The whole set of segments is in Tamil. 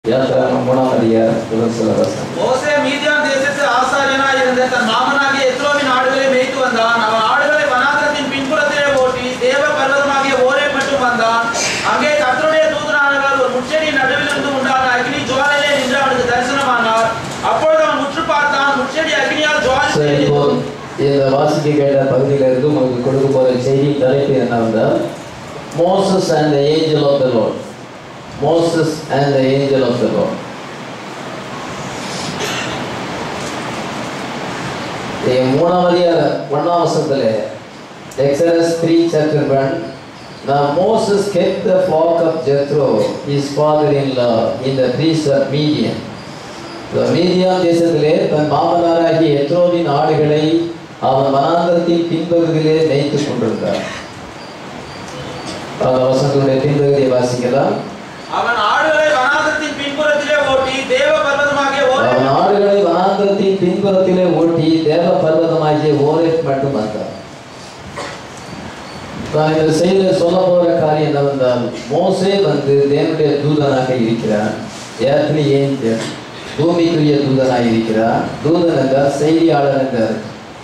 யாத்திராகமம் மூணாம் அதிகாரம் முதல் சில வசனம் மோசே மீதியான் தேசத்து ஆசாரியனாய் இருந்த தன் மாமனாகிய எத்ரோவின் ஆடுகளை மேய்த்து வந்தான் அவன் ஆடுகளை வனாந்தரத்தின் பின்புறத்திலே ஓட்டி தேவ பர்வதமாகிய ஓரே மட்டும் வந்தான் அங்கே கர்த்தருடைய தூதனானவர் ஒரு முச்செடியின் நடுவிலிருந்து உண்டான அக்னி ஜுவாலையிலே நின்று அவனுக்கு தரிசனமானார் அப்பொழுது அவன் முற்று பார்த்தான் முச்செடி அக்னியால் சரி இப்போ ஜுவாலி இந்த வாசிக்க கேட்ட பகுதியில இருந்து உங்களுக்கு கொடுக்க போற செய்தி தலைப்பு என்னவென்றால் Moses and the angel of the Lord Moses and the angel of the Lord மூணாம் அதிகார ஒன்னாம் வசனத்துல Exodus three chapter one Now Moses kept the flock of Jethro, his father-in-law, in the priest of Midian. மீதியான் தேசத்திலே தன் மாமனாராகிய எத்ரோவின் ஆடுகளை அவன் வனாந்தரத்தின் பின்பகுதியிலே மேய்த்துக் கொண்டிருந்தார் அந்த வசனத்துடைய பின்பகுதியை வாசிக்கலாம் அவன் ஆடுகளை வனாந்தரத்தின் பின்புறத்திலே ஓட்டி தேவ பர்வதமாகிய ஓரே அவன் ஆடுகளை வனாந்தரத்தின் பின்புறத்திலே ஓட்டி தேவ பர்வதமாகிய ஓரேட் மட்டும் வந்தார் நான் இந்த செய்தியில் சொல்ல போகிற காரியம் என்னவென்றால் மோசே வந்து தேவனுடைய தூதனாக இருக்கிறார் ஏர்த்லி ஏஞ்சல் பூமிக்குரிய தூதனாக இருக்கிறார் தூதன் என்றார் செய்தியாளர் என்றார்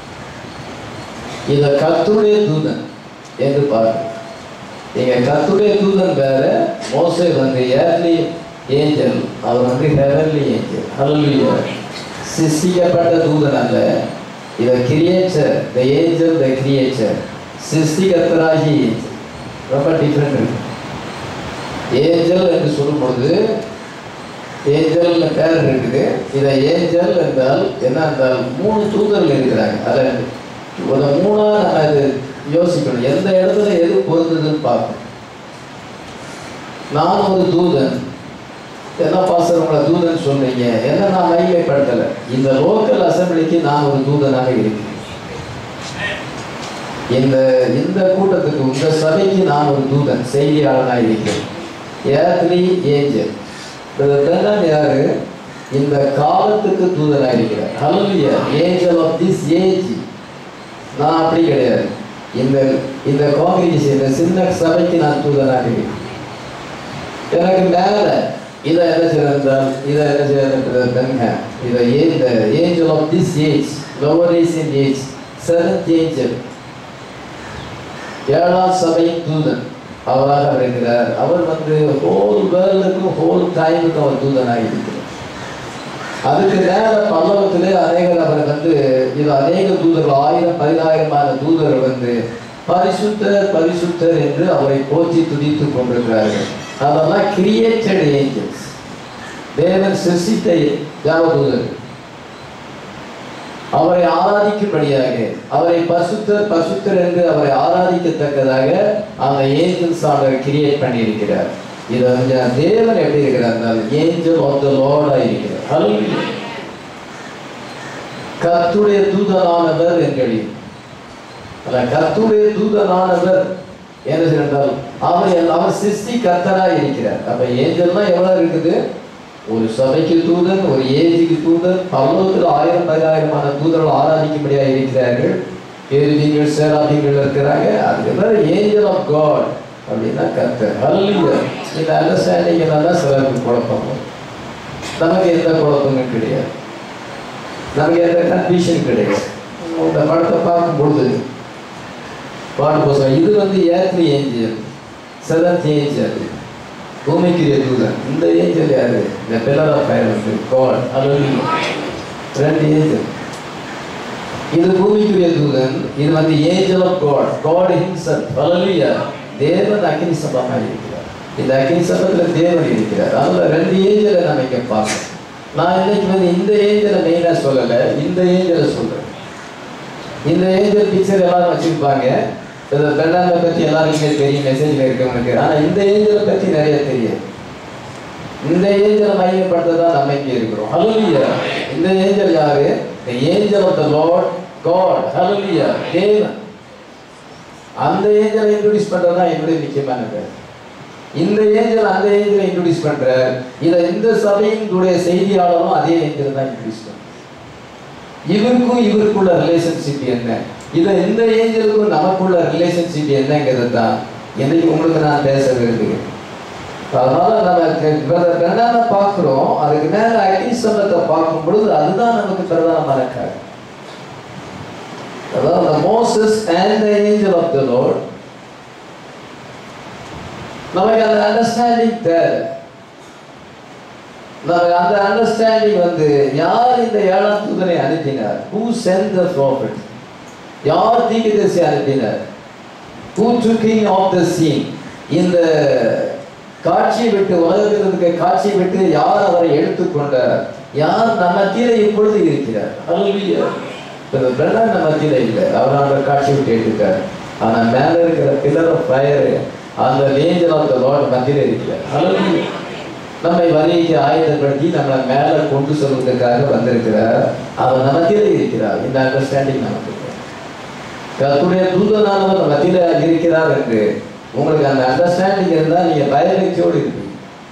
இத கர்த்தருடைய தூதன் என்று பாருங்க நீங்க கர்த்தருடைய தூதன் வேற மோசே வந்து ஏர்லி ஏஞ்சல் அவர் வந்து ஹெவன்லி ஏஞ்சல் ஹalleluya சிருஷ்டிக்கப்பட்ட தூதன் அல்ல இத creature the angel the creature சிருஷ்டிகர்த்தராகி ரொம்ப டிஃப்ரெண்ட் இருக்கு ஏஞ்சல் என்று சொல்லும் பொழுது ஏஞ்சல் பேர் இருக்குது இதை ஏஞ்சல் என்றால் என்ன என்றால் மூணு தூதர்கள் இருக்கிறாங்க அதில் ஒரு மூணா நம்ம இது யோசிக்கணும் எந்த இடத்துல எது பொருந்ததுன்னு பார்க்கணும் நான் ஒரு தூதன் என்ன பாசர் உங்களை தூதன் சொல்றீங்க என்ன நான் மைமைப்படுத்தலை இந்த லோக்கல் அசம்பிளிக்கு நான் ஒரு தூதனாக இருக்கிறேன் இந்த இந்த கூட்டத்துக்கு இந்த சபைக்கு நான் ஒரு தூதன் செய்தியாளனாக இருக்கிறேன் ஏத்லி ஏஞ்சல் இதெல்லாம் யாரு இந்த காலத்துக்கு தூதனாக இருக்கிறார் hallelujah angel of this age நான் அப்படி கிடையாது இந்த இந்த காங்கிரேஷன் இந்த சின்ன சபைக்கு நான் தூதனாக இருக்கிறேன் எனக்கு மேல இதை என்ன செய்யறால் இதை என்ன செய்யறாங்க இதை ஏ இந்த angel of this age lower age in age seventh angel ஏழாம் சபையின் தூதன் அவராக அவர் இருக்கிறார் அவர் வந்து ஹோல் வேர்ல்டுக்கும் ஹோல் டைமுக்கும் அவர் தூதனாக இருக்கிறார் அதுக்கு நேர பல்லவத்திலே அநேகர் அவர் வந்து இது அநேக தூதர்கள் ஆயிரம் பதினாயிரமான தூதர்கள் வந்து பரிசுத்தர் பரிசுத்தர் என்று அவரை போற்றி துதித்துக் கொண்டிருக்கிறார்கள் அதெல்லாம் கிரியேட்டட் ஏஞ்சல்ஸ் தேவன் சிருஷ்டித்த தேவதூதர்கள் அவரை ஆராதிக்கும்படியாக அவரை பசுத்தர் பசுத்தர் என்று அவரை ஆராதிக்கத்தக்கதாக அந்த ஏஞ்சல்ஸ் ஆண்டவர் கிரியேட் பண்ணியிருக்கிறார் இது வந்து தேவன் எப்படி இருக்கிறார் ஏஞ்சல் ஆஃப் த லார்டா இருக்கிறார் Hallelujah. கர்த்துடைய தூதனானவர் என்கிறீ அல்ல கர்த்துடைய தூதனானவர் என்ன என்றால் அவர் அவர் சிருஷ்டி கர்த்தராய் இருக்கிறார் அப்ப ஏஞ்சல்னா எவ்வளவு இருக்குது ஒரு சபைக்கு தூதன் ஒரு ஏஜுக்கு தூதன் பல்லவத்தில் ஆயிரம் பதினாயிரமான தூதர்கள் ஆராதிக்கும்படியாக இருக்கிறார்கள் ஏரிதிகள் சேராதிகள் இருக்கிறாங்க அதுக்கு பேர் ஏஞ்சல் ஆஃப் காட் அப்படின்னா கர்த்தர் ஹல்லுயா இந்த அண்டர்ஸ்டாண்டிங் தான் சிலருக்கு குழப்பம் வரும். நமக்கு எந்த குழப்பமும் கிடையாது நமக்கு எந்த கன்ஃபியூஷன் கிடையாது இந்த படத்தை பார்க்கும் பொழுது பாட்டு புஸ்தகம் இது வந்து ஏத்லி ஏஞ்சல் செவன்த் ஏஞ்சல் பூமிக்குரிய தூதன் இந்த ஏஞ்சல் யாரு இந்த பில்லர் ஆஃப் ஃபயர் வந்து காட் ஹalleluya ரெண்டு ஏஞ்சல் இது பூமிக்குரிய தூதன் இது வந்து angel of God God himself hallelujah தேவன் அக்னி சபமாக இருக்கிறார் இந்த அக்னி சபத்தில் தேவன் இருக்கிறார் அதனால ரெண்டு ஏஞ்சலை நம்ம இங்க பார்க்கணும் நான் இன்னைக்கு வந்து இந்த ஏஞ்சலை மெயினாக சொல்லலை இந்த ஏஞ்சலை சொல்றேன் இந்த ஏஞ்சல் பிக்சர் எல்லாரும் வச்சிருப்பாங்க இந்த பெண்ணாங்க பற்றி எல்லாருக்குமே தெரியும் மெசேஜில் இருக்கவங்களுக்கு ஆனால் இந்த ஏஞ்சலை பற்றி நிறைய தெரியாது இந்த ஏஞ்சலை மையப்படுத்த தான் நம்ம இங்கே இருக்கிறோம் ஹalleluya இந்த ஏஞ்சல் யாரு the angel of the lord god hallelujah தேவன் அந்த ஏஞ்சலை இன்ட்ரோடியூஸ் பண்றது தான் என்னுடைய முக்கியமான வேலை இந்த ஏஞ்சல் அந்த ஏஞ்சலை இன்ட்ரோடியூஸ் பண்ற இதை இந்த சபையினுடைய செய்தியாளரும் அதே ஏஞ்சல் தான் இன்ட்ரோடியூஸ் பண்ற இவருக்கும் இவருக்குள்ள ரிலேஷன்ஷிப் என்ன இதை இந்த ஏஞ்சலுக்கும் நமக்குள்ள ரிலேஷன்ஷிப் என்னங்கிறது தான் என்னைக்கு உங்களுக்கு நான் பேச விரும்புகிறேன் அதனால நம்ம பிரதான பார்க்கிறோம் அதுக்கு மேல அக்னி சம்பத்தை பார்க்கும் பொழுது அதுதான் நமக்கு பிரதானமான காரியம் அதாவது Moses and the angel of the Lord நமக்கு அந்த அண்டர்ஸ்டாண்டிங் தேவை நமக்கு அந்த அண்டர்ஸ்டாண்டிங் வந்து யார் இந்த ஏழாம் தூதனை அனுப்பினார் ஹூ சென்ட் த ப்ராஃபிட் யார் தீர்க்கதரிசி அனுப்பினார் who taking of the scene இந்த காட்சியை விட்டு உலகத்திற்கு காட்சியை விட்டு யார் அவரை எடுத்துக்கொண்டார் யார் நம்ம மத்தியில இப்பொழுது இருக்கிறார் அல்லையா பிரதர் நம்ம மத்தியில இல்லை அவர் அந்த காட்சியை விட்டு எடுத்துட்டார் ஆனா மேல இருக்கிற பில்லர் ஆஃப் ஃபயர் அந்த ஏஞ்சல் ஆஃப் த லார்ட் மத்தியில இருக்கிறார் அல்லையா நம்மை வரிக்கு ஆயுதப்படுத்தி நம்மளை மேல கொண்டு செல்வதற்காக வந்திருக்கிறார் அவர் நம்ம மத்தியில இருக்கிறார் இந்த அண்டர்ஸ்டாண்டிங் நமக்கு இருக்கு. கர்த்தருடைய தூதனானவர் நம்ம மத்தியில இருக்கிறார் என்று உங்களுக்கு அந்த அண்டர்ஸ்டாண்டிங் இருந்தா நீங்க பயபக்தியோடு இருப்பீங்க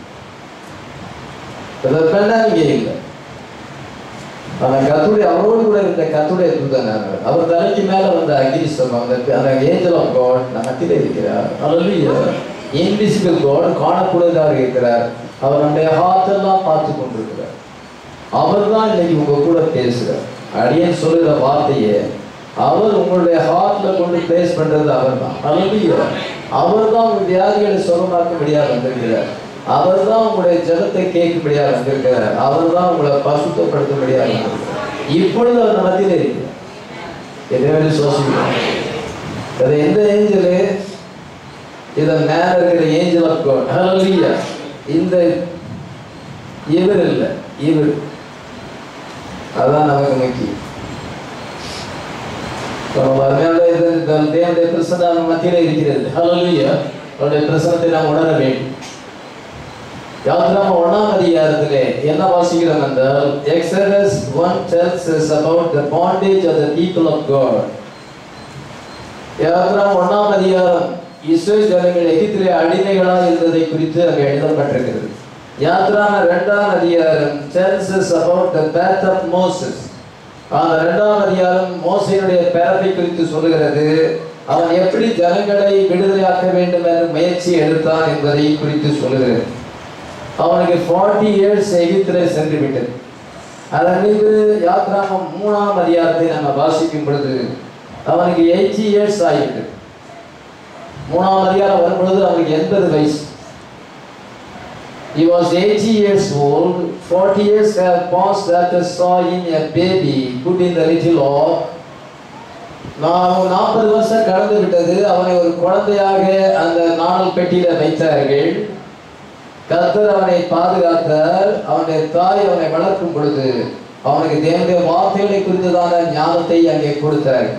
இதற்கெண்டா நீங்க இல்லை ஆனா கத்துடைய அவரோடு கூட இருந்த கத்துடைய தூதனானவர் அவர் தலைக்கு மேல வந்த அகிரிஸ்தம் அந்த அந்த ஏஞ்சல் ஆஃப் காட் நம்ம மத்தியில இருக்கிறார் அல்லையா இன்விசிபிள் காட் காணக்கூடியதாக இருக்கிறார் அவர் நம்முடைய ஹார்ட்டெல்லாம் பார்த்து கொண்டிருக்கிறார் அவர் தான் இன்னைக்கு உங்க கூட பேசுகிறார் அடியேன் சொல்லுகிற வார்த்தையை அவர் உங்களுடைய ஹார்ட்ல கொண்டு பிளேஸ் பண்றது அவர் தான் அல்லையா அவர் தான் உங்க வியாதிகளை சுகமாக்கும்படியாக வந்திருக்கிறார் அவர் தான் உங்களுடைய ஜெபத்தை கேட்கும்படியாக வந்திருக்கிறார் அவர் தான் உங்களை பசுத்தப்படுத்தும்படியாக வந்திருக்கிறார் இப்பொழுது அவர் மத்தியில இருக்கிறார் எதை சோசிக்கிறோம் அது எந்த ஏஞ்சலு இத மேல இருக்கிற ஏஞ்சல் ஆஃப் காட் ஹalleluya இந்த இவர் இல்ல இவர் அதான் நமக்கு முக்கியம் நம்ம அருமையான இது இந்த தேவனுடைய பிரசன்னம் நம்ம மத்தியில இருக்கிறது ஹalleluya அவருடைய பிரசனத்தை நாம் உணர வேண்டும் யாத்திராம ஒண்ணாம் அதிகாரத்திலே என்ன வாசிக்கிறோம் என்றால் Exodus one tells us about the bondage of the people of God யாத்திராம் ஒண்ணாம் அதிகாரம் இஸ்ரேல் ஜனங்கள் எகிப்திலே அடிமைகளாக இருந்ததை குறித்து அங்கே எழுதப்பட்டிருக்கிறது யாத்ரான இரண்டாம் அதிகாரம் tells us about the path of Moses அந்த இரண்டாம் அதிகாரம் மோசையினுடைய பிறப்பை குறித்து சொல்லுகிறது அவன் எப்படி ஜனங்களை விடுதலையாக்க வேண்டும் என்று முயற்சி எடுத்தான் என்பதை குறித்து சொல்லுகிறது அவனுக்கு ஃபார்ட்டி இயர்ஸ் எகிப்திலே சென்று விட்டது அதன் மீது யாத்ராமம் மூணாம் அதிகாரத்தை நம்ம வாசிக்கும் பொழுது அவனுக்கு எயிட்டி இயர்ஸ் ஆகிவிட்டது மூணாம் அதிகாரம் வரும்பொழுது அவனுக்கு எண்பது வயசு He was 80 years old. 40 years have passed after saw him a baby put in the little oak. நான் நாற்பது வருஷம் கடந்து விட்டது அவனை ஒரு குழந்தையாக அந்த நாணல் பெட்டியில வைத்தார்கள் கர்த்தர் அவனை பாதுகாத்தார் அவனுடைய தாய் அவனை வளர்க்கும் பொழுது அவனுக்கு தேவனுடைய வார்த்தைகளை குறித்ததான ஞானத்தை அங்கே கொடுத்தார்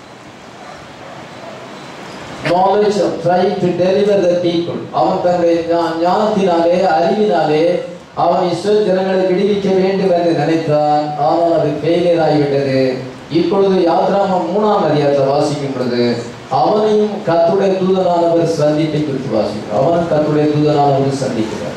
knowledge of trying to deliver the people அவன் தன்னுடைய ஞா- ஞானத்தினாலே அறிவினாலே அவன் இஸ்ரேல் ஜனங்களை விடுவிக்க வேண்டும் என்று நினைத்தான் ஆனால் அது ஃபெயிலியர் ஆகிவிட்டது இப்பொழுது யாத்ராமம் மூணாம் அதிகாரத்தை வாசிக்கும் பொழுது அவனையும் கத்துடைய தூதனானவர் சந்திப்பை குறித்து வாசிக்கிறார் அவனும் கத்துடைய தூதனானவர் சந்திக்கிறார்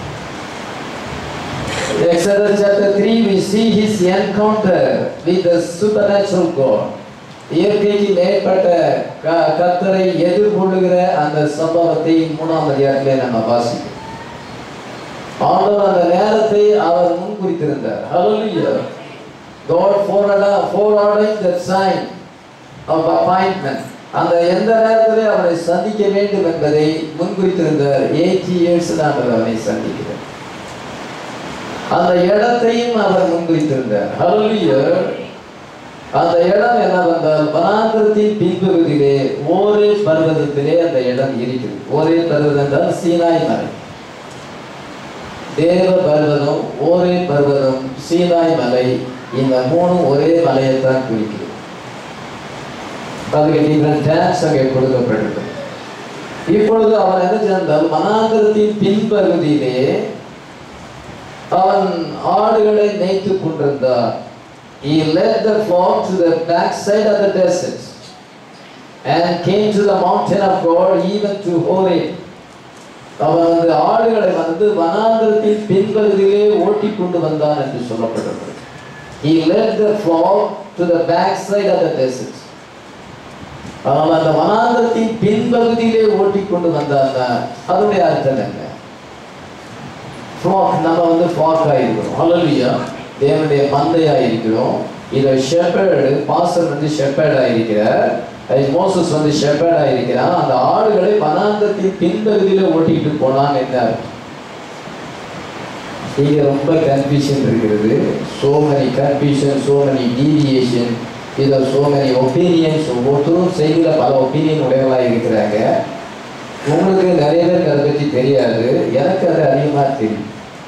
Exodus chapter 3 we see his encounter with the supernatural God இயற்கைக்கு மேற்பட்ட க- கர்த்தரை எதிர்கொள்ளுகிற அந்த சம்பவத்தை மூணாம் அதிகாரத்திலே நம்ம வாசிக்கிறோம் ஆண்டவர் அந்த நேரத்தை அவர் முன்குறித்திருந்தார் Hallelujah. God foreordained foreordained that sign of appointment. அந்த எந்த நேரத்திலே அவரை சந்திக்க வேண்டும் என்பதை முன்குறித்திருந்தார் எயிட்டி இயர்ஸ் அவர் அவனை சந்திக்கிறார் அந்த இடத்தையும் அவர் முன்குறித்திருந்தார் Hallelujah. அந்த இடம் என்னவென்றால் வனாந்திரத்தின் பின்பகுதியிலே ஓரே பர்வதத்திலே அந்த இடம் இருக்கிறது ஓரே பர்வதம் என்றால் சீனாய் மலை தேவ பர்வதம் ஓரே பர்வதம் சீனாய் மலை இந்த மூணும் ஒரே மலையைத்தான் குறிக்கிறது அதுக்கு டிஃபரண்ட் டேக்ஸ் அங்கே கொடுக்கப்பட்டிருக்கிறது இப்பொழுது அவன் என்ன செய்தால் வனாந்திரத்தின் பின்பகுதியிலே அவன் ஆடுகளை மேய்த்துக் கொண்டிருந்தார் He led the flock to the backside of the desert and came to the mountain of God, even to Horeb. அவன் அந்த ஆடுகளை வந்து வனாந்திரத்தின் பின்பகுதியிலே ஓட்டி கொண்டு வந்தான் என்று சொல்லப்பட்டிருக்கிறது He led the flock to the backside of the desert. அவன் அந்த வனாந்திரத்தின் பின்பகுதியிலே ஓட்டி கொண்டு வந்தான் அதனுடைய அர்த்தம் என்ன ஃப்ளாக் நம்ம வந்து ஃப்ளாக்காக இருக்கிறோம் ஹalleluya தேவனுடைய மந்தையாக இருக்கிறோம் இதை ஷெப்பர்டு பாஸ்டர் வந்து ஷெப்பர்டாக இருக்கிறார் அது மோசஸ் வந்து ஷெப்பர்டாக இருக்கிறான் அந்த ஆடுகளை வனாந்தத்தின் பின்பகுதியில் ஓட்டிட்டு போனாங்க என்ன அர்த்தம்? இங்க ரொம்ப கன்ஃபியூஷன் இருக்கிறது so many confusion so many deviation இதில் சோ மெனி ஒப்பீனியன்ஸ் ஒவ்வொருத்தரும் செய்தியில் பல ஒப்பீனியன் உடையவர்களாக இருக்கிறாங்க உங்களுக்கு நிறைய பேருக்கு அதை பற்றி தெரியாது எனக்கு அது அதிகமாக தெரியும்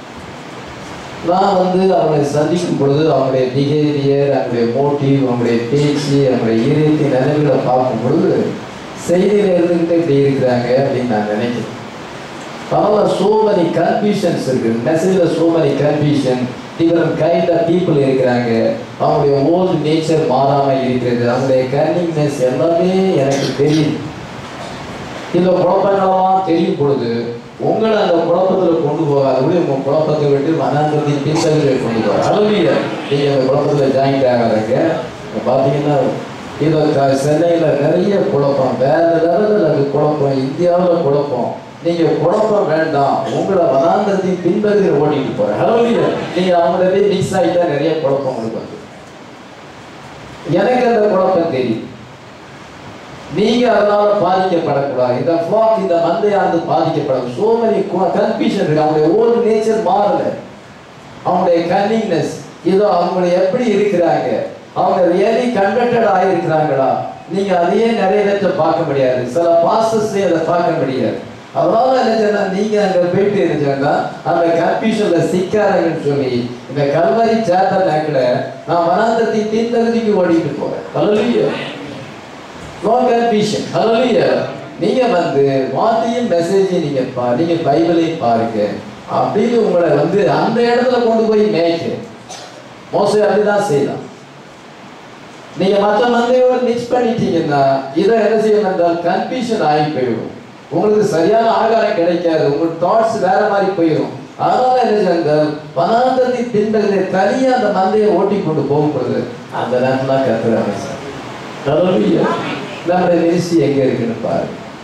நான் வந்து அவங்களை சந்திக்கும் பொழுது அவங்களுடைய பிஹேவியர் அவங்களுடைய மோட்டிவ் அவங்களுடைய பேச்சு அவங்களுடைய இறுதி நினைவுகளை பார்க்கும் பொழுது செய்தியில் இருந்துக்கிட்டே இப்படி இருக்கிறாங்க அப்படின்னு நான் நினைக்கிறேன் அதனால so many confusions இருக்கு மெசேஜ்ல so many confusion different kind of people இருக்கிறாங்க அவங்களுடைய ஓல்ட் நேச்சர் மாறாம இருக்கிறது அவங்களுடைய கன்னிங்னஸ் எல்லாமே எனக்கு தெரியும் இந்த குழப்பங்களெல்லாம் தெரியும் பொழுது உங்களை அந்த குழப்பத்துல கொண்டு போகாதபடி உங்க குழப்பத்தை விட்டு மனாந்தத்தின் பின்தகுதியை கொண்டு போக அளவிய நீங்க அந்த குழப்பத்துல ஜாயிண்ட் ஆகாதீங்க இப்ப பாத்தீங்கன்னா இதை க- சென்னையில நிறைய குழப்பம் வேற லெவலில் அது குழப்பம் இந்தியாவில் குழப்பம் நீங்க குழப்பம் வேண்டாம் உங்களை வனாந்தத்தின் பின்பகுதியில் ஓட்டிட்டு போறேன் அளவிய நீங்க அவங்களவே மிக்ஸ் ஆகிட்டா நிறைய குழப்பம் உங்களுக்கு வந்து எனக்கு அந்த குழப்பம் தெரியும் நீங்க அதனால பாதிக்கப்படக்கூடாது இந்த ஃபிளாக் இந்த மந்தையானது பாதிக்கப்படும் சோ மெனி கன்ஃபியூஷன் இருக்கு அவங்களுடைய ஓல்டு நேச்சர் மாறல அவங்களுடைய கன்னிங்னஸ் இதோ அவங்க எப்படி இருக்கிறாங்க அவங்க ரியலி கன்வெர்டட் ஆகியிருக்கிறாங்களா நீங்க அதையே நிறைய இடத்துல பார்க்க முடியாது சில பாஸ்டர்ஸ்லயே அதை பார்க்க முடியாது அதனால என்ன சொன்னா நீங்க அங்க போயிட்டு இருந்தீங்கன்னா அந்த கன்ஃபியூஷன்ல சிக்காரங்கன்னு சொல்லி இந்த கல்வரி சேத்த நாக்கில் நான் வனாந்தத்தின் பின்தகுதிக்கு ஓடிட்டு போறேன் கல்லூரிய நோ கன்ஃபியூஷன் ஹalleluya நீங்க வந்து வார்த்தையும் மெசேஜையும் நீங்க பா நீங்க பைபிளையும் பாருங்க அப்படின்னு உங்களை வந்து அந்த இடத்துல கொண்டு போய் மேய்க்க மோசம் அப்படிதான் செய்யலாம் நீங்க மற்ற மந்தையோட மிக்ஸ் பண்ணிட்டீங்கன்னா இதை என்ன செய்யணும் என்றால் கன்ஃபியூஷன் ஆகி போயிடும் உங்களுக்கு சரியான ஆகாரம் கிடைக்காது உங்க தாட்ஸ் வேற மாதிரி போயிடும் அதனால என்ன செய்யணும் பனாந்தத்தின் பின்பகுதியை தனியா அந்த மந்தையை ஓட்டி கொண்டு போகப்படுது அந்த நேரத்துல கத்துறாங்க சார் ஹalleluya நம்முடைய மினிஸ்ட்ரி எங்க இருக்குன்னு பாரு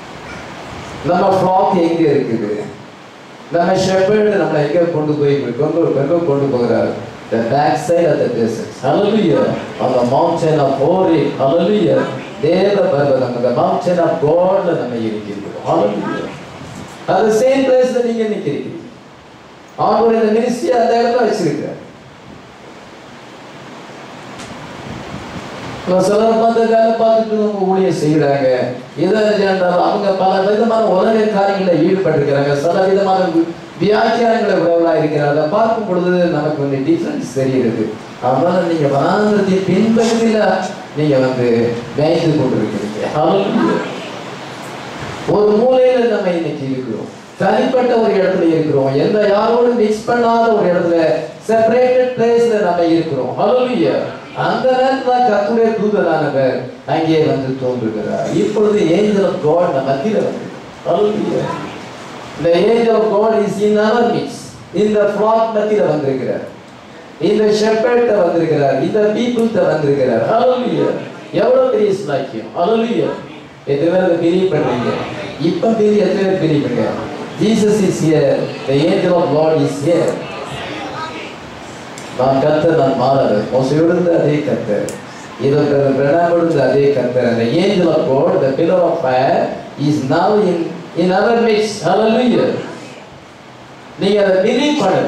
நம்ம ஃப்ளாக் எங்க இருக்குது நம்ம ஷெப்பர்டு நம்மளை எங்க கொண்டு போய் கொண்டு எங்க கொண்டு போகிறார் the back side of the desert hallelujah on the mountain of Hori hallelujah தேவ பர்வதம் the mountain of God ல நம்ம இருக்கிறோம் hallelujah அது சேம் பிளேஸ்ல நீங்க நிக்கிறீங்க அவங்களுடைய இந்த மினிஸ்ட்ரி அந்த இடத்துல வச்சிருக்கிறார் இப்போ சிலர் வந்து வேலை பார்த்துட்டு அவங்க ஊழியம் செய்கிறாங்க இதை என்றால் அவங்க பல விதமான உலக காரியங்களில் ஈடுபட்டிருக்கிறாங்க சில விதமான வி- வியாக்கியானங்களை உறவுகளாக இருக்கிறாங்க அதை பார்க்கும் பொழுது நமக்கு வந்து டிஃப்ரென்ஸ் தெரியுது அதனால நீங்க வனாந்திரத்தின் பின்பகுதியில நீங்க வந்து மேய்ந்து கொண்டிருக்கிறீங்க Hallelujah. ஒரு மூலையில நம்ம இன்னைக்கு இருக்கிறோம் தனிப்பட்ட ஒரு இடத்துல இருக்கிறோம் எந்த யாரோடும் மிக்ஸ் பண்ணாத ஒரு இடத்துல செப்பரேட்டட் பிளேஸ்ல நம்ம இருக்கிறோம் ஹalleluya அந்த நேரத்துல கர்த்தருடைய தூதரானவர் அங்கே வந்து தோன்றுகிறார் இப்பொழுது ஏஞ்சல் ஆஃப் காட் நம்ம மத்தியில வந்து ஹalleluya the angel of god is in our midst இந்த flock மத்தியில வந்திருக்கிறார் இந்த shepherd வந்திருக்கிறார் இந்த people வந்திருக்கிறார் ஹalleluya எவ்வளவு பெரிய ஸ்லாக்கியம் ஹalleluya எத்தனை பேர் பிரிய பண்றீங்க இப்ப பெரிய எத்தனை பேர் பிரிய பண்ணுங்க Jesus is here the angel of god is here நான் கர்த்தர் நான் மாறாது மோசையோடு இருந்த அதே கர்த்தர் இதற்கு பிரணாமோடு இருந்த அதே கர்த்தர் அந்த angel of God the pillar of fire is now in in our midst hallelujah நீங்க அதை பிலீவ் பண்ணுங்க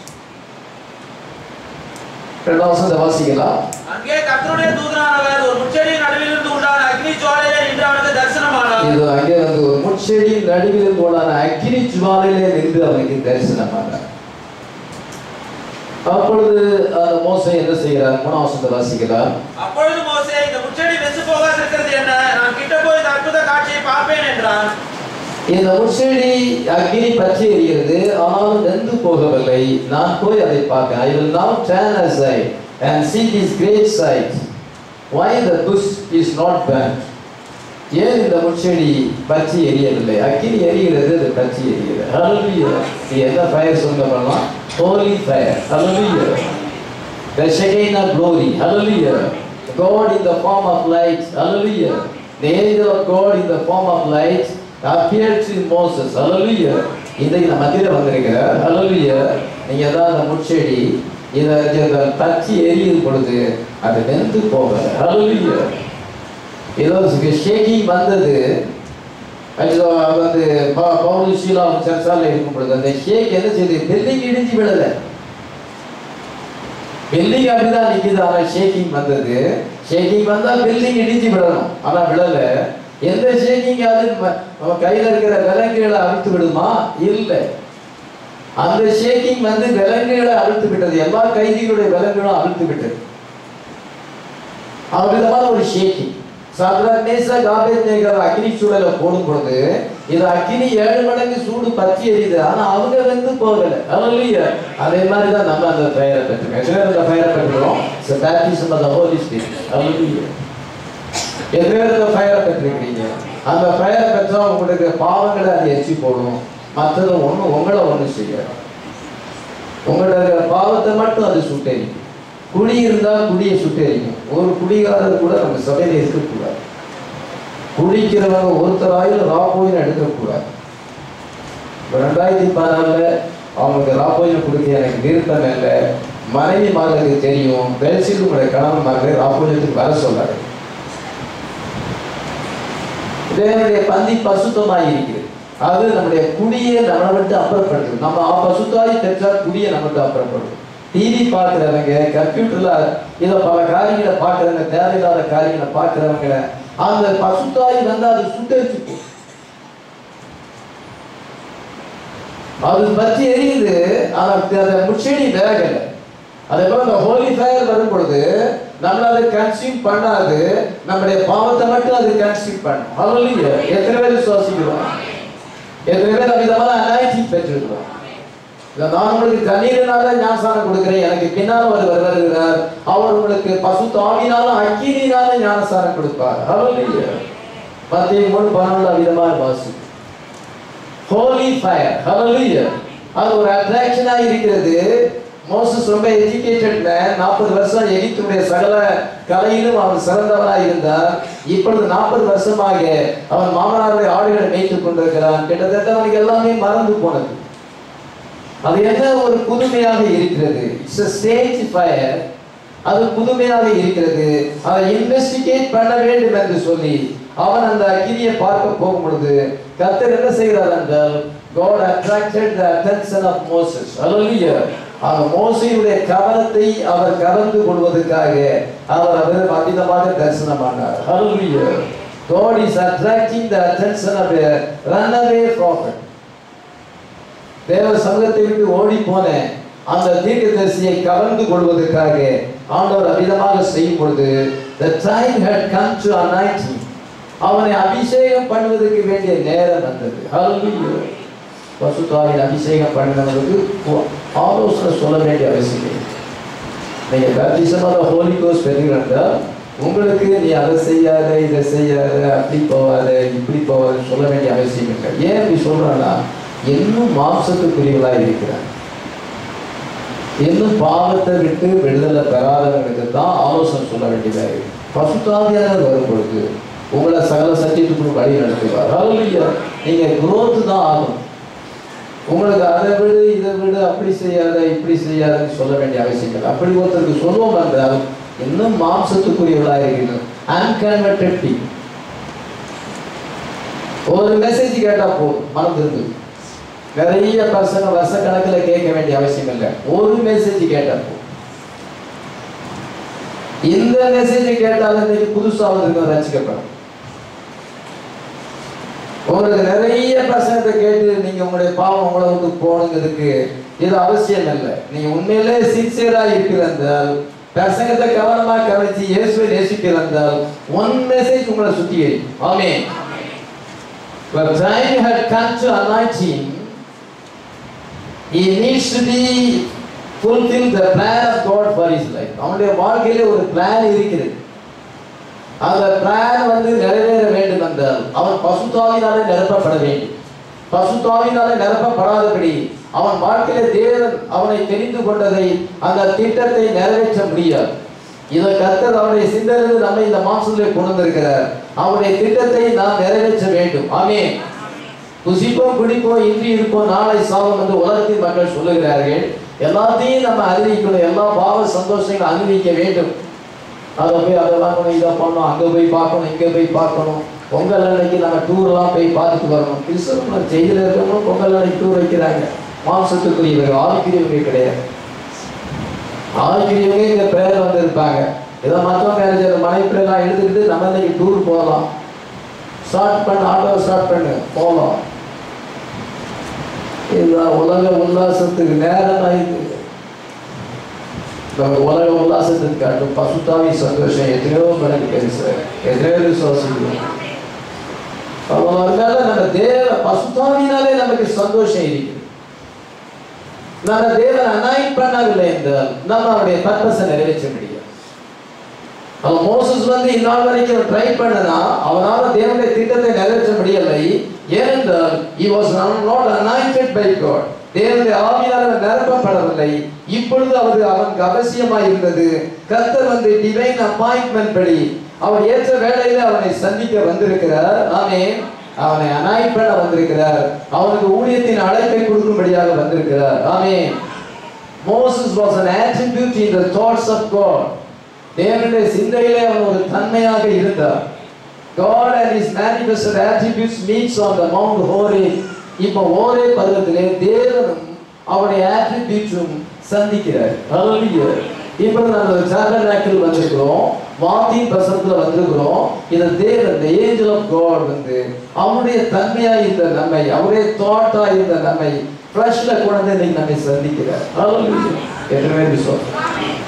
ரெண்டாவது வசனத்தை வாசிக்கலாம் அங்கே கர்த்தருடைய தூதனானவர் ஒரு முச்செடியின் நடுவிலிருந்து உண்டான அக்னி ஜுவாலையிலே நின்று அவனுக்கு தரிசனமானார் இது அங்கே வந்து ஒரு முட்செடியின் நடுவில் போலான அக்கினி ஜுவாலையிலே நின்று அவனுக்கு தரிசனமானார் அப்பொழுது அந்த மோசை என்ன செய்கிறார் மூணாம் வசனத்தை வாசிக்கலாம் அப்பொழுது மோசே இந்த முச்செடி வெந்து போகாதிருக்கிறது என்ன நான் கிட்ட போய் இந்த அற்புத காட்சியை பார்ப்பேன் என்றான் இந்த முட்செடி அக்னி பற்றி எரிகிறது ஆனாலும் வெந்து போகவில்லை நான் போய் அதை பார்க்க ஐ will now turn aside and see this great sight why the bush is not burnt ஏன் இந்த முட்செடி பற்றி எரியவில்லை அக்கினி எரிகிறது அது பற்றி எரிகிறது ஹalleluya நீ என்ன ஃபயர் சொல்ல பண்ணலாம் holy fire hallelujah the Shekinah glory hallelujah God in the form of light hallelujah the angel of God in the form of light appeared to Moses hallelujah இன்றைக்கு நம்ம மத்தியில் வந்திருக்கிறார் அலுவலிய நீங்க தான் அந்த முட்செடி இதை இதை தச்சு எரியும் பொழுது அது வெந்து போகல அலுவலிய ஏதோ ஷேக்கிங் வந்தது அது வந்து ப- பவுல் ஷீலா சர்ச்சால இருக்கும் பொழுது அந்த ஷேக் என்ன செய்யுது பில்டிங் இடிஞ்சு விழல பில்டிங் அப்படிதான் நிக்குது ஆனா ஷேக்கிங் வந்தது ஷேக்கிங் வந்தா பில்டிங் இடிஞ்சு விடணும் ஆனா விழல எந்த ஷேக்கிங் அது ம- நம்ம கையில இருக்கிற விலங்குகளை அவிழ்த்து விடுமா இல்ல அந்த ஷேக்கிங் வந்து விலங்குகளை அழுத்து விட்டது எல்லா கைதிகளுடைய விலங்குகளும் அழுத்து விட்டது அவ்விதமான ஒரு ஷேக்கிங் சாதாரணேச காபேத் நேகர் அக்னி சூழல போடும் பொழுது இது அக்னி ஏழு மடங்கு சூடு பற்றி எரியுது ஆனா அவங்க வந்து போகல அதுலயே அதே மாதிரி தான் நம்ம அந்த பெயரை பெற்றுக்கோம் எத்தனை பேர் அந்த பெயரை பெற்றுக்கிறோம் baptism of the Holy Spirit அதுலயே எத்தனை பேர் அந்த பெயரை பெற்றிருக்கிறீங்க அந்த பெயரை பெற்றா உங்களுக்கு பாவங்களை அது எச்சி போடும் மற்றது ஒண்ணு உங்களை ஒண்ணு செய்யாது உங்களோட பாவத்தை மட்டும் அது சுட்டெரிக்கும் குடி இருந்தா குடியை சுட்டெரிக்கும் ஒரு குடிகாரர் கூட நம்ம சபையில இருக்கக்கூடாது குடிக்கிறவங்க ஒருத்தராயும் ராப்போயின் எடுக்கக்கூடாது இப்போ ரெண்டாயிரத்தி பதினாலுல அவங்களுக்கு ராப்போயின் கொடுக்க எனக்கு விருப்பம் இல்லை மனைவி மார்களுக்கு தெரியும் பெல்சில் உங்களுடைய கணவன் மார்கள் ராப்போயத்துக்கு வர சொல்லாரு தேவனுடைய பந்தி பசுத்தமாய் இருக்கிறது அது நம்முடைய குடியை நம்மளை விட்டு அப்புறப்படுத்துது நம்ம ஆ பசுத்தாய் பெற்றால் குடியை நம்ம விட்டு அப்புறப்படுது டிவி பார்க்குறவங்க கம்ப்யூட்டர்ல இதை பல காரியங்களை பார்க்குறவங்க தேவையில்லாத காரியங்களை பார்க்குறவங்க அந்த பசுத்தாய் வந்து அது சுட்டரிச்சு போகும். அது பற்றி எரியுது ஆனா அதை முச்செடி வேகலை அதே போல இந்த ஹோலி ஃபயர் வரும் பொழுது நம்மள அதை கன்சியூம் பண்ணாது நம்முடைய பாவத்தை மட்டும் அது கன்சியூம் பண்ணும் ஹalleluya எத்தனை பேர் விசுவாசிக்கிறோம் எத்தனை பேர் அவ்விதமான அனாயிட்டிங் பெற்றிருக்கிறோம் இதை நான் உங்களுக்கு தண்ணீரினால ஞானஸ்தானம் கொடுக்கிறேன் எனக்கு பின்னால் ஒருவர் வருகிறார் அவர் உங்களுக்கு பசு தாவினாலும் அக்கினினால ஞானஸ்தானம் கொடுப்பார் ஹalleluya மத்திய மூணு பன்னெண்டு அவ்விதமாக வாசி ஹோலி ஃபயர் ஹalleluya அது ஒரு அட்ராக்ஷனா இருக்கிறது மோசஸ் ரொம்ப எஜுகேட்டட் மேன் நாற்பது வருஷம் எகிப்துடைய சகல கலையிலும் அவன் சிறந்தவனாய் இருந்தார் இப்பொழுது நாற்பது வருஷமாக அவன் மாமனாருடைய ஆடுகளை மேய்த்துக் கொண்டிருக்கிறான் கிட்டத்தட்ட அவனுக்கு எல்லாமே மறந்து போனது அது என்ன ஒரு புதுமையாக இருக்கிறது இட்ஸ் a ஸ்டேஜ் ஃபயர் அது புதுமையாக இருக்கிறது அதை இன்வெஸ்டிகேட் பண்ண வேண்டும் என்று சொல்லி அவன் அந்த அக்கினியை பார்க்க போகும் பொழுது கர்த்தர் என்ன செய்கிறார் என்றால் God attracted the attention of Moses. Hallelujah. அந்த மோசையுடைய கவனத்தை அவர் கவர்ந்து கொள்வதற்காக அவர் அவர் அமிதமாக தரிசனமானார் Hallelujah. God is attracting the attention of a runaway prophet. தேவ சமூகத்தை விட்டு ஓடி போன அந்த தீர்க்கதரிசியை கவர்ந்து கொள்வதற்காக ஆண்டவர் அமிதமாக செய்யும் பொழுது the time had come to anoint him அவனை அபிஷேகம் பண்ணுவதற்கு வேண்டிய நேரம் வந்தது Hallelujah. பசுத்தாவின் அபிஷேகம் பண்ணினவங்களுக்கு ஒ- ஆலோசனை சொல்ல வேண்டிய அவசியம் இல்லை நீங்க பேப்டிசமாக ஹோலி கோஸ் பெறுகிறால் உங்களுக்கு நீ அதை செய்யாத இதை செய்யாத அப்படி போகாத இப்படி போகாத சொல்ல வேண்டிய அவசியம் இல்லை ஏன் இப்படி சொல்றான்னா இன்னும் மாம்சத்துக்குரியவளாக இருக்கிறார் இன்னும் பாவத்தை விட்டு விடுதலை பெறாதவங்களுக்கு தான் ஆலோசனை சொல்ல வேண்டியதாக இருக்கு பசுத்தாவியானவர் வரும் பொழுது உங்களை சகல சத்தியத்துக்குள் வழி நடத்துவார் Hallelujah. நீங்க growth தான் ஆகும் உங்களுக்கு அதை விடு இதை விடு அப்படி செய்யாத இப்படி செய்யாதன்னு சொல்ல வேண்டிய அவசியம் இல்லை அப்படி ஒருத்தருக்கு சொல்லுவோம் என்றால் இன்னும் மாம்சத்துக்குரியவளாக இருக்கிறது அன்கன்வெர்டட் people ஒரு மெசேஜ் கேட்டா போதும் மனம் இருந்து நிறைய பர்சன் வருஷ கணக்கில் கேட்க வேண்டிய அவசியம் இல்லை ஒரு மெசேஜ் கேட்டா போதும் இந்த மெசேஜ் கேட்டாலும் இன்னைக்கு புதுசா வந்திருக்க ரசிக்கப்படும் உங்களுக்கு நிறைய பர்சன்ட் கேட்டு நீங்க உங்களுடைய பாவம் உங்களை விட்டு போகணுங்கிறதுக்கு இது அவசியம் இல்லை நீங்க உண்மையிலே சின்சியரா இருக்கிறால் பிரசங்கத்தை கவனமா கவனிச்சு இயேசுவை நேசிக்கிறால் ஒன் மெசேஜ் உங்களை சுத்தி ஆமே But time had come to anoint him. He needs to be fulfill the plan of God for his life. அவனுடைய வாழ்க்கையில ஒரு பிளான் இருக்கிறது அந்த பிளான் வந்து நிறைவேற வேண்டும் என்றால் அவன் பசுத்தாவினாலே நிரப்பப்பட வேண்டும் பசுத்தாவினாலே நிரப்பப்படாதபடி அவன் வாழ்க்கையில தேவன் அவனை தெரிந்து கொண்டதை அந்த திட்டத்தை நிறைவேற்ற முடியாது இதை கர்த்தர் அவனுடைய சிந்தனையில் நம்மை இந்த மாசத்திலே கொண்டு வந்திருக்கிறார் அவனுடைய திட்டத்தை நாம் நிறைவேற்ற வேண்டும் ஆமென் புசிப்போம் குடிப்போம் இன்றி இருப்போம் நாளை சாவம் என்று உலகத்தின் மக்கள் சொல்லுகிறார்கள் எல்லாத்தையும் நம்ம அறிவிக்கணும் எல்லா பாவ சந்தோஷங்களும் அனுபவிக்க வேண்டும் அதை போய் அதை வாங்கணும் இதை பண்ணணும் அங்கே போய் பார்க்கணும் இங்கே போய் பார்க்கணும் பொங்கல் அன்னைக்கு நம்ம டூர்லாம் போய் பார்த்துட்டு வரணும் கிறிஸ்தவ செய்தியில் இருக்கவங்க பொங்கல் அன்னைக்கு டூர் வைக்கிறாங்க மாம்சத்துக்குரியவர்கள் ஆவிக்குரியவங்க கிடையாது ஆவிக்குரியவங்க இங்கே பேர் வந்திருப்பாங்க ஏதோ மற்றவங்க யாராச்சும் மனைப்பிலாம் எடுத்துக்கிட்டு நம்ம இன்னைக்கு டூர் போகலாம் ஸ்டார்ட் பண்ணு ஆட்டோ ஸ்டார்ட் பண்ணு போகலாம் இதுதான் உலக உல்லாசத்துக்கு நேரம் ஆயிடுது நம்ம உலக உல்லாசத்துக்கு காட்டும் பசுத்தாவி சந்தோஷம் எத்தனையோ மடங்கு பெருசு எத்தனையோ விசுவாசிக்கிறோம் அதனால நம்ம தேவ பசுத்தாவினாலே நமக்கு சந்தோஷம் இருக்குது நம்ம தேவன் அனாயின் பண்ணவில்லை என்றால் நம்ம அவருடைய பர்பஸை நிறைவேற்ற முடியும் அவன் மோசஸ் வந்து இந்நாள் வரைக்கும் ட்ரை பண்ணனா அவனால தேவனுடைய திட்டத்தை நிறைவேற்ற முடியலை ஏனென்றால் he was not anointed by God தேவனுடைய ஆவியால் அவர் நிரப்பப்படவில்லை இப்பொழுது அவர் அவனுக்கு அவசியமா இருந்தது கர்த்தர் வந்து டிவைன் அப்பாயின்மெண்ட் படி அவர் ஏற்ற வேளையில அவனை சந்திக்க வந்திருக்கிறார் ஆமே அவனை அனாய் பண்ண வந்திருக்கிறார் அவனுக்கு ஊழியத்தின் அழைப்பை கொடுக்கும்படியாக வந்திருக்கிறார் ஆமே Moses was an attribute in the thoughts of God தேவனுடைய சிந்தையிலே அவன் ஒரு தன்மையாக இருந்தார் God and his manifested attributes meets on the Mount Horeb இப்போ ஓரே பருவத்திலே தேவனும் அவனுடைய ஆட்ரிபியூட்ஸும் சந்திக்கிறார் Hallelujah. இப்போ நம்ம சாபர்நாக்கில் வந்திருக்கிறோம் வாத்தின் பிரசனத்துல வந்திருக்கிறோம் இந்த தேவன் இந்த ஏஞ்சல் ஆஃப் காட் வந்து அவனுடைய தன்மையா இருந்த நம்மை அவருடைய தாட்டா இருந்த நம்மை ஃப்ளஷ்ல கொண்டு இன்னைக்கு நம்மை சந்திக்கிறார் Hallelujah. எத்தனை பேர் விசுவாசம்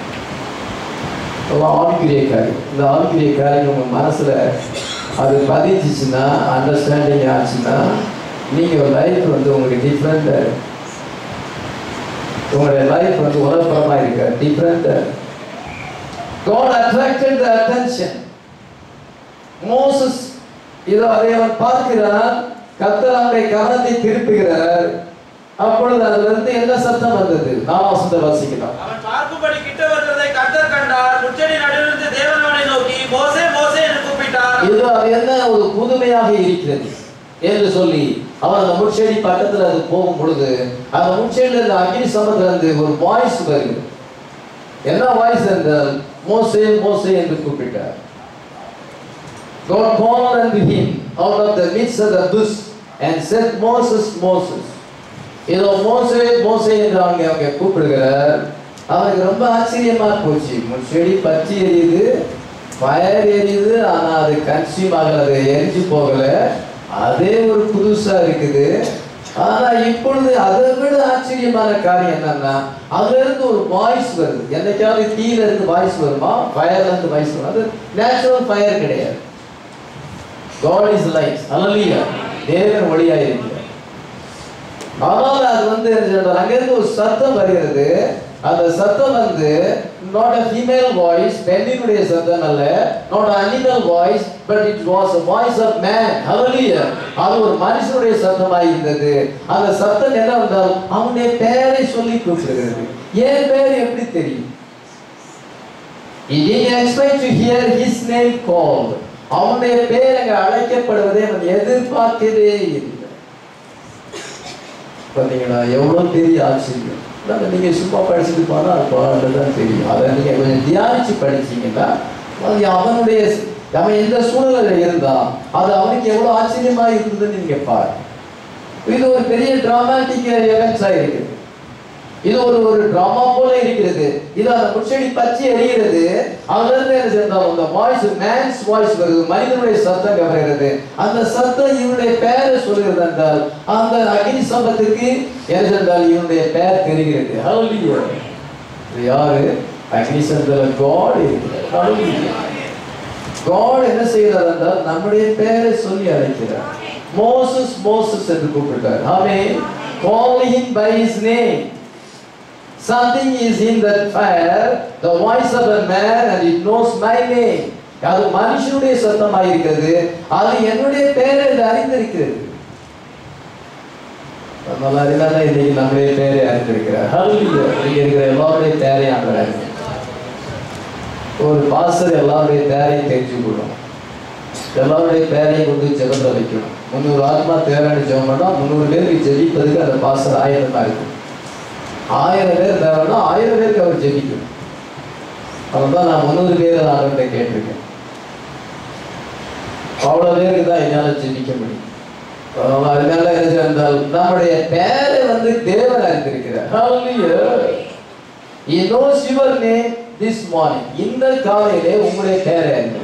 ரொம்ப ஆவிக்குரிய காரியம் இந்த ஆவிக்குரிய காரியம் உங்கள் மனசில் அது பதிஞ்சிச்சுன்னா அண்டர்ஸ்டாண்டிங் ஆச்சுன்னா நீங்கள் லைஃப் வந்து உங்களுக்கு டிஃப்ரெண்ட் உங்களுடைய லைஃப் வந்து உலகப்புறமாக இருக்க different God attracted the attention Moses இதோ அதை அவன் பார்க்கிறான் கர்த்தர் அவனுடைய கவனத்தை திருப்புகிறார் அப்பொழுது அதிலிருந்து என்ன சத்தம் வந்தது நான் வசந்த வாசிக்கலாம் அவன் பார்க்கும்படி கிட்ட வருவதை கர்த்தர் கண்டார் முச்சடி நடுவிலிருந்து தேவன் அவனை நோக்கி மோசே மோசே என்று கூப்பிட்டார் இது அது என்ன ஒரு புதுமையாக இருக்கிறது என்று சொல்லி அவன் அந்த முட்செடி பக்கத்துல அது போகும் பொழுது அந்த முட்செடியில இருந்த அக்னி சமத்துல இருந்து ஒரு வாய்ஸ் வருகிறது என்ன வாய்ஸ் என்றால் மோசே மோசே என்று கூப்பிட்டார் God called unto him out of the midst of the bush and said Moses Moses இதோ மோசே மோசே என்று அவங்க அவங்க கூப்பிடுகிறார் அவனுக்கு ரொம்ப ஆச்சரியமா போச்சு செடி பச்சை எரியுது ஃபயர் எரியுது ஆனா அது கன்சியூம் ஆகல அது எரிஞ்சு போகல அதே ஒரு புதுசா இருக்குது ஆனா இப்பொழுது அதை விட ஆச்சரியமான காரியம் என்னன்னா அதுல இருந்து ஒரு வாய்ஸ் வருது என்னைக்காவது தீயில இருந்து வாய்ஸ் வருமா ஃபயர்ல இருந்து வாய்ஸ் வரும் அது நேச்சுரல் ஃபயர் கிடையாது God is light. Hallelujah. தேவன் ஒளியாக இருக்கிறார் ஆனால் அது வந்து என்ன சொல்றாரு? அங்கிருந்து ஒரு சத்தம் வருகிறது அந்த சத்தம் வந்து நாட் a female voice பெண்ணினுடைய சத்தம் அல்ல not animal voice but it was a voice of man hallelujah அது ஒரு மனுஷனுடைய சத்தமாய் இருந்தது அந்த சத்தம் என்ன வந்தால் அவனுடைய பெயரை சொல்லி கூப்பிடுகிறது என் பெயர் எப்படி தெரியும் He didn't expect to hear his name called. அவனுடைய பெயர் அங்க அழைக்கப்படுவதை அவன் எதிர்பார்க்கவே இல்லை பார்த்தீங்களா எவ்வளோ பெரிய ஆச்சரியம் நம்ம நீங்க சும்மா படிச்சுட்டு போனா அது பாடல தான் தெரியும் அதை நீங்க கொஞ்சம் தியானிச்சு படிச்சீங்கன்னா அது அவனுடைய அவன் எந்த சூழ்நிலையில இருந்தா அது அவனுக்கு எவ்வளவு ஆச்சரியமா இருந்ததுன்னு நீங்க பாருங்க இது ஒரு பெரிய டிராமாட்டிக் எவென்ட்ஸா இருக்குது இது ஒரு ஒரு டிராமா போல இருக்கிறது இது அந்த முச்செடி பச்சை எரிகிறது அதுல இருந்து என்ன செஞ்சாலும் அந்த வாய்ஸ் மேன்ஸ் வாய்ஸ் வருது மனிதனுடைய சத்தம் கவர்கிறது அந்த சத்தம் இவனுடைய பெயரை சொல்கிறது என்றால் அந்த அக்னி சம்பத்துக்கு என்ன சென்றால் இவனுடைய பெயர் தெரிகிறது Hallelujah. இது யாரு அக்னி சம்பல காட் இருக்கிறார் காட் என்ன செய்கிறார் என்றால் நம்முடைய பெயரை சொல்லி அழைக்கிறார் மோசஸ் மோசஸ் என்று கூப்பிட்டார் ஆமே calling him by his name Something is in that fire, the voice of a man and it knows my name. அது மனுஷனுடைய சத்தமாக இருக்கிறது அது என்னுடைய பெயரை இது அறிந்திருக்கிறது அதனால அறிந்தாதான் இன்னைக்கு நம்முடைய பெயரை அறிந்திருக்கிறார் Hallelujah. இங்க இருக்கிற எல்லாருடைய பெயரையும் ஆண்டவர் அறிந்தார். ஒரு பாஸ்டர் எல்லாருடைய பெயரையும் தெரிஞ்சு கொள்ளும் எல்லாருடைய பெயரையும் கொண்டு ஜெபத்தை வைக்கணும் முந்நூறு ஆத்மா தேவைன்னு ஜெபம் பண்ணா முந்நூறு பேருக்கு ஜெபிப்பதுக்கு அந்த பாஸ்டர் ஆயிரமா இருக்கு ஆயிரம் பேர் தேவைன்னா ஆயிரம் பேருக்கு அவர் ஜெபிக்கணும் அதுதான் நான் முந்நூறு பேர் ஆளுகிட்ட கேட்டிருக்கேன் அவ்வளோ பேருக்கு தான் என்னால் ஜெபிக்க முடியும் ஆமா, அதனால என்ன சொன்னால் நம்முடைய பேரை வந்து தேவன் அறிந்திருக்கிறார் Hallelujah. He knows your name this morning. இந்த காலையிலே உங்களுடைய பேரை அறிந்திருக்கிறார்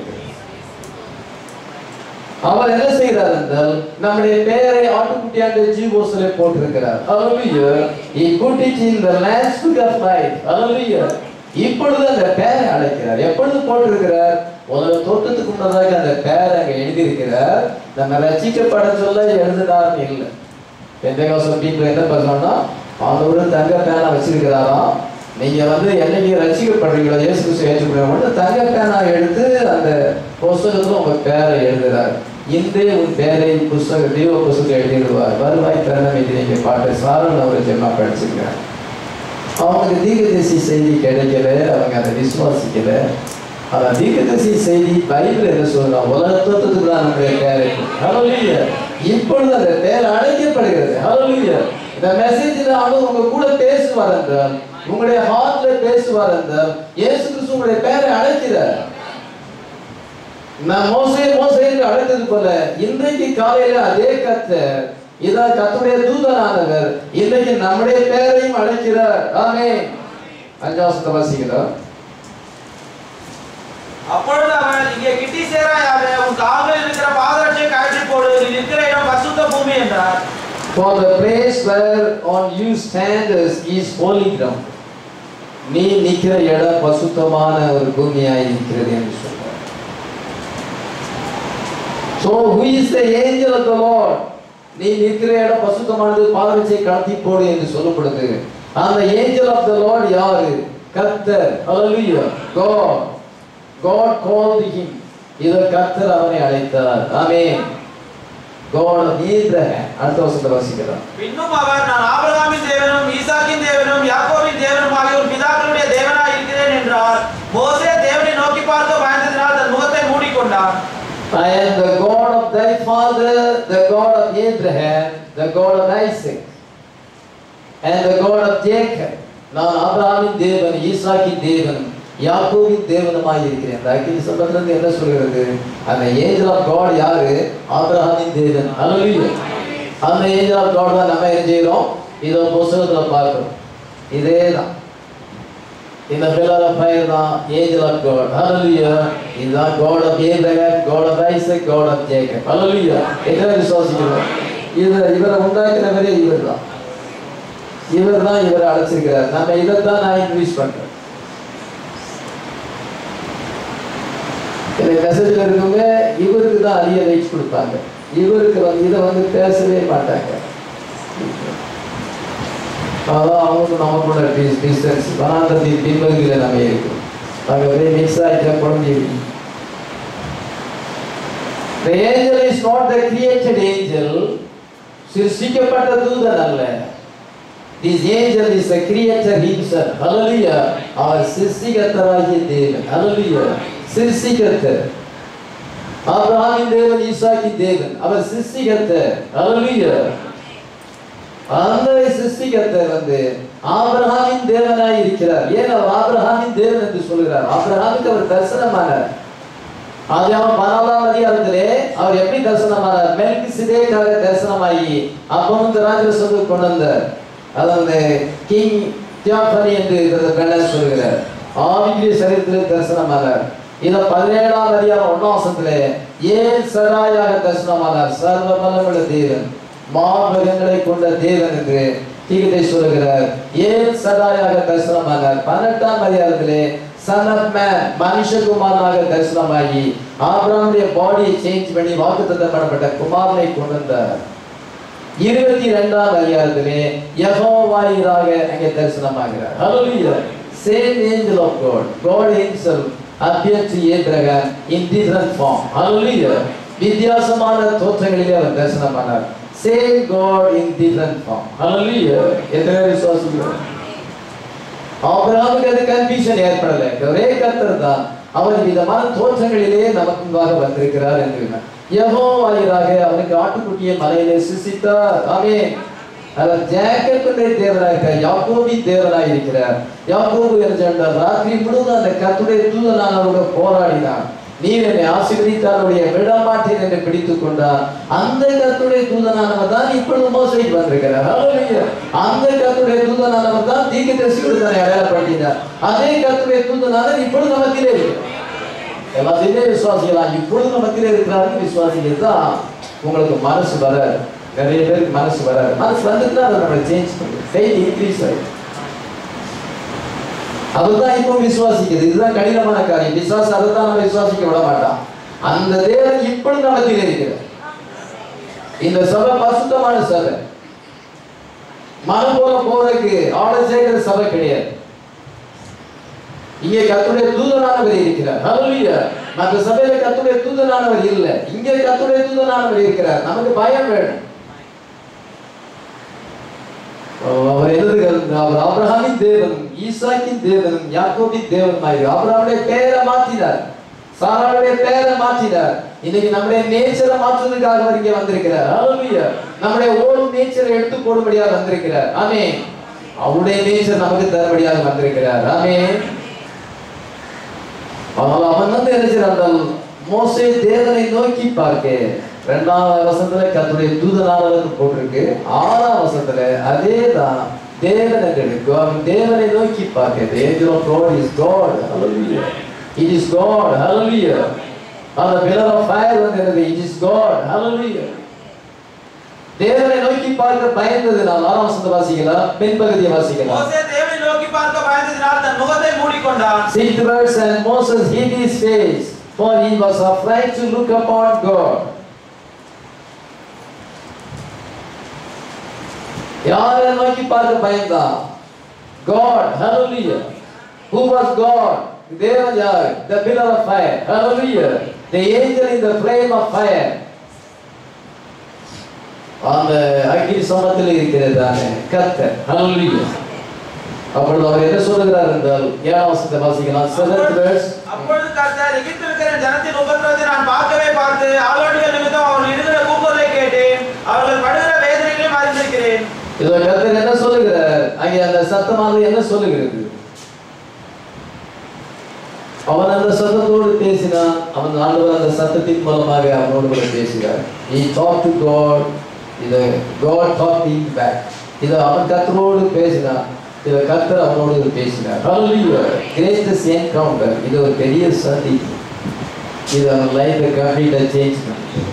அவர் என்ன செய்கிறார் என்றால் நம்முடைய பெயரை ஆட்டுக்குட்டியாண்டு ஜீவோஸிலே போட்டிருக்கிறார் Hallelujah. He put it in the Lamb's book of life. Hallelujah. இப்பொழுது அந்த பெயரை அழைக்கிறார் எப்பொழுது போட்டிருக்கிறார் முதல்ல தோட்டத்துக்கு முன்னதாக அந்த பெயரை அங்க எழுதியிருக்கிறார் நம்ம ரசிக்கப்பட சொல்ல எழுதினார்னு இல்லை பெந்தகாசம் பீப்புள் என்ன பண்ணோம்னா ஆண்டவர் தங்க பேனா வச்சிருக்கிறாராம் நீங்க வந்து என்னைக்கு ரசிக்கப்படுறீங்களோ இயேசு கிறிஸ்து ஏற்றுக்கொள்ள தங்க பேனா எடுத்து அந்த புஸ்தகத்துல உங்க பேரை எழுதுறார் இன்றே உன் பேரை புஸ்தக தெய்வ புஸ்தகம் எழுதிடுவார் வருவாய் திறனம் இது நீங்க பாட்டு சாரல் அவர் ஜெமா படிச்சிருக்கிறார் அவங்களுக்கு தீர்க்கதரிசி செய்தி கிடைக்கல அவங்க அதை விசுவாசிக்கல ஆனா தீர்க்கதரிசி செய்தி பைபிள் என்ன சொல்றா உலகத்துவத்துக்கு தான் நம்முடைய பேர் இருக்கு Hallelujah. இப்பொழுது அந்த பேர் அழைக்கப்படுகிறது Hallelujah. இந்த மெசேஜில் அவர் உங்க கூட பேசுவார் என்றால் உங்களுடைய ஹார்ட்ல பேசுவார் என்றால் இயேசு கிறிஸ்து உங்களுடைய பேரை அழைக்கிறார் நான் மோசே மோசே என்று அழைத்தது போல இன்றைக்கு காலையில அதே கத்தர் இதான் கத்துடைய தூதனானவர் இன்றைக்கு நம்முடைய பேரையும் அழைக்கிறார் ஆமே அஞ்சாவசத்தை வாசிக்கிறோம் அப்பொழுது அவன் இங்கே கிட்டி சேராயாக உன் கால்களில் இருக்கிற பாதரட்சை கழற்றி போடு நீ நிற்கிற இடம் பசுத்த பூமி என்றார் For the place where on you stand is, is holy ground. நீ நிற்கிற இடம் பசுத்தமான ஒரு பூமியாய் இருக்கிறது என்று சொல்றார் So who is the angel of the Lord? நீ நிற்கிற இடம் பசுத்தமானது பாதரட்சை கடத்தி போடு என்று சொல்லப்படுது அந்த ஏஞ்சல் ஆஃப் த லார்ட் யாரு கர்த்தர் ஹalleluya God God called him இத கர்த்தர் அவனை அழைத்தார் ஆமென் God of Abraham அடுத்த வசனத்தை வாசிக்கலாம் பின்னும் அவர் நான் ஆபிரகாமின் தேவனும் ஈசாக்கின் தேவனும் யாக்கோபின் தேவனும் ஆகிய உன் பிதாக்களுடைய தேவனாய் இருக்கிறேன் என்றார் மோசே தேவனை நோக்கி பார்க்க பயந்ததினால் தன் முகத்தை மூடிக்கொண்டான் I am the God of thy father, the God of Abraham, the God of Isaac, and the God of Jacob. நான் ஆபிரகாமின் தேவன் ஈசாக்கின் தேவன் யாக்கோபின் தேவனுமாய் இருக்கிறேன் இந்த அக்கினி சம்பந்தத்துல என்ன சொல்கிறது அந்த ஏஞ்சல் ஆஃப் காட் யாரு ஆபிரகாமின் தேவன் ஹalleluya அந்த ஏஞ்சல் ஆஃப் காட் தான் நம்ம என்ன செய்றோம் இதோ புஸ்தகத்துல பார்க்கிறோம் இதே தான் இந்த pillar of fire தான் angel of God. Hallelujah. இதுதான் God of Abraham, God of Isaac, God of Jacob. Hallelujah. எத்தனை விசுவாசிக்கிறோம் இது இவரை உண்டாக்குறவரே இவர் தான் இவர் தான் இவரை அழைச்சிருக்கிறார் நம்ம இதைத்தான் நான் இன்க்ரீஸ் பண்றேன் எனக்கு மெசேஜில் இருக்கவங்க இவருக்கு தான் அதிக ரைட்ஸ் கொடுப்பாங்க இவருக்கு வந்து இதை வந்து பேசவே மாட்டாங்க அதான் அவங்க நமக்குள்ள டிஸ் டிஸ்டன்ஸ் வனாந்தத்தின் பின்பகுதியில் நம்ம இருக்கோம் நாங்கள் ஒரே மிக்ஸ் ஆகிட்ட குழந்தை The angel is not the created angel. சிருஷ்டிக்கப்பட்ட தூதன் அல்ல This angel is the creator himself. Hallelujah. அவர் சிருஷ்டிகர்த்தராகிய தேவன். Hallelujah. சிருஷ்டிகர்த்தர். ஆபிரகாமின் தேவன் ஈசாக்கின் தேவன். அவர் சிருஷ்டிகர்த்தர். Hallelujah. அந்த சிருஷ்டிகர்த்தர் வந்து ஆபிரகாமின் தேவனாய் இருக்கிறார் ஏன் அவர் ஆபிரகாமின் தேவன் என்று சொல்கிறார் ஆபிரகாமுக்கு அவர் தரிசனமானார் ஆதியாம பதினாலாம் அதிகாரத்திலே அவர் எப்படி தரிசனமானார் மெல்கி சிதேக்காக தரிசனமாகி அப்பவும் இந்த ராஜரசத்துக்கு கொண்டு வந்தார் அது அந்த கிங் தியாபனி என்று பிரதர் சொல்கிறார் ஆவிக்குரிய சரீரத்திலே தரிசனமானார் இத பதினேழாம் அதிகாரம் ஒன்னாம் வசனத்திலே ஏன் சராயாக தரிசனமானார் சர்வ பலமுள்ள தேவன் மாபகங்களை கொண்ட தேவன் என்று தீகத்தை சொல்லுகிறார் ஏன் சதாயாக தரிசனமானார் பதினெட்டாம் அதிகாரத்திலே சன் ஆஃப் மேன் மனுஷகுமாரனாக தரிசனமாகி ஆபிரகாமுடைய பாடியை சேஞ்ச் பண்ணி வாக்குத்தத்தம் பண்ணப்பட்ட குமாரனை கொண்டு வந்தார் இருபத்தி இரண்டாம் அதிகாரத்திலே யெகோவாயிராக அங்கே தரிசனமாகிறார் ஹalleluya same angel of god god himself appeared to abraham in different form hallelujah வித்தியாசமான தோற்றங்களிலே அவர் தரிசனமானார் same God in different form hallelujah எத்தனை விசுவாசிக்கிறோம் ஆபிரகாமுக்கு அது கன்ஃபியூஷன் ஏற்படலை ஒரே கர்த்தர் தான் அவர் விதமான தோற்றங்களிலே நமக்கு முன்பாக வந்திருக்கிறார் என்று யெகோவாயிராக அவனுக்கு ஆட்டுக்குட்டியை மலையிலே சிசித்தார் ஆமென் அவர் ஜேக்கப்புடைய தேவனாக இருக்கிறார் யாக்கோபின் தேவனாக இருக்கிறார் யாக்கோபு என்ற ராத்திரி முழுவதும் அந்த கத்துடைய தூதனானவரோட போராடினார் நீர் என்னை ஆசீர்வதித்தாருடைய விடமாட்டேன் என்று பிடித்துக் கொண்டார் அந்த கத்துடைய தூதனானவர் தான் இப்பொழுது மோசைக்கு வந்திருக்கிறார் Hallelujah. அந்த கத்துடைய தூதனானவர் தான் தீர்க்கதரிசியோடு தன்னை அடையாளப்படுத்தினார் அதே கத்துடைய தூதனானவர் இப்பொழுது நமக்கிலே இருக்கிறார் எல்லாத்தையுமே விசுவாசிக்கலாம் இப்பொழுது நமக்கிலே இருக்கிறார்கள் விசுவாசிகள் தான் உங்களுக்கு மனசு வர நிறைய பேருக்கு மனசு வராது மனசு வந்துட்டு அதை நம்ம சேஞ்ச் பண்ணும் ஃபெயில் இன்க்ரீஸ் ஆகும் அதுதான் இப்போ விசுவாசிக்குது இதுதான் கடினமான காரியம் விசுவாசம் அதை தான் நம்ம விசுவாசிக்க விட மாட்டான் அந்த தேவன் இப்பொழுது நமக்கிலே இருக்கிறார் இந்த சபை பசுத்தமான சபை மனம் போல போறதுக்கு ஆர்டை செய்கிற சபை கிடையாது இங்கே கத்துடைய தூதனானவர் இருக்கிறார் ஹalleluya மற்ற சபையில கத்துடைய தூதனானவர் இல்ல இங்கே கத்துடைய தூதனானவர் இருக்கிறார் நமக்கு பயம் வேணும் அவர் எழுதுகிற அவர் ஆபிரகாமின் தேவன் ஈசாக்கின் தேவன் யாக்கோபின் தேவன் மாதிரி ஆபிரகாமுடைய பெயரை மாற்றினார் சாராளுடைய பெயரை மாற்றினார் இன்னைக்கு நம்முடைய நேச்சரை மாற்றுவதற்காக அவர் இங்கே வந்திருக்கிறார் ஹalleluya நம்முடைய ஓடும் நேச்சரை எடுத்து போடும்படியாக வந்திருக்கிறார் ஆமென் அவருடைய நேச்சர் நமக்கு தரும்படியாக வந்திருக்கிறார் ஆமென் ஆனால் அவன் வந்து என்ன செய்றான் மோசே தேவனை நோக்கி பார்க்க இரண்டாவது வசனத்துல கத்துடைய தூதனாளர் போட்டிருக்கு ஆறாம் வசனத்துல அதே தான் தேவன் என்று இருக்கு அவன் தேவனை நோக்கி பார்க்க the angel of God is God hallelujah it is God hallelujah அந்த pillar of fire வந்து என்னது it is God hallelujah தேவனை நோக்கி பார்க்க பயந்ததுனால் ஆறாம் வசனத்தை வாசிக்கலாம் பின்பகுதியை வாசிக்கலாம் மோசே தேவனை நோக்கி பார்க்க பயந்ததினால் தன் முகத்தை மூடிக்கொண்டான் Sixth verse, and Moses hid his face, for he was afraid to look upon God. யாரை நோக்கி பார்க்க பயந்தான் God, hallelujah. Who was God? தேவன் யார்? The pillar of fire, hallelujah. The angel in the flame of fire. அந்த அக்னி சமத்தில் இருக்கிறதானே கர்த்தர் hallelujah. அப்பொழுது அவர் என்ன சொல்லுகிறார் என்றால் ஏழாம் வசனத்தை வாசிக்கலாம் செவன்த் வெர்ஸ் அப்பொழுது கர்த்தர் எகிப்தில் இருக்கிற ஜனத்தின் உபத்திரவத்தை நான் பார்க்கவே பார்த்து ஆளோடிகள் நிமித்தம் அவர்கள் இடுகிற கூக்குரலை கேட்டேன் அவர்கள் படுகிற வேதனைகளையும் அறிந்திருக்கிறேன் இதுல கர்த்தர் என்ன சொல்லுகிறார் அங்கே அந்த சத்தமானது என்ன சொல்லுகிறது அவன் அந்த சத்தத்தோடு பேசினான் அவன் ஆண்டவர் அந்த சத்தத்தின் மூலமாக அவனோடு கூட பேசுகிறார் he talked to God இது God talked him back இது அவன் கர்த்தரோடு பேசினான் இது கர்த்தர் அவனோடு பேசினார் hallelujah greatest encounter இது ஒரு பெரிய சந்திப்பு இது அவன் லைஃபை கம்ப்ளீட்டாக சேஞ்ச் பண்ணி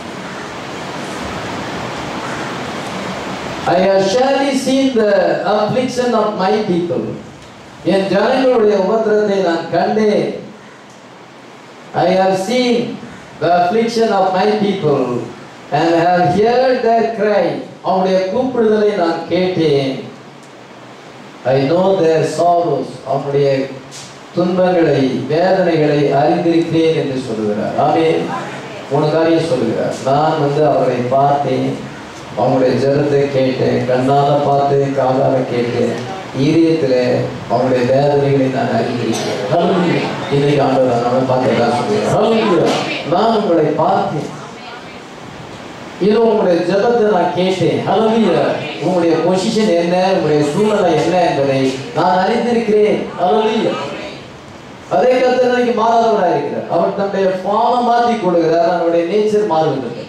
I have surely seen the affliction of my people. என் ஜனங்களுடைய உபத்திரத்தை நான் கண்டேன் I have seen the affliction of my people and have heard their cry. அவனுடைய கூப்பிடுதலை நான் கேட்டேன் I know their sorrows. அவனுடைய துன்பங்களை வேதனைகளை அறிந்திருக்கிறேன் என்று சொல்லுகிறார் ஆமென் மூணு காரியம் சொல்லுகிறார் நான் வந்து அவரை பார்த்தேன் அவங்களுடைய ஜெபத்தை கேட்டேன் கண்ணால பார்த்தேன் காதால கேட்டேன் ஈரியத்துல அவங்களுடைய வேதனைகளை நான் அறிந்திருக்கிறேன் Hallelujah. இன்னைக்கு ஆண்டவர் நம்ம பார்த்ததா சொல்லுகிறேன் Hallelujah. நான் உங்களை பார்த்தேன் இது உங்களுடைய ஜெபத்தை நான் கேட்டேன் Hallelujah. உங்களுடைய பொசிஷன் என்ன உங்களுடைய சூழ்நிலை என்ன என்பதை நான் அறிந்திருக்கிறேன் Hallelujah. அதே கருத்து இன்னைக்கு மாறாதவராக இருக்கிறார் அவர் தன்னுடைய ஃபார்மை மாற்றி கொடுக்கிறார் அவருடைய நேச்சர் மாறுவதில்லை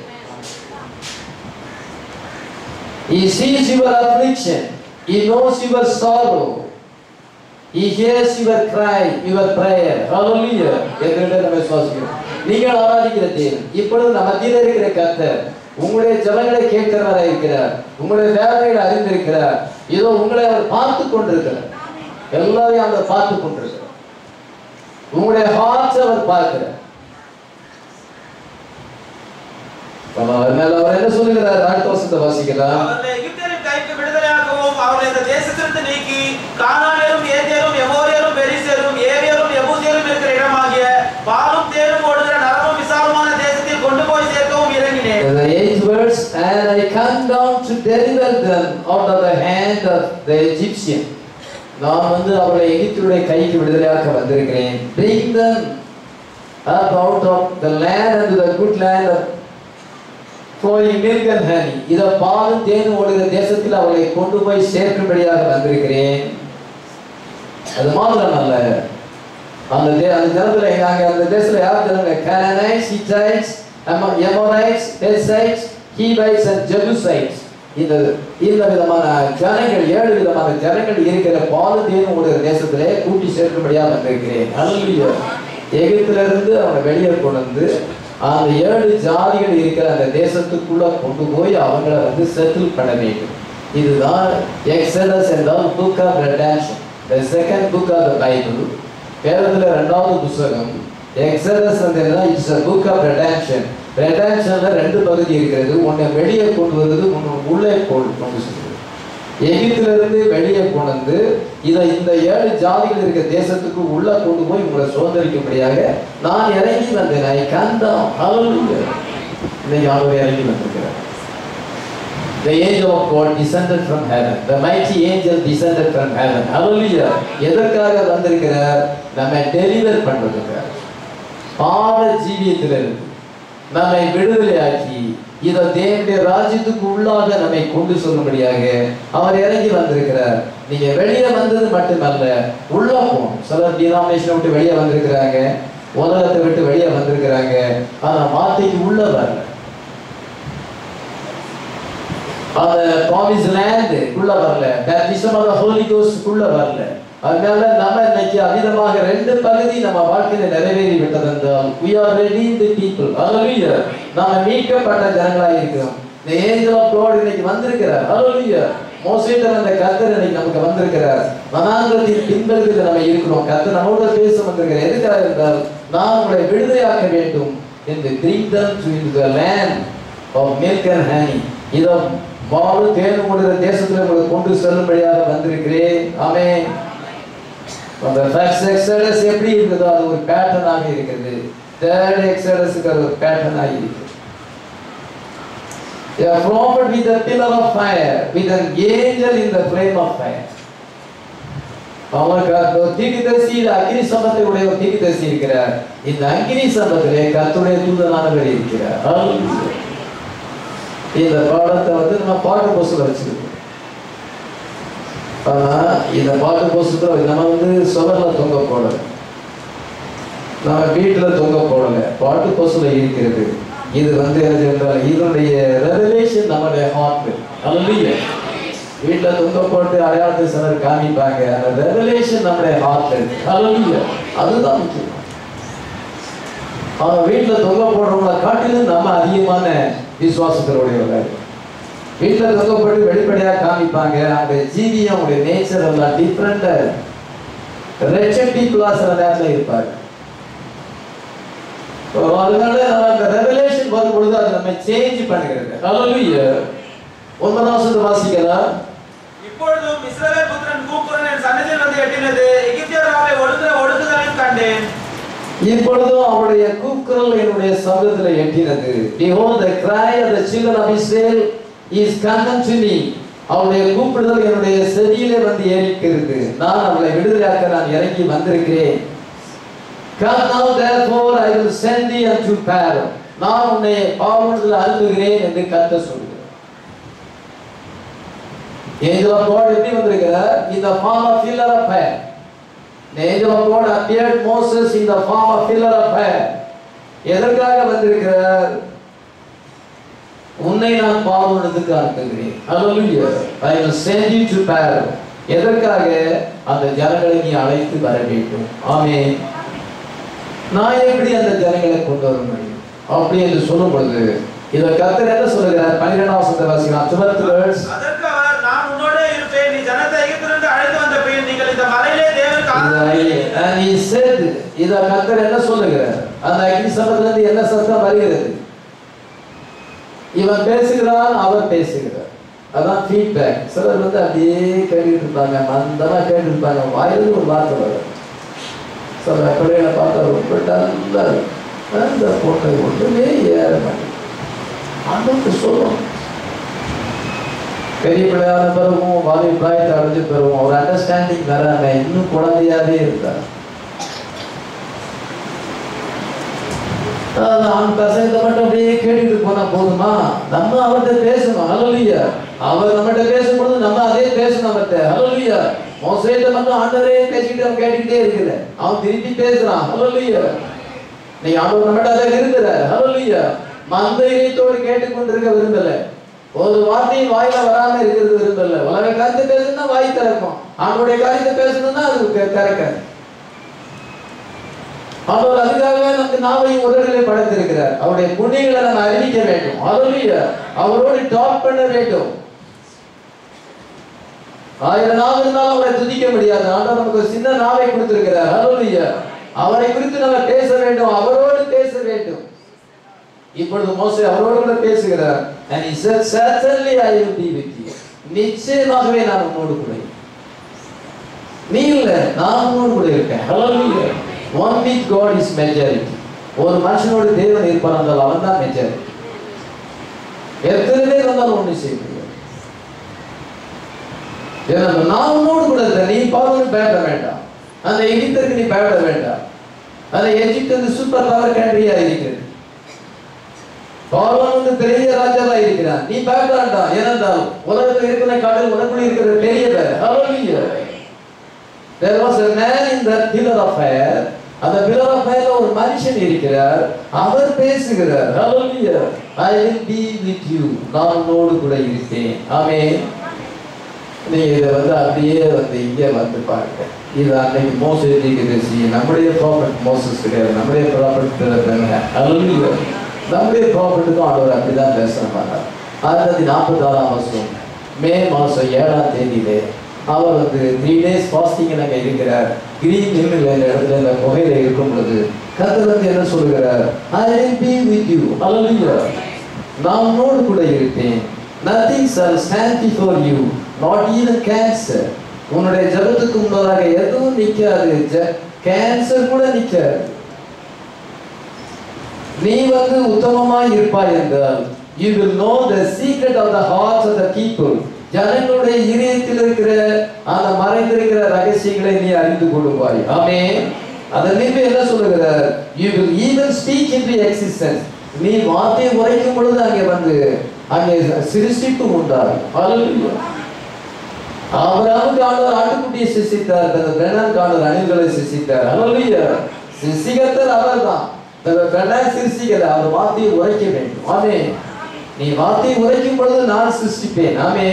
He sees your affliction. He knows your sorrow. He hears your cry, your prayer. Hallelujah. என்கிட்ட நம்ம விசுவாசிக்கிறோம். நீங்கள் ஆராதிக்கிற தேவன் இப்பொழுது நம்ம மத்தியில் இருக்கிற கர்த்தர் உங்களுடைய ஜபங்களை கேட்கிறவராக இருக்கிறார் உங்களுடைய வேதனைகளை அறிந்திருக்கிறார் இதோ உங்களை அவர் பார்த்து கொண்டிருக்கிறார் எல்லாரையும் அவர் பார்த்து கொண்டிருக்கிறார் உங்களுடைய ஹார்ட்ஸ் அவர் பார்க்கிறார் அவர் மேல அவர் என்ன சொல்லுகிறார் அடுத்த வருஷத்தை வாசிக்கலாம் அவர்களை எகிப்தியரின் கைக்கு விடுதலையாக்கவும் அவர்களை இந்த தேசத்திலிருந்து நீக்கி கானானியரும் ஏத்தியரும் எமோரியரும் பெரிசியரும் ஏவியரும் எபூசியரும் இருக்கிற இடமாகிய பாலும் தேரும் ஓடுகிற நரமும் விசாலமான தேசத்தில் கொண்டு போய் சேர்க்கவும் இறங்கினேன் The eighth verse, and I come down to deliver them out of the hand of the Egyptian. நான் வந்து அவர்களை எகிப்துடைய கைக்கு விடுதலையாக்க வந்திருக்கிறேன் bring them up out of the land and the good land of flowing milk and honey இத பாலும் தேனும் ஓடுகிற தேசத்தில் அவளை கொண்டு போய் சேர்க்கும்படியாக வந்திருக்கிறேன் அது மாத்திரம் அல்ல அந்த தே அந்த ஜனத்துல நாங்க அந்த தேசத்துல யார் ஜனங்க கனனைட்ஸ் ஹிட்டைட்ஸ் எமோனைட்ஸ் பெர்சைட்ஸ் ஹீவைட்ஸ் அண்ட் ஜெபுசைட்ஸ் இந்த இந்த விதமான ஜனங்கள் ஏழு விதமான ஜனங்கள் இருக்கிற பாலும் தேனும் ஓடுகிற தேசத்திலே கூட்டி சேர்க்கும்படியாக வந்திருக்கிறேன் அல்ல எகிப்துல இருந்து அவனை வெளியே கொண்டு வந்து அந்த ஏழு ஜாதிகள் இருக்கிற அந்த தேசத்துக்குள்ள கொண்டு போய் அவங்கள வந்து செட்டில் பண்ண வேண்டும் இதுதான் எக்ஸடஸ் என்றால் book of redemption the second book of the Bible வேதத்துல ரெண்டாவது புஸ்தகம் எக்ஸடஸ் வந்து it's a book of redemption ரெடான்ஷன்ல ரெண்டு பகுதி இருக்கிறது ஒன்னு வெளியே கொண்டு வருது ஒன்னு உள்ளே கொண்டு கொண்டு செல்வது எகிப்துல இருந்து வெளியே கொண்டு வந்து இதை இந்த ஏழு ஜாதிகள் இருக்கிற தேசத்துக்கு உள்ள கொண்டு போய் உங்களை சுதந்திரிக்கும்படியாக நான் இறங்கி வந்தேன் ஐ கந்தம் ஹalleluya இன்னைக்கு ஆண்டவர் இறங்கி வந்திருக்கிறார் The angel of God descended from heaven. The mighty angel descended from heaven. Hallelujah. எதற்காக வந்திருக்கிறார் நம்மை டெலிவர் பண்றதுக்காக பாவ ஜீவியத்திலிருந்து நம்மை விடுதலையாக்கி இதை தேவனுடைய ராஜ்யத்துக்கு உள்ளாக நம்மை கொண்டு சொல்லும்படியாக அவர் இறங்கி வந்திருக்கிறார் நீங்க வெளியே வந்தது மட்டுமல்ல உள்ள போகணும் சிலர் டினாமினேஷனை விட்டு வெளியே வந்திருக்கிறாங்க உலகத்தை விட்டு வெளியே வந்திருக்கிறாங்க ஆனா வார்த்தைக்கு உள்ள வரல அந்த ப்ராமிஸ் லேண்ட் உள்ள வரல பேப்டிசம் ஆஃப் ஹோலி கோஸ்ட் உள்ள வரல அதனால நம்ம இன்னைக்கு அவிதமாக ரெண்டு பகுதி நம்ம வாழ்க்கையில நிறைவேறி விட்டது என்றால் we are redeemed people hallelujah நாம மீட்கப்பட்ட ஜனங்களாய் இருக்கிறோம் the angel of god இன்னைக்கு வந்திருக்கிறார் hallelujah மோசேட்ட அந்த கர்த்தர் இன்னைக்கு நமக்கு வந்திருக்கிறார் வனாந்திரத்தின் பின்பகுதியில் நம்ம இருக்கிறோம் கர்த்தர் நம்மோட பேச வந்திருக்கிறார் எதுக்காக என்றால் நான் உங்களை விடுதலையாக்க வேண்டும் என்று bring them to into the land of milk and honey இதோ வாழு தேன் ஓடுகிற தேசத்துல உங்களை கொண்டு செல்லும்படியாக வந்திருக்கிறேன் ஆமென் அந்த ஃபர்ஸ்ட் எக்ஸடஸ் எப்படி இருக்குதோ அது ஒரு பேட்டர்னாக இருக்கிறது தேர்ட் எக்ஸடஸ்க்கு அது ஒரு பேட்டர்னாக இருக்குது They are formed with a pillar of fire, with an angel in the flame of fire. அவனுக்கு அந்த தீர்க்கதரிசி அக்னி சம்பத்தை உடைய ஒரு தீர்க்கதரிசி இருக்கிறார் இந்த அக்னி சம்பத்திலே கர்த்தருடைய தூதனானவர் இருக்கிறார் Hallelujah. இந்த பாடத்தை வந்து நம்ம பாட்டு புஸ்தகம் வச்சிருக்கோம் ஆனா இந்த பாட்டு புஸ்தகம் நம்ம வந்து சுவர்ல தொங்க போடல நம்ம வீட்டுல தொங்க போடல பாட்டு புஸ்தகம் இருக்கிறது இது வந்து என்ன என்றால் இதனுடைய ரெவலேஷன் நம்முடைய ஹார்ட் அல்லையே வீட்டுல தொங்க போட்டு அடையாளத்தை சிலர் காமிப்பாங்க அந்த ரெவலேஷன் நம்முடைய ஹார்ட் அல்லையே அதுதான் முக்கியம் அவங்க வீட்டுல தொங்க போடுறவங்கள காட்டிலும் நம்ம அதிகமான விசுவாசத்தினுடையவர்கள் வீட்டுல தொங்க போட்டு வெளிப்படையா காமிப்பாங்க அவங்க ஜீவியம் அவங்களுடைய நேச்சர் எல்லாம் டிஃப்ரெண்டா ரெச்சன் பீப்புளா சில நேரத்துல இருப்பாங்க So, அதனால நம்ம அந்த ரெவலேஷன் வரும் பொழுது அது நம்ம சேஞ்ச் பண்ணுகிறது ஹalleluya ஒன்பதாம் வசனத்தை வாசிக்கலாம் இப்பொழுதும் இஸ்ரவேல் புத்திரன் கூக்குரல் என் சன்னதியில் வந்து எட்டினது எகிப்தியராவை ஒடுங்குற ஒடுக்குதலையும் கண்டேன் இப்பொழுதும் அவருடைய கூக்குரல் என்னுடைய சமூகத்தில் எட்டினது behold the cry of the children of Israel is come to me அவருடைய கூப்பிடுதல் என்னுடைய செவியிலே வந்து ஏறிக்கிறது நான் அவளை விடுதலையாக்க நான் இறங்கி வந்திருக்கிறேன் come now therefore I will send thee unto Pharaoh நான் உன்னை பாவத்தில் அனுப்புகிறேன் என்று கத்த சொல்கிறார் angel of God எப்படி வந்திருக்கிறார் in the form of pillar of fire The angel of God appeared Moses in the form of pillar of fire. எதற்காக வந்திருக்கிறார் உன்னை நான் பாவனத்துக்கு அனுப்புகிறேன் Hallelujah. I will send you to Pharaoh. எதற்காக அந்த ஜனங்களை நீ அழைத்து வர வேண்டும் ஆமே நான் எப்படி அந்த ஜனங்களை கொண்டு வர முடியும் அப்படி என்று சொல்லும் பொழுது இதை கத்தர் என்ன சொல்லுகிறார் பன்னிரெண்டாம் வசனத்தை வாசிக்கலாம் டுவெல்த் வேர்ட்ஸ் அதற்கு அவர் நான் உன்னோடே இருப்பேன் நீ ஜனத்தை எகிப்திலிருந்து அழைத்து வந்த பின் நீங்கள் இந்த மலையிலே தேவனுக்கு ஆராதனை And he said, இத கத்தர் என்ன சொல்லுகிறார் அந்த அக்னி சம்பத்திலிருந்து என்ன சத்தம் வருகிறது இவன் பேசுகிறான் அவர் பேசுகிறார் அதான் ஃபீட்பேக் சிலர் வந்து அப்படியே கேட்டுட்டு இருப்பாங்க மந்தமா கேட்டு இருப்பாங்க வாயிலிருந்து ஒரு வார்த்தை வரும் சில பிள்ளைகளை பார்த்தா ரொம்ப டல்லா இருக்கும். அந்த பொண்ணு ஒன்றுமே ஏற மாட்டேங்குது ஆண்டவருக்கு சொல்லும் பெரிய பிள்ளையான பிறகும் வாலி பிராயத்தை அடைஞ்ச பிறகும் ஒரு அண்டர்ஸ்டாண்டிங் வராம இன்னும் குழந்தையாவே இருந்தார் அதாவது அவன் பசங்க மட்டும் அப்படியே கேட்டுட்டு போனா போதுமா நம்ம அவர்கிட்ட பேசணும் ஹalleluya அவர் நம்மகிட்ட பேசும்பொழுது நம்ம அதே பேசணும் அவர்கிட்ட ஹalleluya மோசேட்ட மட்டும் ஆண்டவரே பேசிட்டு அவன் கேட்டுக்கிட்டே இருக்குது அவன் திருப்பி பேசுறான் ஹalleluya நீ ஆண்டவர் நம்மகிட்ட அதை விரும்புறாரு ஹalleluya மந்த இதயத்தோடு கேட்டுக்கொண்டிருக்க விரும்பல ஒரு வார்த்தையும் வாயில வராம இருக்கிறது விரும்பல உலக காரியத்தை பேசணும்னா வாய் திறக்கும் ஆண்டோடைய காரியத்தை பேசணும்னா அது க- திறக்காது அவர் அதுக்காகவே நமக்கு நாவையும் உதடுகளை படைத்திருக்கிறார் அவருடைய புண்ணியங்களை நம்ம அறிவிக்க வேண்டும் அதுலய அவரோடு டாக் பண்ண வேண்டும் ஆயிரம் நாள் இருந்தாலும் அவரை துதிக்க முடியாது ஆண்டவர் நமக்கு ஒரு சின்ன நாவை கொடுத்திருக்கிறார் அதுலய அவரை குறித்து நம்ம பேச வேண்டும் அவரோடு பேச வேண்டும் இப்பொழுது மோசே அவரோடு கூட பேசுகிறார் and he said certainly i will be with you நிச்சயமாகவே நான் உன்னோடு கூட இருக்கிறேன். நீ இல்ல நான் உன்னோடு கூட இருக்கேன் ஹalleluya one with god is majority ஒரு மனுஷனோடு தேவன் இருப்பான் என்றால் அவன் தான் மெஜாரிட்டி எத்தனை பேர் வந்தாலும் ஒண்ணு செய்ய முடியாது ஏன்னா நான் உன்னோடு கூட இருக்கேன் நீ பார்வனுக்கு பயப்பட வேண்டாம் அந்த எகிப்தருக்கு நீ பயப்பட வேண்டாம் அந்த எகிப்து வந்து சூப்பர் பவர் கண்ட்ரியா இருக்கிறது பார்வன் வந்து பெரிய ராஜாவா இருக்கிறான் நீ பயப்பட வேண்டாம் ஏனென்றால் உலகத்தில் இருக்கிற காடில் உனக்குள்ள இருக்கிற பெரியவர் ஹalleluya There was a man in the pillar of fire. அந்த pillar of fire ஒரு மனுஷன் இருக்கிறார் அவர் பேசுகிறார் Hallelujah. I will be with you. நான் உன்னோடு கூட இருப்பேன் ஆமென் நீங்க இதை வந்து அப்படியே வந்து இங்கே வந்து பாருங்க இது அன்னைக்கு மோசே தீர்க்கதரிசி நம்முடைய ப்ராஃபட் மோசஸ் கிடையாது நம்முடைய ப்ராஃபட் Hallelujah. நம்முடைய ப்ராஃபட்டுக்கும் ஆண்டவர் அப்படிதான் பேசுறாங்க ஆயிரத்தி நாற்பத்தி ஆறாம் வருஷம் மே மாசம் ஏழாம் தேதியிலே அவர் வந்து த்ரீ டேஸ் ஃபாஸ்டிங் அங்கே இருக்கிறார் கிரீன் ஹில்லில் இந்த இடத்துல இந்த குகையில இருக்கும் பொழுது கர்த்தர் வந்து என்ன சொல்லுகிறார் ஐ will be with you hallelujah நான் உன்னோடு கூட இருப்பேன் nothing shall stand before you not even cancer உன்னுடைய ஜெபத்துக்கு முன்னதாக எதுவும் நிக்காது கேன்சர் கூட நிக்காது நீ வந்து உத்தமமாய் இருப்பாய் என்றால் you will know the secret of the hearts of the people ஜனங்களுடைய இதயத்தில் இருக்கிற அந்த மறைந்திருக்கிற ரகசியங்களை நீ அறிந்து கொள்வாய் ஆமே அதன் மீது என்ன சொல்லுகிறார் you will even speak into existence நீ வார்த்தையை உரைக்கும் பொழுது அங்கே வந்து அங்கே சிருஷ்டிப்பு உண்டாகும் Hallelujah. ஆபிரகாமுக்கு ஆண்டவர் ஆட்டுக்குட்டியை சிருஷ்டித்தார் தனது பெண்ணான் ஆண்டவர் அணில்களை சிருஷ்டித்தார் Hallelujah. சிருஷ்டிகர்த்தர் அவர்தான் தனது பெண்ணான் சிருஷ்டிக்கல அவர் வார்த்தையை உரைக்க வேண்டும் ஆமே நீ வார்த்தையை உரைக்கும் பொழுது நான் சிருஷ்டிப்பேன் ஆமே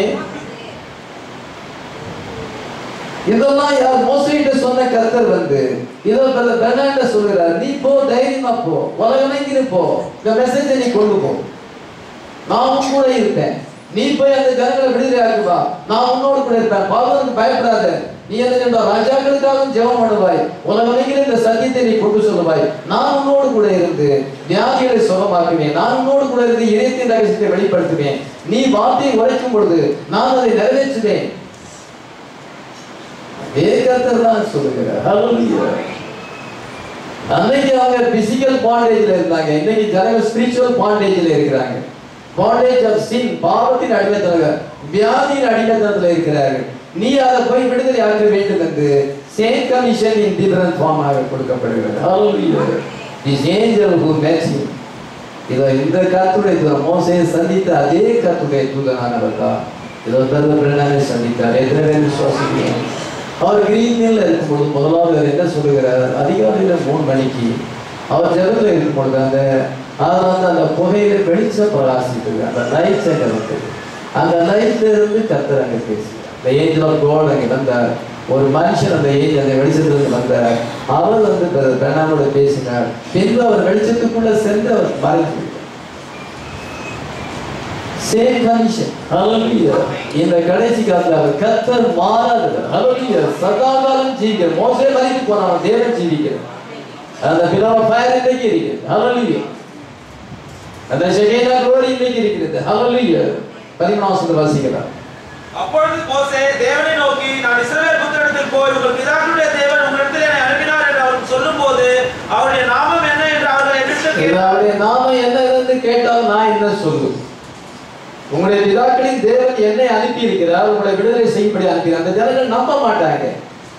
இதெல்லாம் யார் மோசையிட்ட சொன்ன கர்த்தர் வந்து இதோ பிரதர் பெர்னாண்ட சொல்கிறார் நீ போ தைரியமா போ உலகமெங்கிரு போ இந்த மெசேஜை நீ கொண்டு போ நான் உன் கூட இருப்பேன் நீ போய் அந்த ஜனங்களை விடுதலை ஆக்குவா நான் உன்னோடு கூட இருப்பேன் பாவனுக்கு பயப்படாத நீ என்ன செய்வா? ராஜாக்களுக்காகவும் ஜெபம் பண்ணுவாய் உலகமெங்கிலும் இந்த சத்தியத்தை நீ கொண்டு சொல்லுவாய் நான் உன்னோடு கூட இருந்து வியாதிகளை சுகமாக்குவேன் நான் உன்னோடு கூட இருந்து இதயத்தின் ரகசியத்தை வெளிப்படுத்துவேன் நீ வார்த்தையை உரைக்கும் பொழுது நான் அதை நிறைவேற்றுவேன் ஏகத்தர் தான் சொல்லுகிறார் Hallelujah. அன்னைக்கு அவங்க பிசிக்கல் பாண்டேஜ்ல இருந்தாங்க இன்னைக்கு ஜனங்கள் ஸ்பிரிச்சுவல் பாண்டேஜ்ல இருக்கிறாங்க பாண்டேஜ் ஆஃப் சின் பாவத்தின் அடிமைத்தனங்க வியாதியின் அடிமைத்தனத்துல இருக்கிறார்கள் நீ அதை போய் விடுதலை ஆக்க வேண்டும் என்று same commission in different form ஆக கொடுக்கப்படுகிறது Hallelujah. This angel who met him இதோ இந்த கத்துடைய தூதன் மோசையை சந்தித்த அதே கத்துடைய தூதனானவர் தான் இதோ தருவ பிரணாமை சந்தித்தார் எத்தனை பேர் விசுவாசிக்கிறோம் அவர் கிரீன் மில்ல இருக்கும்போது முதலாவது அவர் என்ன சொல்லுகிறார் அதிகாலையில மூணு மணிக்கு அவர் ஜெபத்தில் இருக்கும்பொழுது அந்த அதில் வந்து அந்த புகையில வெளிச்சம் பிரகாசித்தது அந்த லைட் சென்டர் வந்தது அந்த லைட்ல இருந்து கத்தர் அங்கே பேசுகிறார் இந்த ஏஞ்சல் ஆஃப் கோட் அங்கே வந்தார் ஒரு மனுஷன் அந்த ஏஞ்சல் அந்த வெளிச்சத்திலிருந்து வந்தார் அவர் வந்து பெண்ணாமோட பேசினார் பின்பு அவர் வெளிச்சத்துக்குள்ள சென்று அவர் மறைந்து விட்டார். சேம் கண்டிஷன் ஹalleluya இந்த கடைசி காலத்துல அவர் கர்த்தர் மாறாதவர் ஹalleluya சதா காலம் ஜீவிக்கிற மோசே மரித்து போனான் தேவன் ஜீவிக்கிறார் அந்த பிலாவ ஃபயர் இன்றைக்கு இருக்கிறது ஹalleluya அந்த ஷெகேனா glory இன்றைக்கு இருக்கிறது ஹalleluya பதிமூணாம் வசனத்தை வாசிக்கலாம் அப்பொழுது மோசே தேவனை நோக்கி நான் இஸ்ரவேல் புத்திரத்தில் போய் உங்கள் பிதாக்களுடைய தேவன் உங்களிடத்தில் என்னை அனுப்பினார் என்று அவருக்கு சொல்லும்போது அவருடைய நாமம் என்ன என்று அவர்கள் என்னிடத்தில் இது கேட்டார்கள். அவருடைய நாமம் என்ன என்று கேட்டால் நான் என்ன சொல்லு உங்களுடைய பிதாக்களின் தேவன் என்னை அனுப்பி இருக்கிறார் உங்களை விடுதலை செய்யும்படி அனுப்பி அந்த ஜனங்கள் நம்ப மாட்டாங்க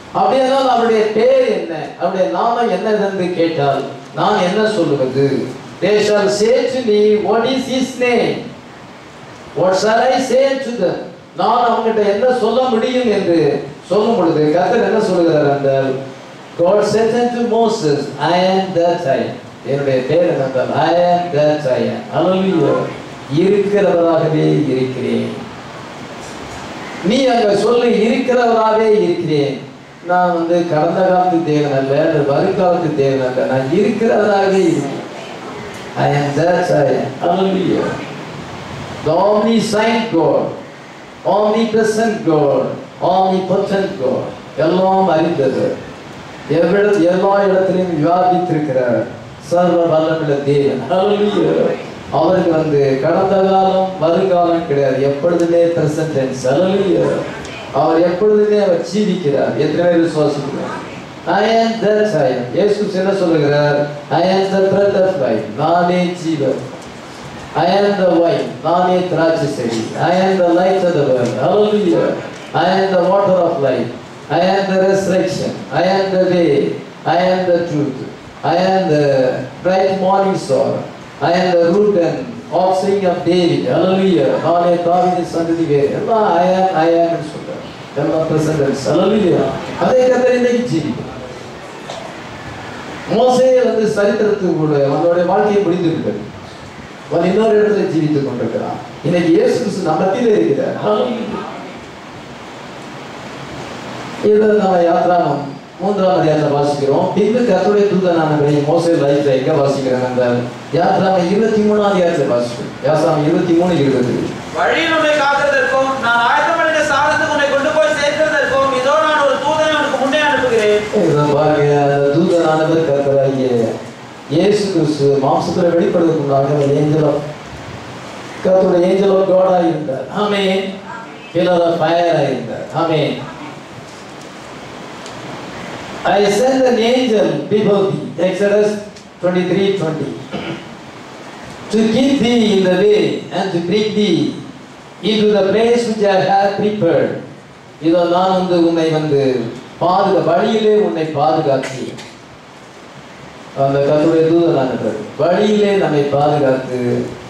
அப்படியானால் அவருடைய பேர் என்ன அவருடைய நாமம் என்ன என்று கேட்டால் நான் என்ன சொல்லுவது they shall say to me what is his name what shall i say to them நான் அவங்ககிட்ட என்ன சொல்ல முடியும் என்று சொல்லும் பொழுது கர்த்தர் என்ன சொல்லுகிறார் அந்த God said unto Moses I am that I am என்னுடைய பேர் என்னென்றால் I am that I am Hallelujah இருக்கிறவராகவே இருக்கிறேன் நீ அங்க சொல்லு இருக்கிறவராகவே இருக்கிறேன் நான் வந்து கடந்த காலத்து தேவன் அல்ல அல்லது வருங்காலத்து தேவன் அல்ல நான் இருக்கிறவராகவே இருக்கிறேன் I am that I am. Hallelujah. The omniscient God, omnipresent God, omnipotent God. எல்லாம் அறிந்தது எவ்விட எல்லா இடத்திலையும் விவாதித்திருக்கிறார் சர்வ வல்லமுள்ள தேவன் Hallelujah. அவருக்கு வந்து கடந்த காலம் வருங்காலம் கிடையாது எப்பொழுதுமே பிரசன்ட் டென்ஸ் Hallelujah. அவர் எப்பொழுதுமே அவர் ஜீவிக்கிறார் எத்தனை பேர் விசுவாசிக்கிறார் I am that I am. இயேசு என்ன சொல்லுகிறார் I am the bread of life. நானே ஜீவன் I am the wine. நானே திராட்சை செடி I am the light of the world. Hallelujah. I am the water of life. I am the resurrection. I am the way. I am the truth. I am the bright morning star. I am the root and offspring of David. Hallelujah. நானே தாவீதின் சந்ததி வேறு எல்லாம் I am I am ன்னு சொல்றார் எல்லாம் பிரசன்டன்ஸ் Hallelujah. அதே கத்தர் இன்னைக்கு ஜீவிக்கும் மோசே வந்து சரித்திரத்துக்கு கூட அவனுடைய வாழ்க்கையை முடிந்து விட்டது அவன் இன்னொரு இடத்துல ஜீவித்துக் கொண்டிருக்கிறான் இன்னைக்கு இயேசு கிறிஸ்து நம்ம மத்தியில இருக்கிறார் Hallelujah. இதை நம்ம யாத்ராமம் மூன்றாம் அதிகாரத்தை வாசிக்கிறோம் பின்பு கர்த்தருடைய தூதனானவரை மோசே லைஃப்ல எங்க வாசிக்கிறாங்க என்றால் யாத்ராமம் இருபத்தி மூணாம் அதிகாரத்தை வாசிக்கிறோம் யாத்ராமம் இருபத்தி மூணு இருபது வழியில் உன்னை காக்கிறதற்கும் நான் ஆயத்தம் பண்ணின சாதத்துக்கு உன்னை கொண்டு போய் சேர்க்கிறதற்கும் இதோ நான் ஒரு தூதனை உனக்கு முன்னே அனுப்புகிறேன் இதை பாருங்க அந்த தூதனானவர் கர்த்தராகிய இயேசு கிறிஸ்து மாம்சத்துல வெளிப்படுவதற்கு முன்னாக ஏஞ்சல் ஆஃப் கர்த்தருடைய ஏஞ்சல் ஆஃப் காடா இருந்தார் ஆமே பில்லர் ஆஃப் ஃபயரா இருந்தார் ஆமே I send an angel before thee, Exodus 23 20, to keep thee in the way and to bring thee into the place which I have prepared. இதோ நான் வந்து உன்னை வந்து பாதுகா வழியிலே உன்னை பாதுகாத்து அந்த கத்துடைய தூதனானவர் வழியிலே நம்மை பாதுகாத்து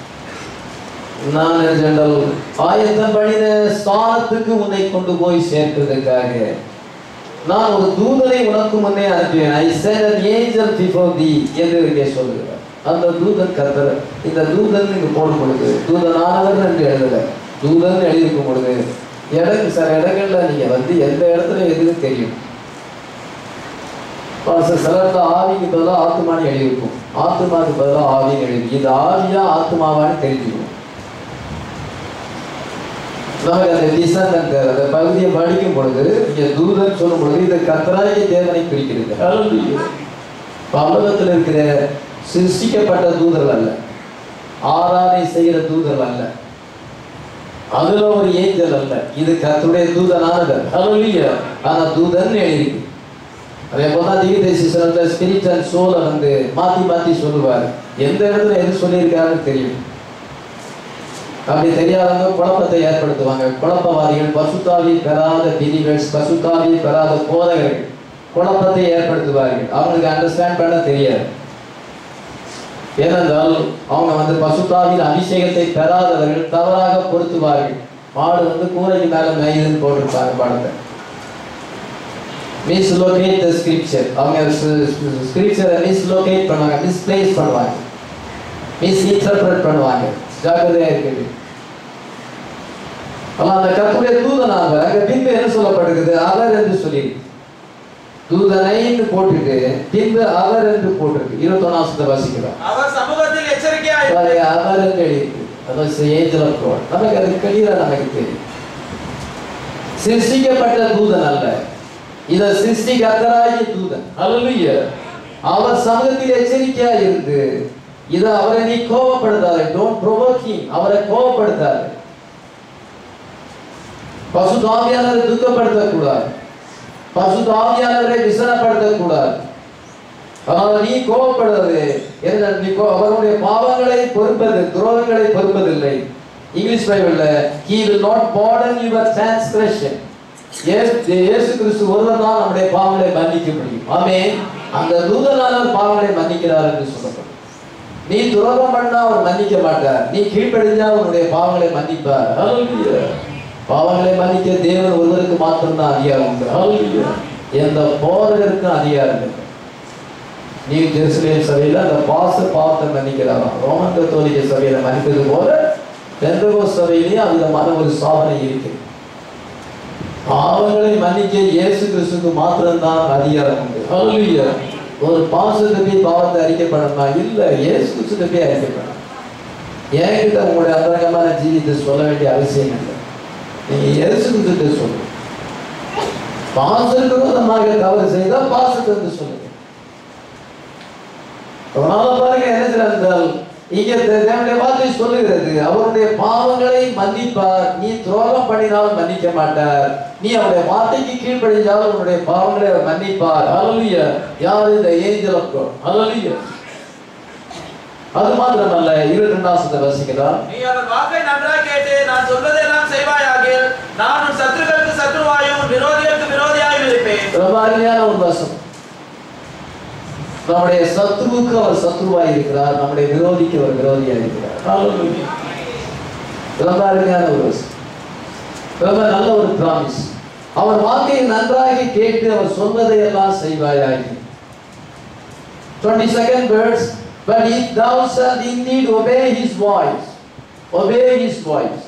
நான் ஜெனரல் ஆயத்தம் பண்ணின ஸ்தானத்துக்கு உன்னை கொண்டு போய் சேர்க்கிறதுக்காக நான் ஒரு தூதனை உனக்கு முன்னே அனுப்பினேன் ஐ said an angel before thee என்று இங்கே சொல்லுகிறார் அந்த தூதன் கர்த்தர் இந்த தூதன் இங்கு போடும் பொழுது தூதனானவர் என்று எழுதல தூதன் எழுதியிருக்கும் பொழுது இடம் சில இடங்கள்ல நீங்க வந்து எந்த இடத்துல எதுன்னு தெரியும் பாஸ்டர் சில இடத்துல ஆவிக்கு பதிலாக ஆத்துமான்னு எழுதியிருக்கும் ஆத்துமாக்கு பதிலாக ஆவின்னு எழுதி இது ஆவியா ஆத்துமாவான்னு தெரிஞ்சுக்கணும் நமக்கு அந்த டிசன் அந்த அந்த பகுதியை படிக்கும் பொழுது இங்க தூதன் சொல்லும் பொழுது இந்த கத்தராகிய தேவனை குறிக்கிறது Hallelujah. பல்லவத்தில் இருக்கிற சிருஷ்டிக்கப்பட்ட தூதர்கள் அல்ல ஆராதனை செய்கிற தூதர்கள் அல்ல அதுல ஒரு ஏஞ்சல் அல்ல இது கர்த்தருடைய தூதனானவர் Hallelujah. ஆனா தூதன் எழுதிருக்கு அதே போல தான் தீவிர ஸ்பிரிட் அண்ட் சோலை வந்து மாத்தி மாத்தி சொல்லுவார் எந்த இடத்துல எது சொல்லியிருக்காருன்னு தெரியும் அப்படி தெரியாதவங்க குழப்பத்தை ஏற்படுத்துவாங்க குழப்பவாதிகள் பசுத்தாவி பெறாத பிலிவர்ஸ் பசுத்தாவி பெறாத போதகர்கள் குழப்பத்தை ஏற்படுத்துவார்கள் அவங்களுக்கு அண்டர்ஸ்டாண்ட் பண்ண தெரியாது ஏனென்றால் அவங்க வந்து பசுத்தாவின் அபிஷேகத்தை பெறாதவர்கள் தவறாக பொருத்துவார்கள் மாடு வந்து கூரைக்கு மேல மேயுதுன்னு போட்டிருப்பாங்க படத்தை மிஸ்லோகேட் த ஸ்கிரிப்சர் அவங்க ஸ்கிரிப்சரை மிஸ்லோகேட் பண்ணுவாங்க மிஸ்பிளேஸ் பண்ணுவாங்க மிஸ் இன்டர்பிரட் பண்ணுவாங்க ஜாக்கிரதையா இருக்குது ஆனா அந்த கத்துடைய தூதனாக அங்க பின்பு என்ன சொல்லப்படுகிறது அவர் என்று சொல்லி தூதனைன்னு போட்டுட்டு பின்பு அவர் என்று போட்டிருக்கு இருபத்தொன்னாசத்தை வாசிக்கிறோம் அவர் சமூகத்தில் எச்சரிக்கையா பாருங்க, அவர் என்று எழுதியிருக்கு அதான் ஏஞ்சல் ஆஃப் காட் நமக்கு அது கிளியரா நமக்கு தெரியும் சிருஷ்டிக்கப்பட்ட தூதன் அல்ல இத சிருஷ்டிகர்த்தராகிய தூதன் அல்ல அவர் சமூகத்தில் எச்சரிக்கையா இருந்து இத அவரை நீ கோபப்படுத்தாரு டோன்ட் ப்ரொவோக் அவரை கோபப்படுத்தாரு பசு தாவியானவரை துக்கப்படுத்தக்கூடாது பசு தாவியானவரை விசனப்படுத்தக்கூடாது ஆனால் நீ கோபப்படுவது என்ன நீ கோ- அவருடைய பாவங்களை பொறுப்பது துரோகங்களை பொறுப்பதில்லை இங்கிலீஷ் பைபிள்ல he will not pardon your transgression இயேசு இயேசு கிறிஸ்து ஒருவர் தான் நம்முடைய பாவங்களை மன்னிக்க முடியும் ஆமென் அந்த தூதனானவர் பாவங்களை மன்னிக்கிறார் என்று சொல்லப்படும் நீ துரோகம் பண்ணா அவர் மன்னிக்க மாட்டார் நீ கீழ்ப்படிஞ்சா உன்னுடைய பாவங்களை மன்னிப்பார் Hallelujah. பாவங்களை மன்னிக்க தேவன் ஒருவருக்கு மாத்திரம்தான் அதிகாரம் உண்டு Hallelujah. எந்த போதகருக்கும் அதிகாரம் இல்லை நீ ஜெருசலேம் சபையில அந்த பாச பாவத்தை மன்னிக்கிறாராம் ரோமன் கத்தோலிக்க சபையில மன்னிப்பது போல பெந்தகோ சபையிலேயும் அவ்விதமான ஒரு சாதனை இருக்கு பாவங்களை மன்னிக்க இயேசு கிறிஸ்துக்கு மாத்திரம்தான் அதிகாரம் உண்டு Hallelujah. ஒரு பாசத்தை போய் பாவத்தை அறிக்கப்படணுமா இல்ல இயேசு கிறிஸ்துட்ட போய் அறிக்கப்படணும் என்கிட்ட உங்களுடைய அந்தரங்கமான ஜீவித்தை சொல்ல வேண்டிய அவசியம் இல்லை நீங்க இயேசு கிறிஸ்துட்ட சொல்லுங்க பாசத்துக்கு விரோதமாக தவறு செய்தால் பாசத்தை வந்து சொல்லுங்க அதனால பாருங்க என்ன செய்றார் இங்க தே- தேவனுடைய வார்த்தை சொல்லுகிறது அவருடைய பாவங்களை மன்னிப்பார் நீ துரோகம் பண்ணினாலும் மன்னிக்க மாட்டார் நீ அவருடைய வார்த்தைக்கு கீழ்ப்படிஞ்சாலும் உன்னுடைய பாவங்களை அவர் மன்னிப்பார் அலலிய யார் இந்த ஏஞ்சல் ஆஃப் காட் அலலிய அது மாத்திரமல்ல இருபத்தி நாசத்தை வசிக்கிறார் நீ அவர் வாக்கை நன்றாய் கேட்டு நான் சொல்வதெல்லாம் செய்வாயாகில் நான் உன் சத்துருக்களுக்கு சத்துருவாயும் உன் விரோதிகளுக்கு விரோதியாயும் இருப்பேன் ரொம்ப அருமையான ஒரு வசம் நம்முடைய சத்ருவுக்கு அவர் சத்ருவாய் இருக்கிறார் நம்முடைய விரோதிக்கு அவர் விரோதியாக இருக்கிறார் Hallelujah. ரொம்ப அருமையான ஒரு வசம் ரொம்ப நல்ல ஒரு பிராமிஸ் அவர் வார்த்தையை நன்றாக கேட்டு அவர் சொல்வதை எல்லாம் செய்வாயாகி 22nd verse but if thou shalt indeed obey his voice obey his voice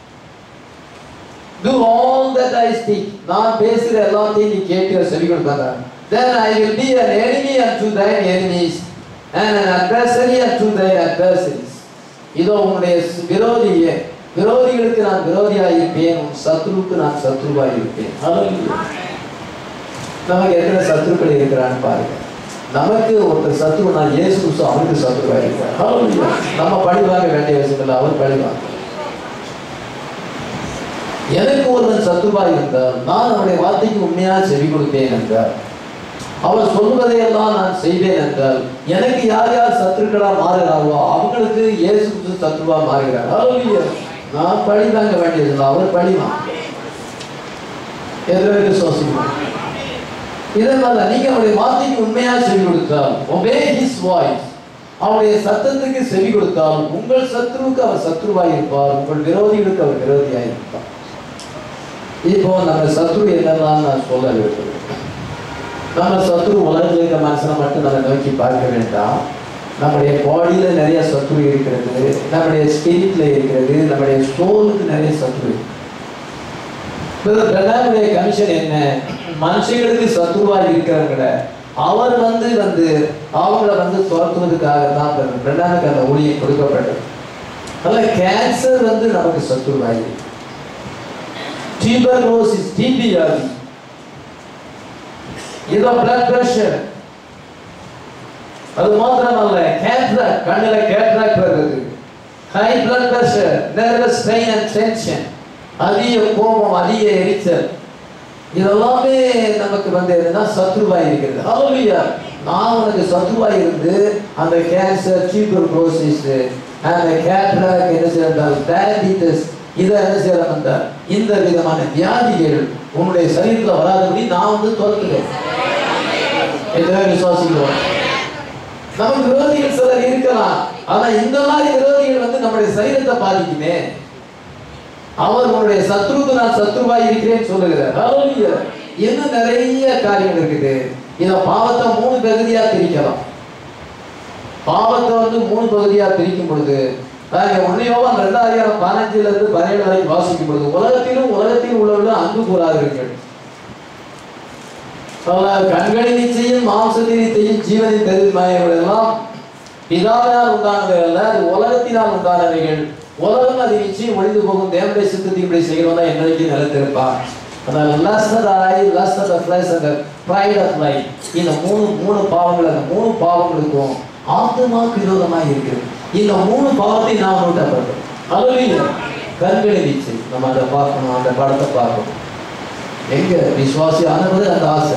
do all that I speak நான் பேசுகிற எல்லாத்தையும் நீ கேட்டு செவி கொடுப்பாங்க then I will be an enemy unto thine enemies and an adversary unto thine adversaries இதோ உன்னுடைய விரோதியே விரோதிகளுக்கு நான் விரோதியாக இருப்பேன் உன் சத்ருவுக்கு நான் சத்ருவாக இருப்பேன் Hallelujah. நமக்கு எத்தனை சத்ருக்கள் இருக்கிறான்னு பாருங்க நமக்கு ஒருத்தர் சத்ரு நான் இயேசு கிறிஸ்து அவனுக்கு சத்ருவாக இருக்கிறார் Hallelujah. நம்ம பழி வாங்க வேண்டிய அவசியம் இல்லை அவர் பழி வாங்க எனக்கு ஒருவன் சத்துருவா இருந்தால் நான் அவருடைய வார்த்தைக்கு உண்மையா செவி கொடுப்பேன் என்றார் அவர் சொல்வதையெல்லாம் நான் செய்வேன் என்றால் எனக்கு யார் யார் சத்துருக்களா மாறுகிறார்களோ அவங்களுக்கு இயேசு கிறிஸ்து சத்துருவா மாறுகிறார் Hallelujah. நான் பழி வாங்க வேண்டியதில்லை அவர் பழி வாங்க எதிர்க்கு சுவாசிக்கணும் இதனால நீங்க அவருடைய வார்த்தைக்கு உண்மையா செவி கொடுத்தால் ஒபே ஹிஸ் வாய்ஸ் அவருடைய சத்தத்துக்கு செவி கொடுத்தால் உங்கள் சத்ருவுக்கு அவர் சத்ருவாய் இருப்பார் உங்கள் விரோதிகளுக்கு அவர் விரோதியாய் இருப்பார் இப்போ நம்ம சத்ரு என்னெல்லாம் நான் சொல்ல விரும்புகிறேன் நம்ம சத்ரு உலகத்தில் இருக்க மனுஷனை மட்டும் நம்ம நோக்கி பார்க்க வேண்டாம் நம்முடைய பாடியில நிறைய சத்ரு இருக்கிறது நம்முடைய ஸ்பிரிட்ல இருக்கிறது நம்முடைய சோலுக்கு நிறைய சத்ரு இருக்கு பிரதானுடைய கமிஷன் என்ன மனுஷங்களுக்கு சத்ருவா இருக்கிறவங்கள அவர் வந்து வந்து அவங்கள வந்து துரத்துவதற்காக தான் பிரதானுக்கு அந்த ஊழியம் கொடுக்கப்பட்டது அதனால கேன்சர் வந்து நமக்கு சத்ருவாயி டியூபர்லோசிஸ் டிபி வியாதி இதோ பிளட் பிரஷர் அது மாத்திரமல்ல கேட்ராக் கண்ணுல கேட்ராக் வருது high blood pressure nervous strain and tension அதிக கோபம் அதிக எரிச்சல் இதெல்லாமே நமக்கு வந்து என்னன்னா சத்ருவாய் இருக்கிறது ஹalleluya நான் உனக்கு சத்ருவாய் இருந்து அந்த கேன்சர் டியூபர்குலோசிஸ் அந்த கேட்ராக் என்ன செய்யறால் டயபிட்டிஸ் இதை என்ன செய்யறாங்க அந்த இந்த விதமான வியாதிகள் உன்னுடைய சரீரத்தில் வராதபடி நான் வந்து துரத்துறேன் இதை விசுவாசிக்கிறோம் நமக்கு விரோதிகள் சிலர் இருக்கலாம் ஆனா இந்த மாதிரி விரோதிகள் வந்து நம்முடைய சரீரத்தை பாதிக்குமே அவர் உன்னுடைய சத்ருக்கு நான் சத்ருவாய் இருக்கிறேன்னு சொல்லுகிறார் Hallelujah. இன்னும் நிறைய காரியங்கள் இருக்குது இத பாவத்தை மூணு பகுதியா பிரிக்கலாம் பாவத்தை வந்து மூணு பகுதியா பிரிக்கும் பொழுது நாங்க ஒன்னையோவா ரெண்டாயிரம் பதினஞ்சுல இருந்து பதினேழு வரைக்கும் வாசிக்கும் பொழுது உலகத்திலும் உலகத்தில் உள்ளவர்களும் அன்பு கூறாதீர்கள் கண்களின் நிச்சயம் மாம்சத்தின் நிச்சயம் ஜீவனின் பெருமாயங்கள் எல்லாம் பிதாவினால் உண்டானவைகள் அல்ல அது உலகத்தினால் உண்டானவைகள் உலகம் அது நிச்சயம் ஒழிந்து போகும் தேவனுடைய சித்தத்தை இப்படி செய்கிறோம் தான் என்னைக்கு நிலைத்திருப்பார் அதனால lust of the eye, lust of the flesh and the pride of life இந்த மூணு மூணு பாவங்கள் அந்த மூணு பாவங்களுக்கும் ஆத்மாவுக்கு விரோதமாக இருக்கிறது இந்த மூணு பாவத்தை நாம் நோட்டப்பட்டோம் அதுலயும் கண்களின் இச்சை நம்ம அதை பார்க்கணும் அந்த படத்தை பார்க்கணும் எங்க விசுவாசி ஆனது அந்த ஆசை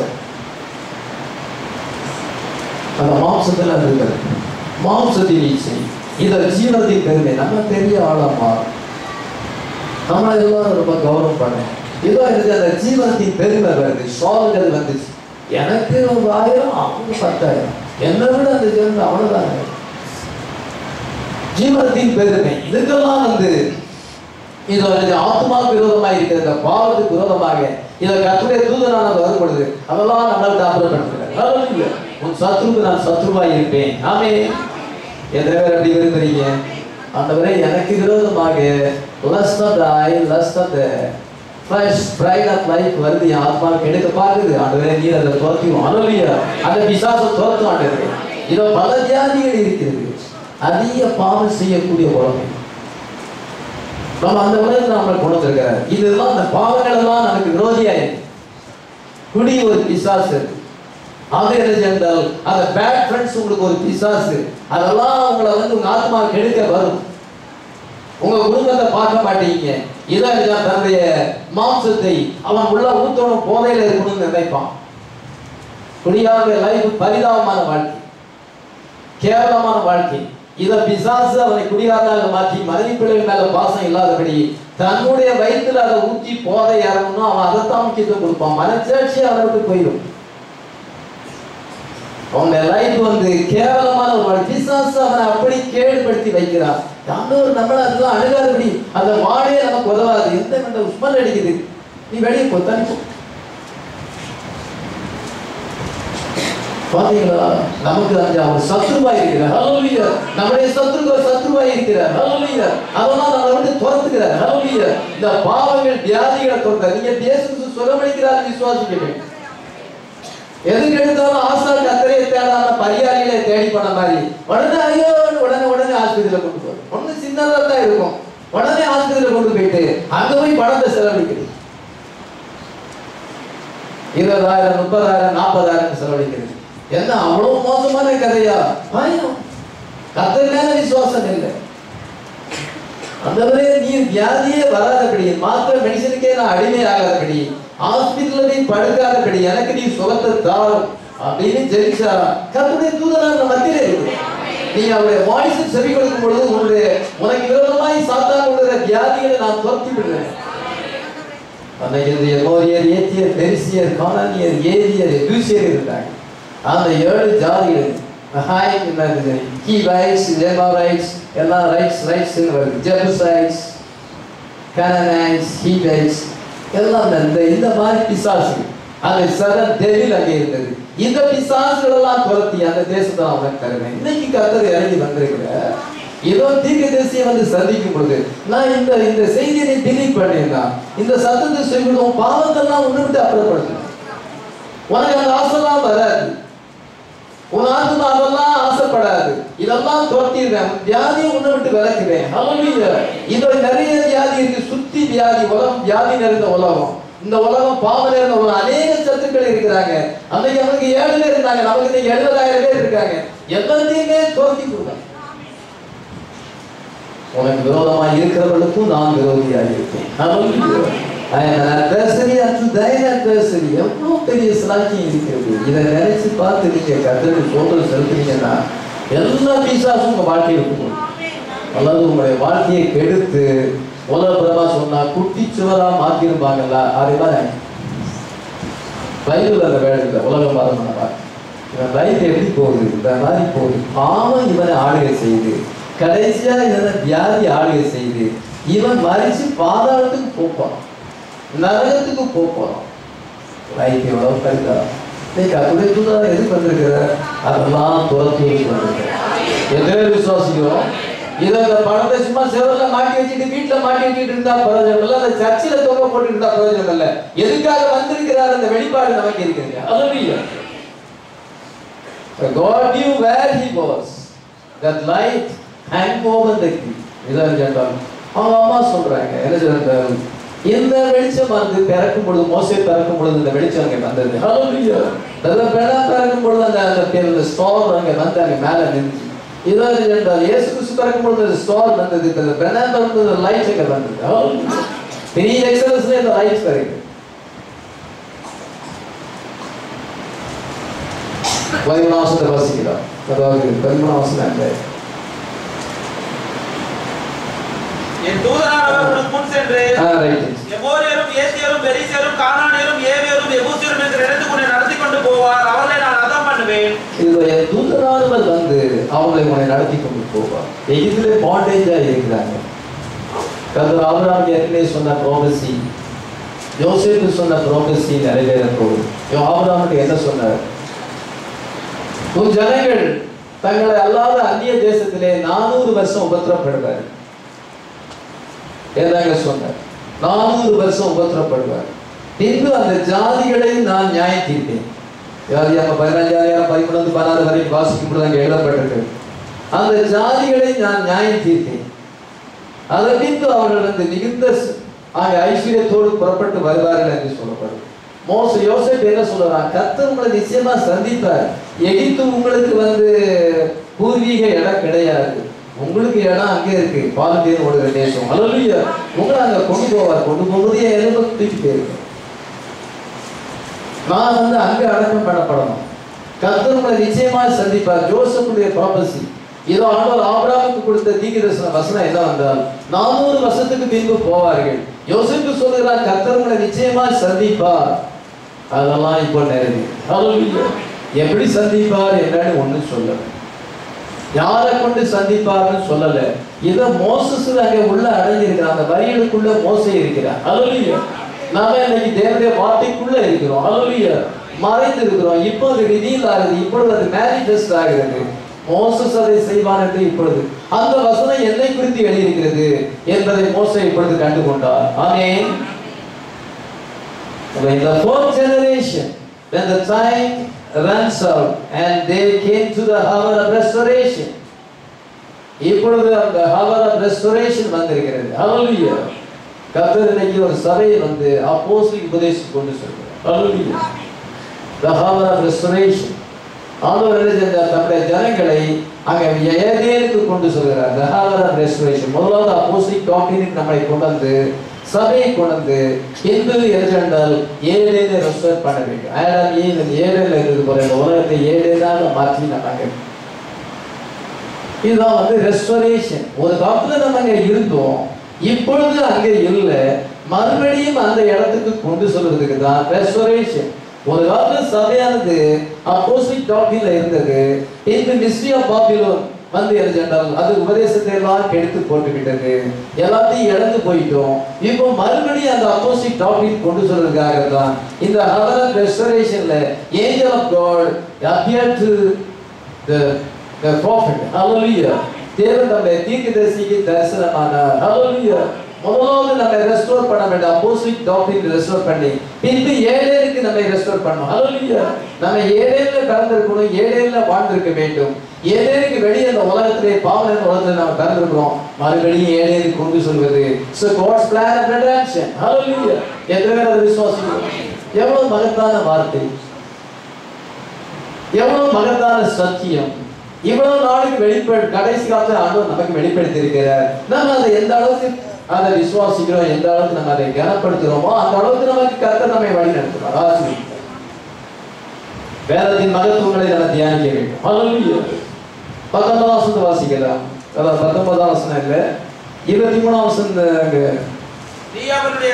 அந்த மாம்சத்துல இருக்கிறது மாம்சத்தின் இச்சை இந்த ஜீவனத்தின் பெருமை நம்ம பெரிய ஆழமா நம்ம எல்லாரும் ரொம்ப கௌரவம் பண்ணேன் இதோ எனக்கு அந்த ஜீவனத்தின் பெருமை வருது சோதனை வந்துச்சு எனக்கு ஒரு ஆயிரம் அவங்க பத்தாயிரம் என்னை விட அந்த ஜீவன் அவ்வளவுதாங்க ஜீவனத்தின் பெருமை இதுக்கெல்லாம் வந்து இது வந்து ஆத்மாவுக்கு விரோதமாக இருக்கிற இந்த பாவத்துக்கு விரோதமாக இதை கத்துடைய தூதனானது வரும் பொழுது அதெல்லாம் நம்மளுக்கு அப்புறப்படுத்துகிறார் உன் சத்ருக்கு நான் சத்ருவாய் இருப்பேன் ஆமே எத்தனை பேர் அப்படி விரும்புறீங்க ஆண்டவரே எனக்கு விரோதமாக lust of the eye lust of the first pride of life வருது என் ஆத்மாவுக்கு எடுக்க பார்க்குது ஆண்டவரே நீ அதை துரத்தியும் அனுலியா அந்த பிசாசை துரத்தும் ஆண்டவரே இதோ பல வியாதிகள் இருக்கிறது அதிக பாவம் செய்யக்கூடிய உலகம் நம்ம அந்த உலகத்தில் நம்மளை கொண்டு வந்திருக்கிறார் இதெல்லாம் அந்த பாவங்கள் எல்லாம் நமக்கு விரோதியா இருக்கு குடி ஒரு பிசாசு அது என்ன என்றால் அந்த பேட் ஃப்ரெண்ட்ஸ் உங்களுக்கு ஒரு பிசாசு அதெல்லாம் உங்களை வந்து உங்க ஆத்மா கெடுக்க வரும் உங்க குடும்பத்தை பார்க்க மாட்டீங்க இதான் இதான் தன்னுடைய மாம்சத்தை அவன் உள்ள ஊத்தணும் போதையில இருக்கணும்னு நினைப்பான் குடியாருடைய லைஃப் பரிதாபமான வாழ்க்கை கேவலமான வாழ்க்கை இத பிசாசு அவனை குடியாராக மாற்றி மனைவி பிள்ளைகள் மேல பாசம் இல்லாதபடி தன்னுடைய வயிற்றுல அதை ஊற்றி போதை இறங்கணும் அவன் அதைத்தான் முக்கியத்துவம் கொடுப்பான் மனச்சாட்சி அவனை விட்டு போயிடும் அவனுடைய லைஃப் வந்து கேவலமான ஒரு வாழ்க்கை பிசாசு அவனை அப்படி கேடுபடுத்தி வைக்கிறான் ஆண்டவர் நம்மள அதெல்லாம் அணுகாதபடி அந்த வாடே நமக்கு உதவாது எந்த கண்ட உஸ்மல் அடிக்குது நீ வெளியே போ தனி போ. பாத்தீங்களா நமக்கு அந்த அவர் சத்ருவா இருக்கிறார் ஹalleluya நம்முடைய சத்ருக்கு ஒரு சத்ருவா இருக்கிறார் ஹalleluya அதெல்லாம் நம்மளை விட்டு துரத்துகிறார் ஹalleluya இந்த பாவங்கள் வியாதிகளை துரத்த நீங்க இயேசு சுகமளிக்கிறார் விசுவாசிக்க வேண்டும் எதுக்கு எடுத்தாலும் ஆசா கத்தரையை தேடாம பரிகாரிகளை தேடி போன மாதிரி உடனே ஐயோ உடனே உடனே ஆஸ்பத்திரியில கொண்டு போய் ஒண்ணு சின்னதா தான் இருக்கும் உடனே ஆஸ்பத்திரியில கொண்டு போயிட்டு அங்க போய் பணத்தை செலவழிக்கிறது இருபதாயிரம் முப்பதாயிரம் நாற்பதாயிரம் செலவழிக்கிறது என்ன அவ்வளவு மோசமான கதையா பயம் கத்தர் மேல விசுவாசம் இல்லை அந்தவரே நீ வியாதியே வராதபடி மாத்திர மெடிசனுக்கே நான் அடிமை ஆகாதபடி ஹாஸ்பிட்டல்ல நீ படுக்காதபடி எனக்கு நீ சுகத்தை தாரும் அப்படின்னு ஜெயிச்சா கத்துடைய தூதனா நம்ம மத்தியிலே இருக்கு நீ அவருடைய வாய்ஸ் செவி கொடுக்கும் பொழுது உன்னுடைய உனக்கு விரோதமாய் சாத்தான் கொள்கிற வியாதிகளை நான் துரத்தி விடுவேன் அன்னைக்கு இந்த எமோரியர் ஏத்தியர் பெரிசியர் கானானியர் ஏரியர் எபூசியர் இருந்தாங்க அந்த ஏழு ஜாதிகள் ஹாய் என்னது கீ ரைட்ஸ் ஜெமா ரைட்ஸ் எல்லா ரைட்ஸ் ரைட்ஸ் வருது ஜெபுசைட்ஸ் கனனைஸ் ஹீடைட்ஸ் எல்லாம் அந்த- இந்த இந்த மாதிரி பிசாசு அந்த சதன் டெவில் அங்கே இருந்தது இந்த பிசாசுகள் எல்லாம் துரத்தி அந்த தேசத்தை அவன் தருவேன் இன்னைக்கு கத்தர் இறங்கி வந்திருக்கிற ஏதோ தீர்க்க தேசிய வந்து சந்திக்கும் பொழுது நான் இந்த இந்த செய்தியை பிலீவ் பண்ணியிருந்தா இந்த சத்தத்தை செய்வதும் பாவத்தெல்லாம் ஒன்று விட்டு அப்புறப்படுத்து உனக்கு அந்த ஆசைலாம் வராது உன் ஆத்மா அதெல்லாம் ஆசைப்படாது இதெல்லாம் துரத்திடுறேன் வியாதியை உன்னை விட்டு விளக்குறேன் ஹalleluya இதோ நிறைய வியாதி இருக்கு சுத்தி வியாதி உலகம் வியாதி நிறைந்த உலகம் இந்த உலகம் பாவம் நிறைந்த உலகம் அநேக சத்துக்கள் இருக்கிறாங்க அன்னைக்கு அவனுக்கு ஏழு பேர் இருந்தாங்க நமக்கு இன்னைக்கு எழுபதாயிரம் பேர் இருக்காங்க எல்லாத்தையுமே துரத்தி கொடுங்க உனக்கு விரோதமாக இருக்கிறவர்களுக்கும் நான் விரோதியாக இருப்பேன் Hallelujah. I am an adversary unto thine adversary. எவ்வளவு பெரிய சிலாக்கியம் இருக்கிறது இதை நினைச்சு பார்த்து நீங்க கத்தருக்கு சோதனை செலுத்துனீங்கன்னா எல்லா பிசாசும் உங்க வாழ்க்கையை இருக்கும் அல்லது உங்களுடைய வாழ்க்கையை கெடுத்து உலகப்பிரமா சொன்னா குட்டி சுவரா மாத்திருப்பாங்கல்ல அதே மாதிரி பைபிள் அந்த வேலை இல்லை உலகம் பாருங்க இவன் லைஃப் எப்படி போகுது இந்த மாதிரி போகுது பாவம் இவனை ஆளுகை செய்து கடைசியா இவனை வியாதி ஆளுகை செய்து இவன் மறிச்சு பாதாளத்துக்கு போப்பான் நரகத்துக்கு போப்பான் லைஃப் எவ்வளவு கருதா நீ கத்துடைய தூதர் எதுக்கு வந்திருக்கிற அதெல்லாம் துரத்தி வந்திருக்கிற எத்தனை பேர் விசுவாசிக்கிறோம் இதை இந்த பணத்தை சும்மா செவர்ல மாட்டி வச்சுட்டு வீட்டுல மாட்டி வச்சுட்டு இருந்தா பிரயோஜனம் இல்லை அந்த சர்ச்சில தொங்க போட்டு இருந்தா பிரயோஜனம் இல்லை எதுக்காக வந்திருக்கிறார் அந்த வெளிப்பாடு நமக்கு இருக்கிறது Hallelujah. So God knew where he was. That light hang over the king. இதான் ஜென்றால் அவங்க அம்மா சொல்றாங்க என்ன சொல்றாங்க இந்த வெளிச்சம் வந்து பிறக்கும் பொழுது மோசே பிறக்கும் பொழுது இந்த வெளிச்சம் அங்கே வந்தது Hallelujah. அதாவது பெணா பிறக்கும் பொழுது அந்த அந்த பேர் இந்த ஸ்டார் அங்கே வந்து அங்கே மேலே நின்றுச்சு இதான் என்றால் இயேசு கிறிஸ்து பிறக்கும் பொழுது ஸ்டார் வந்தது இந்த பெணா பிறந்தது லைட் அங்கே வந்தது Hallelujah. பெரிய எக்ஸலன்ஸ்ல இந்த லைட் பிறகு பதிமூணாவசத்தை வாசிக்கலாம் அதாவது பதிமூணாவசம் இல்லை என் தூதனானவர் உனக்கு முன் சென்று ஆ ரைட் எமோரியரும் ஏத்தியரும் பெரிசியரும் கானானியரும் ஏவியரும் எபூசியரும் என்ற இடத்துக்கு உன்னை நடத்தி கொண்டு போவார் அவர்களை நான் அதம் பண்ணுவேன் இதோடைய தூதரானவர் வந்து அவங்களை உன்னை நடத்தி கொண்டு போவார் எகிப்திலே பாண்டேஜா இருக்கிறாங்க கர்த்தர் ஆபிரகாம் ஏற்கனவே சொன்ன ப்ரோபசி யோசேப்பு சொன்ன ப்ரோபசி நிறைவேற போகுது யோ ஆபிரகாமுக்கு என்ன சொன்னார் உன் ஜனங்கள் தங்களை அல்லாத அந்நிய தேசத்திலே நானூறு வருஷம் உபத்திரப்படுவார் ஏதாங்க சொன்னார் நானூறு வருஷம் உபத்திரப்படுவார் பின்பு அந்த ஜாதிகளை நான் நியாயம் தீர்ப்பேன் யாதியாக பதினஞ்சாயிரம் பதிமூணு பதினாறு வரைக்கும் வாசிக்கும் பொழுது அங்கே எழுதப்பட்டிருக்கு அந்த ஜாதிகளை நான் நியாயம் தீர்ப்பேன் அதை பின்பு அவர்கள் வந்து மிகுந்த ச- ஆகிய ஐஸ்வர்யத்தோடு புறப்பட்டு வருவார்கள் என்று சொல்லப்படும் மோச யோசேப் என்ன சொல்றான் கர்த்தர் உங்களை நிச்சயமா சந்திப்பார் எகிப்து உங்களுக்கு வந்து பூர்வீக இடம் கிடையாது உங்களுக்கு இடம் அங்கே இருக்கு பாலத்தீர் ஓடுகிற தேசம் அலலுயா உங்களை அங்க கொண்டு போவார் கொண்டு போகும்போது என் எலும்பை தூக்கி போயிருக்கேன் நான் வந்து அங்க அடக்கம் பண்ணப்படணும் கர்த்தர் உங்களை நிச்சயமாக சந்திப்பார் ஜோசப்புடைய ப்ராபசி இதோ ஆண்டவர் ஆபிரகாமுக்கு கொடுத்த தீர்க்கதரிசன வசனம் என்ன வந்தால் நானூறு வருஷத்துக்கு பின்பு போவார்கள் யோசிப்பு சொல்கிறார் கர்த்தர் உங்களை நிச்சயமாக சந்திப்பார் அதெல்லாம் இப்போ நிறைவு Hallelujah. எப்படி சந்திப்பார் என்னன்னு ஒண்ணும் சொல்லல யாரை கொண்டு சந்திப்பார்னு சொல்லல இத மோசஸ் அங்க உள்ள அடங்கியிருக்கிறான் அந்த வரிகளுக்குள்ள மோசை இருக்கிறான் Hallelujah. நாம இன்னைக்கு தேவனுடைய வார்த்தைக்குள்ள இருக்கிறோம் Hallelujah. மறைந்து இருக்கிறோம் இப்போ அது ரிவீல் ஆகுது இப்பொழுது அது மேனிஃபெஸ்ட் ஆகிறது மோசஸ் அதை செய்வான் என்று இப்பொழுது அந்த வசனம் என்னை குறித்து எழுதியிருக்கிறது என்பதை மோசை இப்பொழுது கண்டு கொண்டார் ஆமென் When the fourth generation, when the time runs out and they came to the hour of restoration, இப்பொழுது அந்த hour of restoration வந்திருக்கிறது Hallelujah. கர்த்தர் இன்னைக்கு ஒரு சபையை வந்து அப்போஸ்தலிக் உபதேசம் கொண்டு சொல்கிறார் Hallelujah. The hour of restoration. ஆண்டவர் என்ன செஞ்சார் தம்முடைய ஜனங்களை அங்க ஏதேனுக்கு கொண்டு சொல்கிறார் the hour of restoration. முதலாவது அப்போஸ்தலிக் டாக்டரினுக்கு நம்மை கொண்டு வந்து சபையை கொண்டு வந்து என்பது எதென்றால் ஏழேனை ரெஸ்டோர் பண்ண வேண்டும் ஆடம் ஏழு ஏழேல இருந்தது போல இந்த உலகத்தை ஏழேனாக மாற்றி நம்ம அங்க இதுதான் வந்து ரெஸ்டோரேஷன் ஒரு காலத்துல நம்ம அங்க இருந்தோம் இப்பொழுது அங்க இல்லை மறுபடியும் அந்த இடத்துக்கு கொண்டு சொல்றதுக்கு தான் ரெஸ்டோரேஷன் ஒரு காலத்துல சபையானது அப்போசிட் டாக்டின்ல இருந்தது இந்த மிஸ்ட்ரி ஆஃப் பாபிலோன் வந்து எழுதிட்டால் அது உபதேசத்தை எல்லாம் கெடுத்து போட்டு விட்டது எல்லாத்தையும் இழந்து போயிட்டோம் இப்போ மறுபடியும் அந்த அப்போசிட் டாபிக் கொண்டு சொல்றதுக்காக தான் இந்த ஹவர் ஆஃப் ரெஸ்டரேஷன்ல angel of God appeared to the the prophet hallelujah தேவன் நம்முடைய தீர்க்கதரிசிக்கு தரிசனமானார் hallelujah முதலாவது நம்ம ரெஸ்டோர் பண்ண வேண்டும் அப்போசிட் டாக்டரின் ரெஸ்டோர் பண்ணி பின்பு ஏழேருக்கு நம்ம ரெஸ்டோர் பண்ணணும் hallelujah நம்ம ஏழேல பிறந்திருக்கணும் ஏழேல வாழ்ந்திருக்க வேண்டும் ஏழேருக்கு வெளியே அந்த உலகத்திலே பாவன உலகத்தில் நாம் பிறந்திருக்கிறோம் மறுபடியும் ஏழேருக்கு கொண்டு சொல்வது so god's plan of redemption hallelujah எத்தனை பேர் அதை விசுவாசிக்கிறோம் எவ்வளவு மகத்தான வார்த்தை எவ்வளவு மகத்தான சத்தியம் இவ்வளவு நாளுக்கு வெளிப்படு கடைசி காலத்துல ஆண்டவர் நமக்கு வெளிப்படுத்தி இருக்கிறார் நம்ம அதை எந்த அளவுக்கு அதை விசுவாசிக்கிறோம் எந்த அளவுக்கு நம்ம அதை கனப்படுத்துறோமோ அந்த அளவுக்கு நமக்கு கர்த்தர் நம்மை வழி நடத்துவார் ஆசீர்வதிப்பார். வேதத்தின் மகத்துவங்களை நம்ம தியானிக்க வேண்டும் ஹalleluya பத்தொன்பதாம் வசனத்தை வாசிக்கலாம் அதான் பத்தொன்பதாம் வசனம் இல்ல இருபத்தி மூணாம் வசனம் அங்க நீ அவருடைய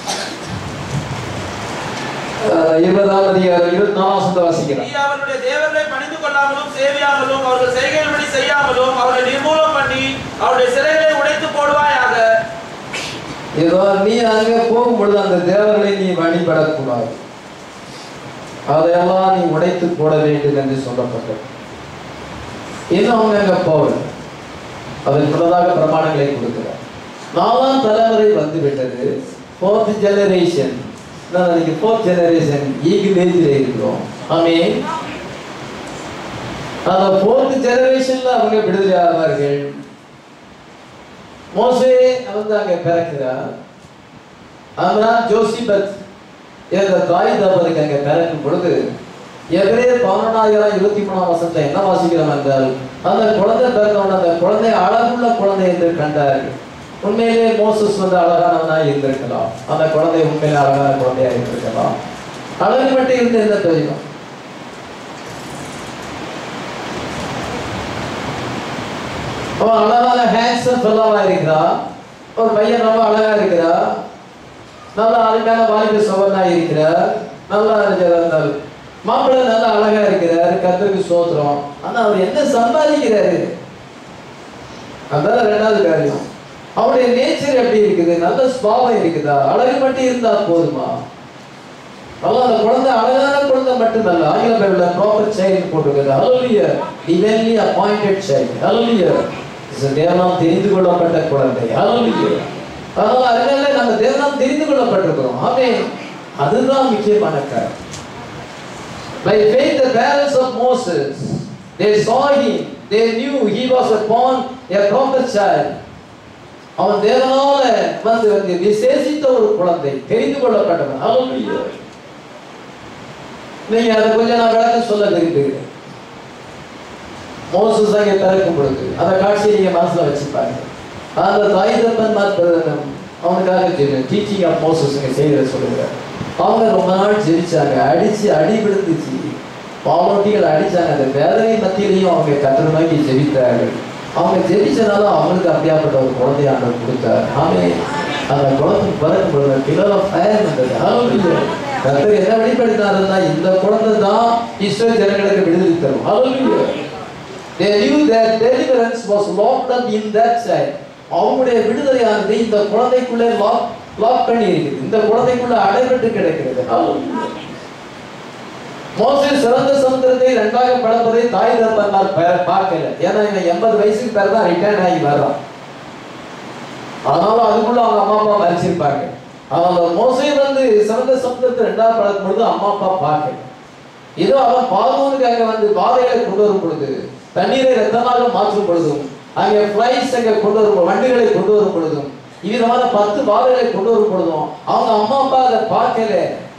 அஹ், இருபதாம் அதிகாரம் இருபத்தி நாலாம் வசனத்தை வாசிக்கலாம் நீ அவருடைய தேவர்களை பணிந்து கொள்ளாமலும் சேவியாமலும் அவர்கள் செய்கையின்படி செய்யாமலும் அவர்களை நிர்மூலம் பண்ணி அவருடைய சிறைகளை உடைத்து போடுவாயாக ஏதோ நீ அங்க போகும்பொழுது அந்த தேவர்களை நீ வழிபடக்கூடாது அதையெல்லாம் நீ உடைத்து போட வேண்டும் என்று சொல்லப்பட்டது இன்னும் அவங்க அங்க போகல அதன் முன்னதாக பிரமாணங்களை கொடுக்கிறார் நாலாம் தலைமுறை வந்து விட்டது ஃபோர்த் ஜெனரேஷன் நான் இன்னைக்கு ஃபோர்த் ஜெனரேஷன் ஈகிள் ஏஜில் இருக்கிறோம் ஆமே அந்த ஃபோர்த் ஜெனரேஷன்ல அவங்க விடுதலை ஆவார்கள் மோசே வந்து அங்க பிறக்கிறார் ஆனால் ஜோசிபத் என்ற தாய் தம்பதிக்கு அங்க பிறக்கும் பொழுது எதிரே பதினொன்றாயிரம் இருபத்தி மூணாம் வருஷத்துல என்ன வாசிக்கிறோம் என்றால் அந்த குழந்தை பிறந்தவன அந்த குழந்தை அழகுள்ள குழந்தை என்று கண்டார்கள் உண்மையிலே மோசஸ் வந்து அழகானவனா இருந்திருக்கலாம் அந்த குழந்தை உண்மையிலே அழகான குழந்தையா இருந்திருக்கலாம் அழகு மட்டும் இருந்து என்ன தெரியும் அவன் அழகான ஹேண்ட்ஸம் ஃபெல்லாவா இருக்கிறா ஒரு பையன் ரொம்ப அழகா இருக்கிறா நல்ல அருமையான வாலிப சோழனா இருக்கிறார் நல்லா இருந்தால் மாப்பிள்ளை நல்லா அழகா இருக்கிறாரு கத்தருக்கு சோத்திரம் ஆனா அவர் என்ன சம்பாதிக்கிறாரு அதான் ரெண்டாவது காரியம் அவருடைய நேச்சர் எப்படி இருக்குது நல்ல சுபாவம் இருக்குதா அழகு மட்டும் இருந்தா போதுமா அவ்வளவு அந்த குழந்தை அழகான குழந்தை மட்டுமல்ல ஆங்கில பைபிள்ல ப்ராப்பர் சைல்டு போட்டிருக்குது ஹalleluya divinely appointed child hallelujah இது தேவனால் தெரிந்து கொள்ளப்பட்ட குழந்தை hallelujah அதனால அதனால நம்ம தேவனால் தெரிந்து கொள்ளப்பட்டிருக்கிறோம் ஆமென் அதுதான் முக்கியமான காரியம் By faith, the parents of Moses, they saw him, they knew he was upon a prophet child. அவன் தேவனால வந்து வந்து விசேஷித்த ஒரு குழந்தை தெரிந்து கொள்ளப்பட்டவன் Hallelujah. நீங்க அதை கொஞ்சம் நான் விளக்கம் சொல்ல விரும்புகிறேன் மோசஸ் அங்கே பிறக்கும் பொழுது அந்த காட்சியை நீங்க மனசுல வச்சுப்பாங்க அந்த தாய் தப்பன்மார் பிரதனம் அவனுக்காக டீச்சிங் ஆஃப் மோசஸ் செய்கிற சொல்லுகிறார் அவங்க ரொம்ப நாள் ஜெபிச்சாங்க அடிச்சு அடி விழுந்துச்சு பாலோட்டிகள் அடிச்சாங்க அந்த வேதனை மத்தியிலையும் அவங்க கத்தர் நோக்கி ஜெபித்தார்கள் அவங்க ஜெபிச்சனால அவங்களுக்கு அப்படியாப்பட்ட ஒரு குழந்தைய ஆண்டவர் கொடுத்தார் ஆமே அந்த குழந்தை பிறக்கும் பொழுது பிலர் ஆஃப் ஃபயர் வந்தது Hallelujah. கர்த்தர் என்ன வெளிப்படுத்தினாருன்னா இந்த குழந்தை தான் இஸ்ரேல் ஜனங்களுக்கு விடுதலை தரும் Hallelujah. They knew that deliverance was locked up in that child. அவங்களுடைய விடுதலையானது இந்த குழந்தைக்குள்ளே லாக் லாக் பண்ணி இருக்குது இந்த குழந்தைக்குள்ள அடைபட்டு கிடக்கிறது Hallelujah. மோசே சிறந்த சமுத்திரத்தை இரண்டாக பழப்பதை தாய் தப்பன்மார் ப- பார்க்கல ஏன்னா இவன் எண்பது வயசுக்கு பேர் தான் ரிட்டர்ன் ஆகி வர்றான் அதனால அதுக்குள்ள அவங்க அம்மா அப்பா மறிச்சிருப்பாங்க அதனால மோசே வந்து சிறந்த சமுத்திரத்தை ரெண்டாவது பழக்கும் பொழுது அம்மா அப்பா பார்க்கல இதோ அவன் பார்வோனுக்கு அங்க வந்து பாதைகளை கொண்டு வரும் பொழுது தண்ணீரை ரத்தமாக மாற்றும் பொழுதும் அங்கே ஃபிளைஸ் அங்க கொண்டு வரும் வண்டிகளை கொண்டு வரும் பொழுதும் இவ்விதமான பத்து பாதைகளை கொண்டு வரும் பொழுதும் அவங்க அம்மா அப்பா அதை பார்க்கல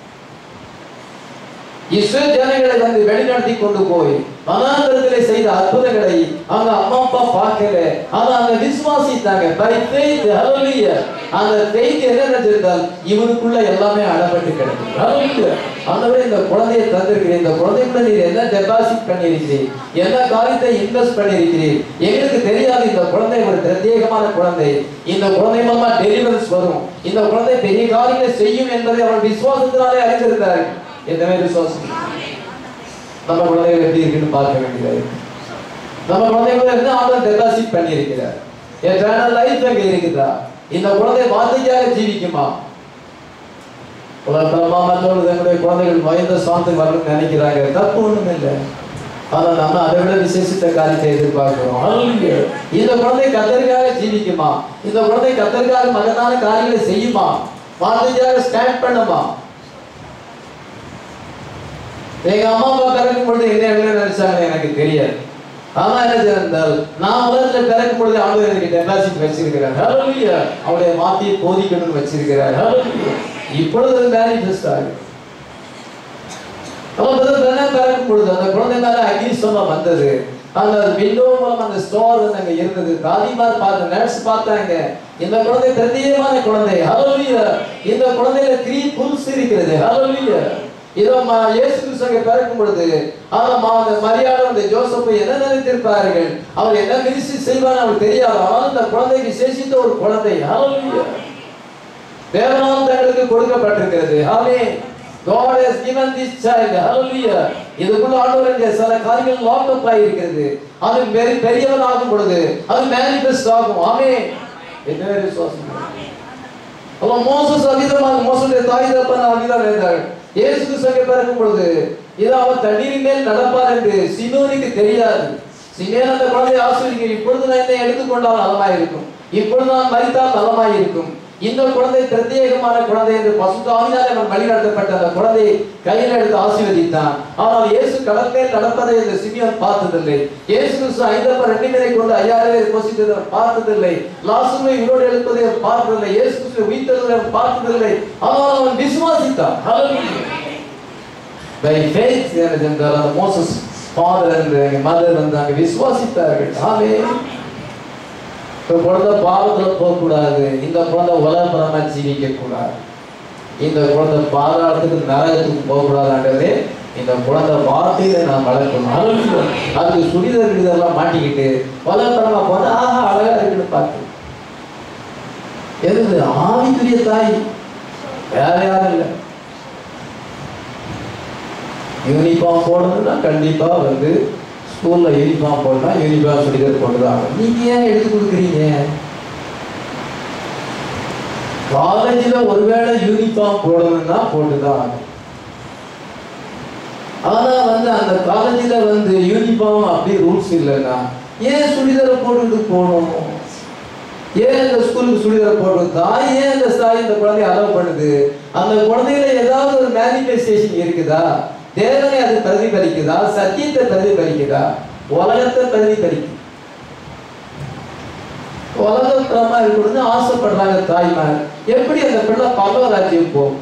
இஸ்ரேல் ஜனங்களை வந்து வெளிநடத்தி கொண்டு போய் வனாந்தரத்திலே செய்த அற்புதங்களை அவங்க அம்மா அப்பா பார்க்கல ஆனா அவங்க விசுவாசித்தாங்க பை ஃபெய்த் ஹalleluya அந்த ஃபெய்த் என்ன நினைச்சிருந்தால் இவனுக்குள்ள எல்லாமே அடப்பட்டு கிடக்கு ஹalleluya ஆண்டவரே இந்த குழந்தையை தந்திருக்கிறேன் இந்த குழந்தைக்குள்ள நீர் என்ன டெபாசிட் பண்ணியிருக்கிறீர் என்ன காரியத்தை இன்வெஸ்ட் பண்ணியிருக்கிறீர் எங்களுக்கு தெரியாது இந்த குழந்தை ஒரு பிரத்யேகமான குழந்தை இந்த குழந்தை மூலமா டெலிவரன்ஸ் வரும் இந்த குழந்தை பெரிய காரியங்களை செய்யும் என்பதை அவன் விசுவாசத்தினாலே அறிந்திருந்தார்கள் எந்த மாதிரி விசுவாசம் நம்ம குழந்தைகள் எப்படி இருக்குன்னு பார்க்க வேண்டியதா இருக்கு நம்ம குழந்தைகளை இருந்து ஆண்டவர் டெபாசிட் பண்ணி இருக்கிறார் என் லைஃப் அங்க இருக்குதா இந்த குழந்தை வார்த்தைக்காக ஜீவிக்குமா உலகமா மற்றவர்கள் தங்களுடைய குழந்தைகள் வயந்த சாந்தம் வரணும்னு நினைக்கிறாங்க தப்பு ஒண்ணும் இல்லை ஆனா நம்ம அதை விட விசேஷித்த காரியத்தை எதிர்பார்க்கிறோம் Hallelujah. இந்த குழந்தை கத்தருக்காக ஜீவிக்குமா இந்த குழந்தை கத்தருக்காக மகனான காரியங்களை செய்யுமா வார்த்தைக்காக ஸ்டாண்ட் பண்ணுமா எங்க அம்மா அப்பா பிறக்கும் பொழுது என்ன என்ன நினைச்சாங்க எனக்கு தெரியாது ஆனா என்ன செய்தால் நான் உலகத்துல பிறக்கும் பொழுது அவங்க எனக்கு டெபாசிட் வச்சிருக்கிறார் ஹalleluya அவருடைய வார்த்தையை போதிக்கணும்னு வச்சிருக்கிறார் ஹalleluya இப்பொழுது அது மேனிஃபெஸ்ட் ஆகுது அப்ப முதல் பிறகு பிறக்கும் பொழுது அந்த குழந்தை மேல அக்னிஸ்தம்பம் வந்தது அந்த விண்டோ மூலம் அந்த ஸ்டோர் வந்து அங்க இருந்தது தாதிமார் பார்த்து நர்ஸ் பார்த்தாங்க இந்த குழந்தை பிரத்யேகமான குழந்தை ஹalleluya இந்த குழந்தையில த்ரீ புல்ஸ் இருக்கிறது ஹalleluya இதோ ம- இயேசு கிறிஸ்து அங்கே பிறக்கும் பொழுது ஆனா மா- அந்த மரியாதை அந்த ஜோசப்பை என்ன நினைத்திருப்பார்கள் அவர் என்ன மினிஸ்ட்ரி செய்வார் அவருக்கு தெரியாது ஆனால் இந்த குழந்தை விசேஷித்த ஒரு குழந்தை ஹalleluya தேவனால் தங்களுக்கு கொடுக்கப்பட்டிருக்கிறது ஆமென் God has given this child hallelujah இதுக்குள்ள ஆண்டவர் இங்க சில காரியங்கள் லாக் அப் ஆகியிருக்கிறது அது பெரிய பெரியவன் ஆகும் பொழுது அது மேனிஃபெஸ்ட் ஆகும் ஆமென் என்ன விசுவாசம் அப்போ மோசஸ் அவிதமாக மோசனுடைய தாய் தப்பன் அவிதம் இருந்தாள் இயேசு கிறிஸ்துவை பிறக்கும் பொழுது இது அவர் தண்ணீரின் மேல் நடப்பார் என்று சினோனுக்கு தெரியாது சினேன் அந்த குழந்தையை ஆசிரியர் இப்பொழுது நான் என்னை எடுத்துக்கொண்டால் நலமாயிருக்கும் இப்பொழுது நான் மறித்தால் நலமாயிருக்கும் இந்த குழந்தை பிரத்யேகமான குழந்தை என்று பசுதாவினால் அவன் வழிநடத்தப்பட்ட அந்த குழந்தையை கையில் எடுத்து ஆசீர்வதித்தான் ஆனால் இயேசு கடல் மேல் நடப்பதை இந்த சிமியோன் பார்த்ததில்லை இயேசு கிறிஸ்து ஐந்தப்ப ரெண்டு பேரை கொண்டு ஐயாயிரம் பேரை போஷித்ததை அவர் பார்த்ததில்லை லாசுமை உயிரோடு எழுப்பதை அவர் பார்த்ததில்லை இயேசு கிறிஸ்து உயிர்த்ததை அவர் பார்த்ததில்லை ஆனால் அவன் விசுவாசித்தான் Hallelujah. By faith என்றால் அந்த மோசஸ் ஃபாதர் and மதர் வந்து அங்க விசுவாசித்தார்கள் ஆமென் இந்த குழந்தை பாவத்துல போகக்கூடாது இந்த குழந்தை உலகப்புறமா ஜீவிக்க கூடாது இந்த குழந்தை பாதாளத்துக்கு நரகத்துக்கு போகக்கூடாது ஆண்டவரே இந்த குழந்தை வார்த்தையில நான் வளர்க்கணும் Hallelujah. அதுக்கு சுடிதர் இதெல்லாம் மாட்டிக்கிட்டு உலகப்புறமா போனா ஆஹா அழகா இருக்குன்னு பார்த்து எது ஆவிக்குரிய தாய் வேற யாரும் இல்லை யூனிஃபார்ம் போடணும்னா கண்டிப்பா வந்து ஸ்கூல்ல யூனிஃபார்ம் போடணும்னா யூனிஃபார்ம் சுடிதார் போட்டுதான் நீங்க ஏன் எடுத்து கொடுக்குறீங்க காலேஜில் ஒருவேளை யூனிஃபார்ம் போடணும்னா போட்டுதான் ஆகணும். ஆனா வந்து அந்த காலேஜில் வந்து யூனிஃபார்ம் அப்படி ரூல்ஸ் இல்லைன்னா ஏன் சுடிதாரை போட்டுட்டு போகணும் ஏன் இந்த ஸ்கூலுக்கு சுடிதார் போடுறது தாய் ஏன் இந்த தாய் இந்த குழந்தைய அலோவ் பண்ணுது அந்த குழந்தையில ஏதாவது ஒரு மேனிஃபெஸ்டேஷன் இருக்குதா தேவனை அது பிரதிபலிக்குதா சத்தியத்தை பிரதிபலிக்குதா உலகத்தை பிரதிபலிக்குது உலகப்புறமா இருக்கணும்னு ஆசைப்படுறாங்க தாய்மார் எப்படி அந்த பிள்ளை பல்லவராஜ்யம் போகும்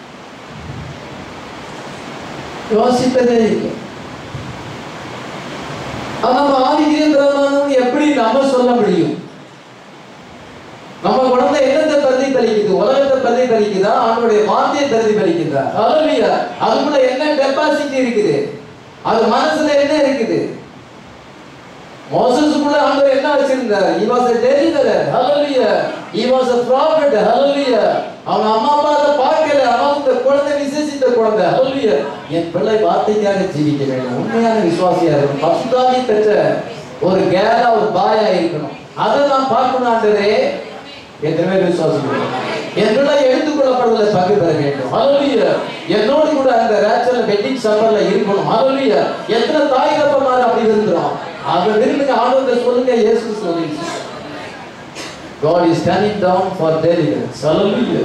யோசிப்பதே இல்லை ஆனா நம்ம ஆதிக்கிய பிரமாணம் எப்படி நம்ம சொல்ல முடியும் நம்ம குழந்தை என்னத்தை பிரதிபலிக்குது உலகத்தை பிரதிபலிக்குதா அவனுடைய வார்த்தையை பிரதிபலிக்குதா ஹalleluya அதுக்குள்ள என்ன டெபாசிட் இருக்குது அது மனசுல என்ன இருக்குது மோசஸுக்குள்ள ஆண்டவர் என்ன வச்சிருந்தார் he was a deliverer hallelujah he was a prophet hallelujah அவன் அம்மா அப்பா அதை பார்க்கல அவன் இந்த குழந்தை விசேஷித்த குழந்தை hallelujah என் பிள்ளை வார்த்தைக்காக ஜீவிக்க வேண்டும் உண்மையான விசுவாசியா இருக்கணும் பசுதாவி பெற்ற ஒரு கேரா ஒரு பாயா இருக்கணும் அதை நான் பார்க்கணும் ஆண்டவரே எத்தனை பேர் விசுவாசிக்கிறோம் என் பிள்ளை எடுத்துக்கொள்ளப்படுவதில் பங்கு பெற வேண்டும் ஹalleluya என்னோடு கூட அந்த ரேச்சல்ல வெட்டிங் சம்பர்ல இருக்கணும் ஹalleluya எத்தனை தாய் தப்பமார் அப்படி இருக்கிறோம் அதை விரும்புங்க ஆண்டவர்கிட்ட சொல்லுங்க இயேசு சொல்லிச்சு God is standing down for deliverance. Hallelujah.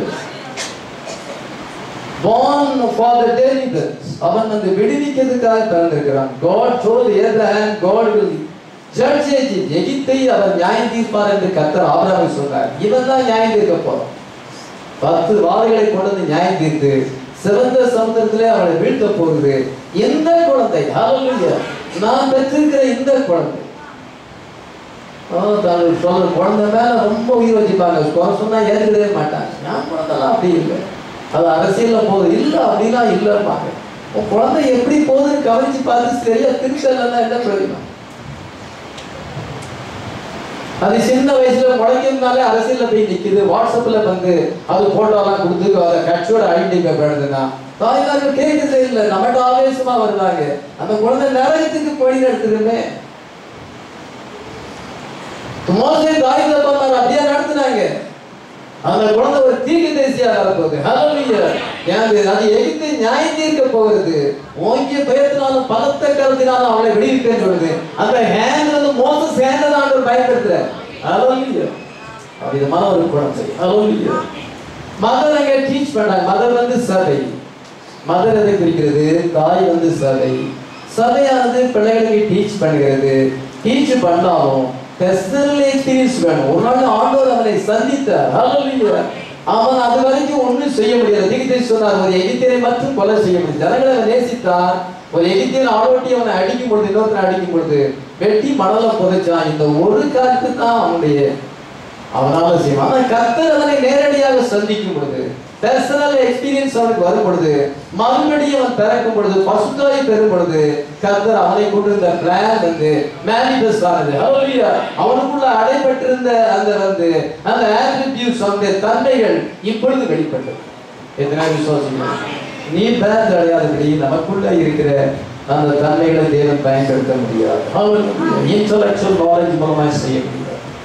Born for the deliverance. அவன் அந்த விடுவிக்கிறதுக்காக பிறந்திருக்கிறான் God told Abraham, God will judge Egypt. எகிப்தை அவர் நியாயம் தீர்ப்பார் என்று கர்த்தர் ஆபிரகாமை சொன்னார் இவன் தான் நியாயம் தீர்க்க போறான் பத்து வாதைகளை கொண்டு வந்து நியாயம் தீர்த்து சிவந்த சமுத்திரத்திலே அவளை வீழ்த்த போகுது எந்த குழந்தை ஹalleluya நான் பெற்றிருக்கிற இந்த குழந்தை ஆ, தாங்கள் சொல்ற குழந்தை மேல ரொம்ப உயிர் வச்சுப்பாங்க குறை சொன்னா ஏற்றுக்கவே மாட்டாங்க என் குழந்தைலாம் அப்படி இல்லை அது அரசியல்ல போகுது இல்லை அப்படிலாம் இல்லைப்பாங்க உன் குழந்தை எப்படி போகுதுன்னு கவனிச்சு பார்த்து சரியா திருச்சலாம் என்ன பிரயோஜனம் அது சின்ன வயசுல முளைக்கிறதுனால அரசியல்ல போய் நிக்குது வாட்ஸ்அப்ல வந்து அது போட்டோலாம் கொடுத்து அதை கட்சியோட ஐடென்டிஃபை பண்ணுதுன்னா தாய்மார்கள் கேட்கறதே இல்லை நம்மகிட்ட ஆவேசமா வருவாங்க அந்த குழந்தை நிறையத்துக்கு போய் எடுத்துருமே மோசே தாய் தப்பாமார் அப்படியே நடத்துனாங்க அந்த குழந்தை ஒரு தீர்க்க தேசியா வரப்போகுது ஹalleluya ஏன் அது எகிப்து நியாயம் தீர்க்க போகிறது ஓங்கிய பயத்தினாலும் பலத்த கருத்தினாலும் அவளை விடுவிப்பேன்னு சொல்லுது அந்த ஹேண்ட் வந்து மோசஸ் ஹேண்ட் தான் ஆண்டவர் பயன்படுத்துற ஹalleluya அவ்விதமான ஒரு குழந்தை ஹalleluya மதர் அங்க டீச் பண்ணாங்க மதர் வந்து சபை மதர் எதை குறிக்கிறது தாய் வந்து சபை சபையானது பிள்ளைகளுக்கு டீச் பண்ணுகிறது டீச் பண்ணாலும் பர்சனல் எக்ஸ்பீரியன்ஸ் வேணும் ஒரு நாள் ஆண்டவர் அவனை சந்தித்தார் ஹalleluya அவன் அது வரைக்கும் ஒண்ணும் செய்ய முடியாது தீர்க்கதரிசி சொன்னார் ஒரு எகிப்தியரை மட்டும் கொலை செய்ய முடியும் ஜனங்களை அவன் நேசித்தார் ஒரு எகிப்தியர் ஆளோட்டி அவனை அடிக்கும் பொழுது இன்னொருத்தனை அடிக்கும் பொழுது வெட்டி மணல புதைச்சான் இந்த ஒரு காரியத்துக்கு தான் அவனுடைய அவனால செய்வான் ஆனா கர்த்தர் அவனை நேரடியாக சந்திக்கும் பொழுது பர்சனல் எக்ஸ்பீரியன்ஸ் அவனுக்கு வரும் பொழுது மறுபடியும் அவன் பிறக்கும் பொழுது பசுத்தாய் பெறும் பொழுது கர்த்தர் அவனை கொண்டு இந்த பிளான் வந்து மேனிஃபெஸ்ட் ஆனது ஹalleluya அவனுக்குள்ள அடைபட்டிருந்த அந்த வந்து அந்த ஆட்ரிபியூட்ஸ் அந்த தன்மைகள் இப்பொழுது வெளிப்பட்டது எத்தனை விசுவாசிகள் நீ பேர்ந்து அடையாதபடி நமக்குள்ள இருக்கிற அந்த தன்மைகளை தேவன் பயன்படுத்த முடியாது இன்டலெக்சுவல் நாலேஜ் மூலமாக செய்ய முடியாது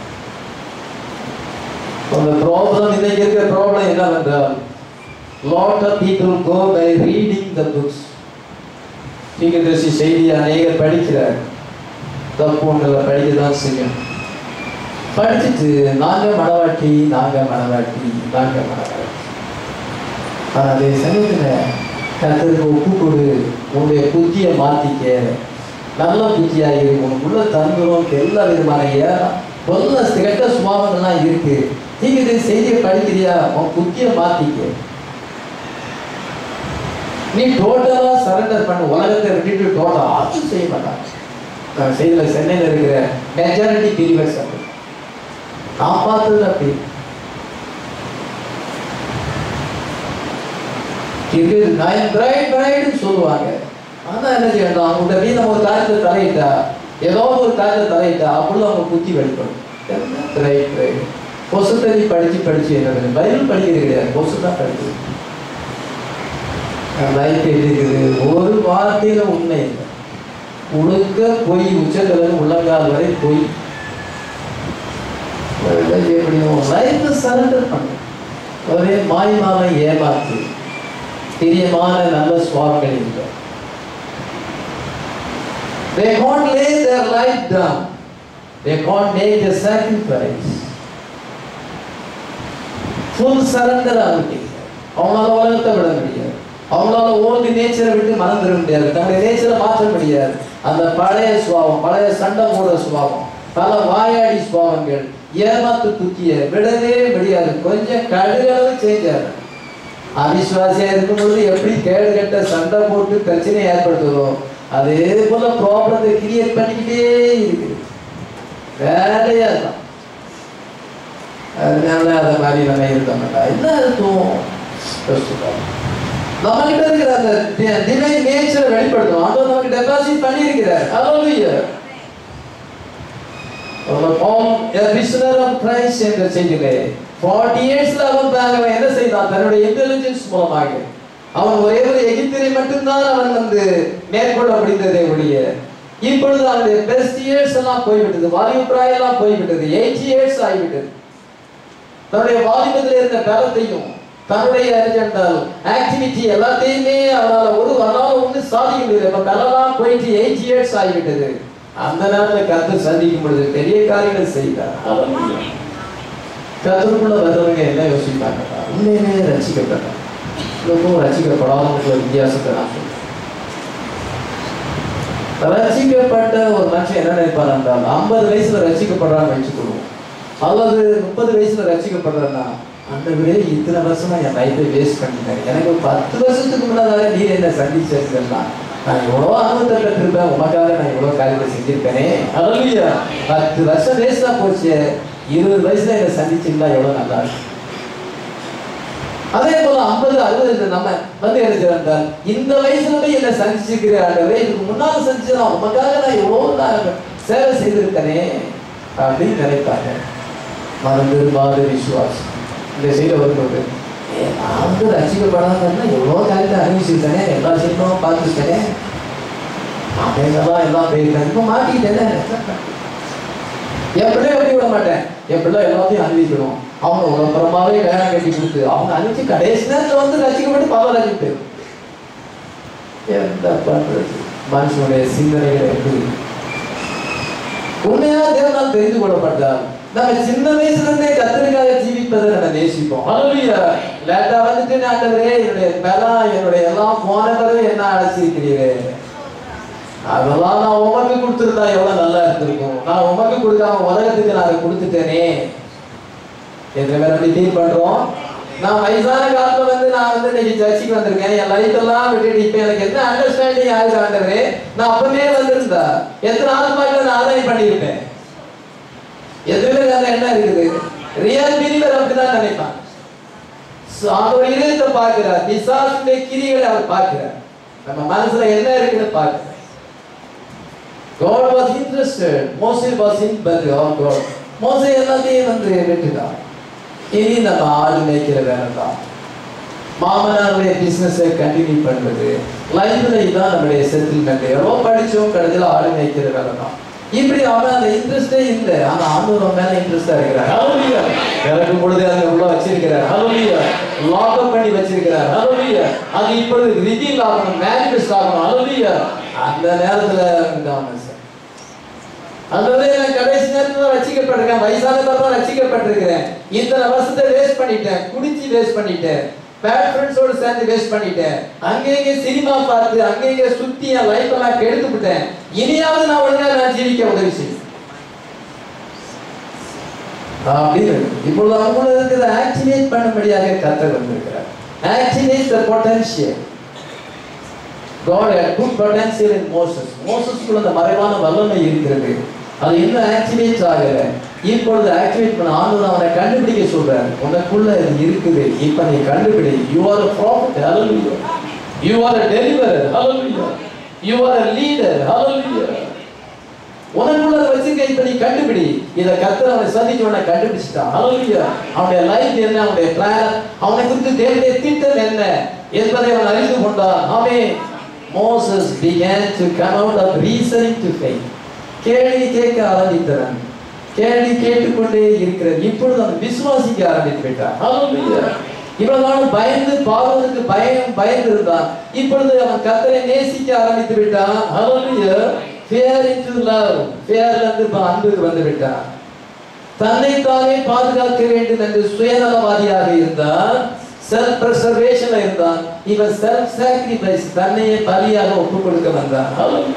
அந்த ப்ராப்ளம் இன்னைக்கு இருக்கிற ப்ராப்ளம் என்னவென்றால் lot of people go by reading the books தீர்க்கதரிசி செய்தி அநேகர் படிக்கிறார் தப்பு ஒன்றில் படிக்க தான் செய்யும் படிச்சுட்டு நாங்க மனவாட்டி நாங்க மனவாட்டி நாங்க மனவாட்டி ஆனா அதே சமயத்தில் கத்தருக்கு ஒப்பு கொடு உன்னுடைய புத்தியை மாத்திக்க நல்ல புத்தியாகி உனக்குள்ள தந்துரும் எல்லா விதமான ஏறம் கொல்ல கெட்ட சுபாவங்கள்லாம் இருக்கு நீங்க இந்த செய்தியை படிக்கிறியா உன் புத்தியை மாத்திக்க நீ டோட்டலா சரண்டர் பண்ண உலகத்தை விட்டுட்டு டோட்டலா ஆட்சி செய்ய மாட்டாங்க நான் செய்தியில் சென்னையில் இருக்கிற மெஜாரிட்டி பீரியட்ஸ் அப்படி நான் பார்த்தது அப்படி இது நயன் பிரைட் பிரைட்னு சொல்லுவாங்க ஆனா என்ன செய்யணும் அவங்கள்ட்ட மீது நம்ம ஒரு காரியத்தை தலையிட்டா ஏதோ ஒரு காரியத்தை தலையிட்டா அப்பொழுது அவங்க புத்தி வெளிப்படும் ரைட் ரைட் கொசுத்தறி படிச்சு படிச்சு என்ன பைபிள் படிக்கிறது கிடையாது கொசு தான் படிக்கிறது லைஃப் இருக்குது ஒரு வார்த்தையில உண்மை இல்லை முழுக்க பொய் உச்சக்கலன் உள்ளங்கால் வரை பொய் லைஃப் சரண்டர் பண்ணு ஒரே மாய்மான ஏமாற்று பிரியமான நல்ல சுவாமிகள் இல்லை They can't lay their life down. They can't make a sacrifice. Full surrender ஆகிட்டீங்க அவங்களால உலகத்தை விட முடியாது அவங்களால ஓல்டு நேச்சரை விட்டு மனம் தர முடியாது தன்னுடைய நேச்சரை மாற்ற முடியாது அந்த பழைய சுபாவம் பழைய சண்டை போடுற சுபாவம் பல வாயாடி சுபாவங்கள் ஏமாத்து துக்கிய விடவே முடியாது கொஞ்சம் கடுகளவு சேஞ்ச் ஆகும் அவிசுவாசியா இருக்கும்போது எப்படி கேடு கெட்ட சண்டை போட்டு பிரச்சனை ஏற்படுத்துதோ அதே போல ப்ராப்ளத்தை கிரியேட் பண்ணிக்கிட்டே இருக்குது வேலையா தான் அதனால அதை மாதிரி நம்ம இருக்க மாட்டோம் என்ன அர்த்தம் யோசிச்சு பாருங்க. நம்ம கிட்ட இருக்கிற அந்த டிவைன் நேச்சரை வெளிப்படுத்தும் ஆண்டவர் நமக்கு டெபாசிட் பண்ணியிருக்கிறார் ஹalleluya பால் a prisoner of Christ என்ற செய்தியிலே 40 இயர்ஸ்ல அவன் அவன் என்ன செய்தான் தன்னுடைய இன்டெலிஜென்ஸ் மூலமாக அவன் ஒரே ஒரு எகிப்தியரை மட்டும்தான் அவன் வந்து மேற்கொள்ள முடிந்ததே ஒழிய இப்பொழுது அவனுடைய பெஸ்ட் இயர்ஸ் எல்லாம் போய்விட்டது வாலிப பிராயம் எல்லாம் போய்விட்டது எயிட் இயர்ஸ் ஆகிவிட்டது தன்னுடைய வாலிபத்தில் இருந்த பலத்தையும் தன்னுடைய அறிஞர்கள் ஆக்டிவிட்டி எல்லாத்தையுமே அவரால் ஒரு அவரால் ஒன்று சாதிக்க முடியல இப்ப பலலாம் போயிட்டு எயிட் இயர்ஸ் ஆகிவிட்டது அந்த நேரத்தில் கத்து சந்திக்கும் பொழுது பெரிய காரியங்கள் செய்தார் கத்தருக்குள்ள வர்றவங்க என்ன யோசிப்பாங்க உண்மையிலே ரசிக்கப்பட்டார் ரொம்ப ரசிக்கப்படாத ஒரு வித்தியாசத்தை நான் சொல்றேன் ரசிக்கப்பட்ட ஒரு மனுஷன் என்ன நினைப்பார் என்றால் ஐம்பது வயசுல ரசிக்கப்படுறான்னு வச்சுக்கொள்வோம் அல்லது முப்பது வயசுல ரசிக்கப்படுறேன்னா அந்த விட இத்தனை வருஷமா என் லைஃபை வேஸ்ட் பண்ணிட்டேன் எனக்கு ஒரு பத்து வருஷத்துக்கு முன்னதாக நீர் என்ன சந்திச்சிருக்கலாம் நான் எவ்வளோ அனுபவத்தை பெற்றிருப்பேன் உமக்காக நான் எவ்வளோ காரியத்தை செஞ்சிருப்பேனே அதுலயா பத்து வருஷம் வேஸ்டா போச்சு இருபது வயசுல என்னை சந்திச்சிருந்தா எவ்வளோ நல்லா இருக்கும் அதே போல ஐம்பது அறுபது நம்ம வந்து எழுதிருந்தால் இந்த வயசுல போய் என்ன சந்திச்சிருக்கிற ஆண்டவரே இதுக்கு முன்னால சந்திச்சா உமக்காக நான் எவ்வளவு நான் சேவை செய்திருக்கனே அப்படின்னு நினைப்பாங்க மறந்து பாது விசுவாசம் இந்த செய்த வரும்போது ஏ, நான் வந்து ரசிக்கப்படாதன்னா எவ்வளோ காரியத்தை அறிவிச்சிருக்கேனே எல்லா சினிமாவும் பார்த்துருக்கேனே அப்படிங்கலாம் எல்லாம் போயிருக்கேன் இப்போ மாட்டிக்கிட்டேனே என் பிள்ளை எப்படி விட மாட்டேன் என் பிள்ளை எல்லாத்தையும் அனுபவிக்கணும் அவங்க உலகப்புறமாவே கல்யாணம் கட்டி கொடுத்து அவங்க அனுப்பிச்சு கடைசி நேரத்தில் வந்து ரசிக்கப்பட்டு பல ரசிப்பு என்ன பண்றது மனுஷனுடைய சிந்தனைகள் எப்படி உண்மையா தேவனால் தெரிந்து கொள்ளப்பட்டார் நம்ம சின்ன வயசுல இருந்தே கத்தருக்காக ஜீவிப்பதை நம்ம நேசிப்போம் ஹalleluya லேட்டா வந்துட்டு ஆண்டவரே என்னுடைய பலம் என்னுடைய எல்லாம் போன பிறகு என்ன அழைச்சிருக்கிறீரே அதெல்லாம் நான் உமக்கு கொடுத்துருந்தா எவ்வளவு நல்லா இருந்திருக்கும் நான் உமக்கு கொடுக்காம உலகத்துக்கு நான் அதை கொடுத்துட்டேனே எத்தனை பேர் அப்படி ஃபீல் பண்றோம் நான் வயசான காலத்துல வந்து நான் வந்து இன்னைக்கு சர்ச்சுக்கு வந்திருக்கேன் என் லைஃப் எல்லாம் விட்டுட்டு இப்ப எனக்கு என்ன அண்டர்ஸ்டாண்டிங் ஆகுது ஆண்டவரே நான் அப்பவே வந்திருந்தா எத்தனை ஆத்மாக்களை நான் ஆதாயம் பண்ணியிருப்பேன் எதுவுமே அந்த என்ன இருக்குது ரியல் பிலீவர் அப்படிதான் நினைப்பான் So, அவர் இதயத்தை பார்க்கிறார் பிசாசுடைய கிரிகளை அவர் பார்க்கிறார் நம்ம மனசுல என்ன இருக்குன்னு பார்க்கிறார் God was interested. Moses was in but oh God. மோசே எல்லாத்தையும் வந்து விட்டுட்டான் இனி நம்ம ஆடு மேய்க்கிற வேலை தான் மாமனாருடைய பிசினஸை கண்டினியூ பண்றது லைஃப்ல இதான் நம்மளுடைய செட்டில்மெண்ட் எவ்வளோ படிச்சோம் கடைசியில் ஆடு மேய்க்கிற வேலை தான் இப்படி அவன் அந்த இன்ட்ரெஸ்டே இல்லை ஆனா ஆண்டவர் மேல இன்ட்ரெஸ்டா இருக்கிறார் ஹalleluya இறக்கும் பொழுது அங்க உள்ள வச்சிருக்கிறார் ஹalleluya லாக் அப் பண்ணி வச்சிருக்கிறார் ஹalleluya அது இப்பொழுது ரிவீல் ஆகணும் மேனிஃபெஸ்ட் ஆகணும் ஹalleluya அந்த நேரத்துல கவனம் சார் அதனால நான் கடைசி நேரத்துல ரசிக்கப்பட்டிருக்கேன் வயசான தான் ரசிக்கப்பட்டிருக்கிறேன் இத்தனை வருஷத்தை வேஸ்ட் பண்ணிட்டேன் குடிச்சு வேஸ்ட் பண்ணிட்டேன் பேட் ஃப்ரெண்ட்ஸோட சேர்ந்து வேஸ்ட் பண்ணிட்டேன் அங்கே இங்கே சினிமா பார்த்து அங்கே இங்கே சுத்தி என் லைஃப் எல்லாம் கெடுத்து விட்டேன் இனியாவது நான் ஒழுங்கா நான் ஜீவிக்க உதவி செய்யும் அப்படின்னு இப்பொழுது அவங்கள இருக்கிற ஆக்டிவேட் பண்ணும்படியாக கத்தர் வந்திருக்கிறார் activate the potential God had good potential in Moses. மோசஸ்க்குள்ள அந்த மறைவான வல்லமை இருக்கிறது அது இன்னும் ஆக்டிவேட் ஆகல இப்பொழுது ஆக்டிவேட் பண்ண ஆண்டவர் அவனை கண்டுபிடிக்க சொல்றாரு உனக்குள்ள இது இருக்குது இப்ப நீ கண்டுபிடி you are a prophet hallelujah you are a deliverer hallelujah you are a leader hallelujah உனக்குள்ள அதை வச்சிருக்க இப்ப நீ கண்டுபிடி இத கத்தர் அவனை சந்திக்க உடனே கண்டுபிடிச்சிட்டான் ஹalleluya அவனுடைய லைஃப் என்ன அவனுடைய பிளான் அவனை குறித்து தேவனுடைய திட்டம் என்ன என்பதை அவன் அறிந்து கொண்டான் ஆமே Moses began to come out of reasoning to faith கேள்வி கேட்க ஆரம்பித்தான் கேள்வி கேட்டுக்கொண்டே இருக்கிறார் இப்பொழுது அவன் விசுவாசிக்க ஆரம்பித்து விட்டான் ஹalleluya இவ்வளவு நாள் பயந்து பாவத்துக்கு பயம் பயந்து இருந்தான் இப்பொழுது அவன் கத்தரை நேசிக்க ஆரம்பித்து விட்டான் ஹalleluya fear into love fearல இருந்து இப்ப அன்புக்கு வந்து விட்டான் தன்னைத்தானே பாதுகாக்க வேண்டும் என்று சுயநலவாதியாக இருந்தான் செல்ஃப் பிரசர்வேஷன்ல இருந்தான் இவன் செல்ஃப் சாக்ரிஃபைஸ் தன்னையே பலியாக ஒப்புக் கொடுக்க வந்தான்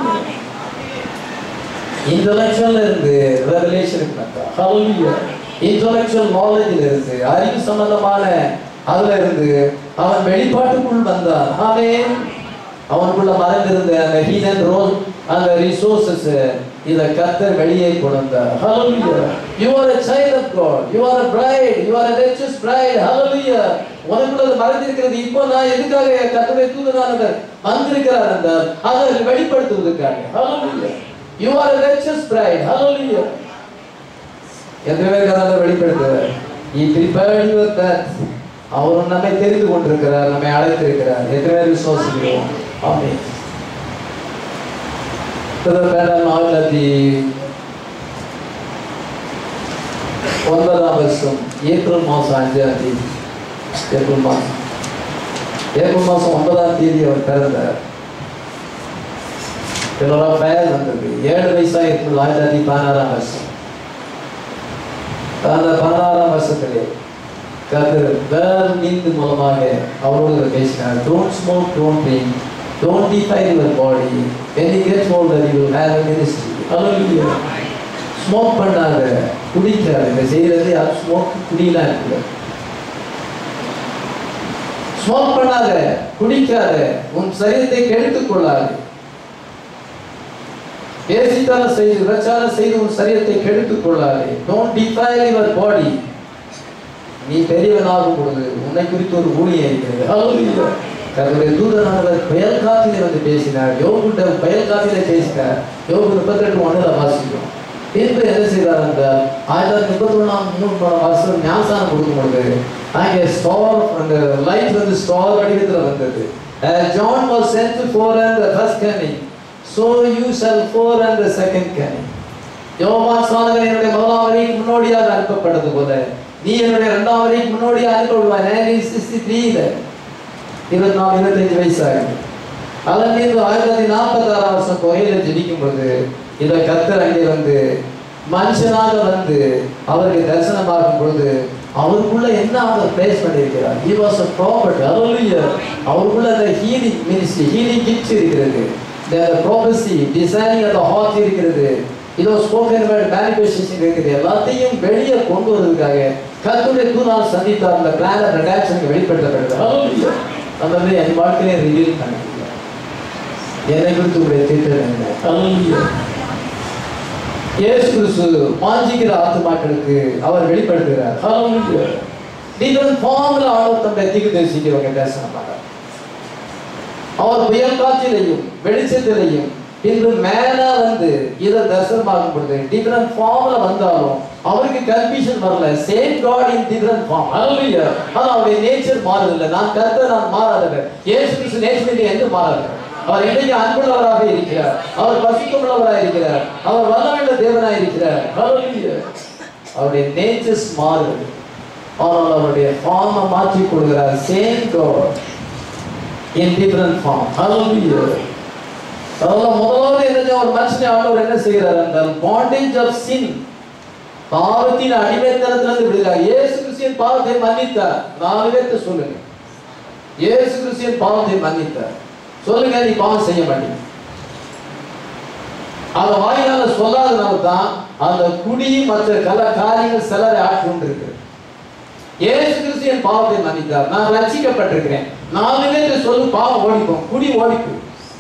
இன்டலெக்சுவல்ல இருந்து ரெவலேஷனுக்கு வந்தான் ஹalleluya இன்டலெக்சுவல் நாலேஜ்ல இருந்து அறிவு சம்பந்தமான அதுல இருந்து அவன் வெளிப்பாட்டுக்குள் வந்தான் ஆமென் அவனுக்குள்ள மறைந்திருந்த அந்த ஹீனன் ரோல் அந்த ரிசோர்சஸ் இத கர்த்தர் வெளியே கொண்டார் ஹalleluya you are a child of god you are a bride you are a righteous bride hallelujah உனக்குள்ள அது மறைந்திருக்கிறது இப்போ நான் எதுக்காக கர்த்தருடைய தூதனானவர் வந்திருக்கிறார் என்றால் அதை வெளிப்படுத்துவதற்காக hallelujah you are a righteous bride hallelujah எத்தனை பேருக்கு அதை வெளிப்படுத்துவார் he prepared your path அவர் நம்மை தெரிந்து கொண்டிருக்கிறார் நம்மை அழைத்திருக்கிறார் எத்தனை பேர் விசுவாசிக்கிறோம் ஆமென் மேடம் ஆயிரத்தி ஒன்பதாம் வருஷம் ஏப்ரல் மாதம் அஞ்சாம் தேதி ஏப்ரல் மாதம் ஏப்ரல் மாதம் ஒன்பதாம் தேதி அவர் பிறந்தார் இதோட பெயர் வந்தது ஏழு வயசா இருக்கும் ஆயிரத்தி பதினாறாம் வருஷம் அந்த பதினாறாம் வருஷத்திலே கர்த்தர் வேர் மீந்து மூலமாக அவரோடு பேசினார் don't smoke don't drink don't define your body when you get older you will have a ministry hallelujah smoke பண்ணாத குடிக்காத இந்த செய்யறது அது ஸ்மோக் குடியெல்லாம் இருக்குது ஸ்மோக் பண்ணாத குடிக்காத உன் சரீரத்தை கெடுத்துக் கொள்ளாது பேசித்தான செய்து விபச்சாரம் செய்து உன் சரீரத்தை கெடுத்துக் கொள்ளாதே டோன்ட் டிஃபைல் யுவர் பாடி நீ பெரியவனாகும் பொழுது உன்னை குறித்து ஒரு ஊழியம் இருக்கிறது Hallelujah. கர்த்தருடைய தூதனானவர் புயல் காற்றிலே வந்து பேசினார் யோகுண்ட புயல் காற்றிலே பேசினார் யோகு முப்பத்தி ரெண்டு ஒன்றில் வாசிக்கிறோம் பின்பு என்ன செய்தார் என்றால் ஆயிரத்தி முப்பத்தி ஒன்றாம் மூணு வருஷம் ஞானசானம் கொடுக்கும் பொழுது அங்கே ஸ்டார் அந்த லைட் வந்து ஸ்டார் வடிவத்தில் வந்தது John was sent for and first coming so you shall for and second coming யோவான் ஸ்நானகன் என்னுடைய முதலாம் வரைக்கு முன்னோடியாக அனுப்பப்பட்டது போல நீ என்னுடைய இரண்டாம் வரைக்கு முன்னோடியாக அனுப்பப்படுவாய் நைன்டீன் சிக்ஸ்டி த்ரீல இருபத்தி நாலு இருபத்தஞ்சு வயசு ஆகுது அதன் மீது ஆயிரத்தி தொள்ளாயிரத்தி நாற்பத்தி ஆறாம் வருஷம் கோயில ஜெபிக்கும் பொழுது இதை கத்தர் அங்கே வந்து மனுஷனாக வந்து அவருக்கு தரிசனமாகும் பொழுது அவருக்குள்ள என்ன அவர் பிளேஸ் பண்ணியிருக்கிறார் he was a prophet hallelujah அவருக்குள்ள அந்த ஹீலிங் மினிஸ்ட்ரி ஹீலிங் கிஃப்ட் இருக்கிறது the prophecy designing of the heart இருக்கிறது இதோ ஸ்போக்கன் வேர்ட் மேனிஃபெஸ்டேஷன் இருக்குது எல்லாத்தையும் வெளியே கொண்டு வருவதற்காக கர்த்தருடைய தூணால் சந்தித்தார் அந்த பிளான் ஆஃப் ரிடாக்ஷனுக்கு வெளிப்படுத்தப்படுது hallelujah அந்த மாதிரி என் வாழ்க்கையை ரிவீல் பண்ணிக்கிறேன் என்னை குறித்து உங்களுடைய திட்டம் என்ன hallelujah இயேசு கிறிஸ்து வாஞ்சிக்கிற ஆத்துமாக்களுக்கு அவர் வெளிப்படுத்துகிறார் ஹalleluya டிஃபரண்ட் ஃபார்ம்ல ஆண்டவர் தம்முடைய தீர்க்கதரிசிக்கிறவங்க தரிசனம் பண்றார் அவர் புயல் காற்றிலையும் வெளிச்சத்திலையும் இன்று மேல வந்து இதை தரிசனமாகும் பொழுது டிஃபரண்ட் ஃபார்ம்ல வந்தாலும் அவருக்கு கன்ஃபியூஷன் வரல same God in different form hallelujah ஆனா அவருடைய நேச்சர் மாறதில்லை நான் கர்த்தர் நான் மாறாதவர் இயேசு கிறிஸ்து நேச்சர் என்று மாறாதவர் அவர் இன்றைக்கு அன்புள்ளவராக இருக்கிறார் அவர் பசுத்தமுள்ளவராக இருக்கிறார் அவர் வல்லமையுள்ள தேவனாக இருக்கிறார் Hallelujah. அவருடைய நேச்சர்ஸ் மாறுது ஆனால் அவருடைய ஃபார்மை மாற்றி கொள்கிறார் same God in different form Hallelujah. அதெல்லாம் முதலாவது என்ன ஒரு மனுஷனை ஆண்டவர் என்ன செய்கிறார் என்றால் பாண்டேஜ் ஆஃப் சின் பாவத்தின் அடிமைத்தனத்திலிருந்து விடுகிறார் இயேசு கிறிஸ்தியன் பாவத்தை மன்னித்தார் நாலு பேர்த்த சொல்லுங்க இயேசு கிறிஸ்தியன் பாவத்தை மன்னித்தார் சொல்லுங்க நீ பாவம் செய்ய மாட்டீங்க அந்த வாயினால சொல்லாதனால தான் அந்த குடி மற்ற கல காரியங்கள் சிலரை ஆட்கொண்டிருக்கு இயேசு கிறிஸ்து என் பாவத்தை மன்னித்தார் நான் ரட்சிக்கப்பட்டிருக்கிறேன் நாலு பேர் சொல்லு பாவம் ஓடிப்போம் குடி ஓடிப்போம்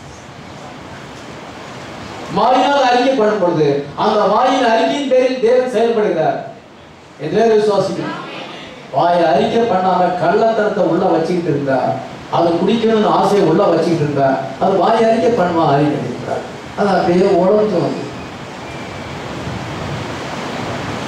வாயினால் அறிக்கைப்படும் பொழுது அந்த வாயின் அறிக்கையின் பேரில் தேவன் செயல்படுகிறார் என்றே விசுவாசிக்கணும் வாயை அறிக்கை பண்ணாம கள்ளத்தனத்தை உள்ள வச்சுக்கிட்டு இருந்தா அதை குடிக்கணும்னு ஆசையை உள்ள வச்சுக்கிட்டு இருந்தா அது வாய் அறிக்கை பண்ணுமா அறிக்கை இருக்கிறார் அது அப்படியே உழந்து வந்து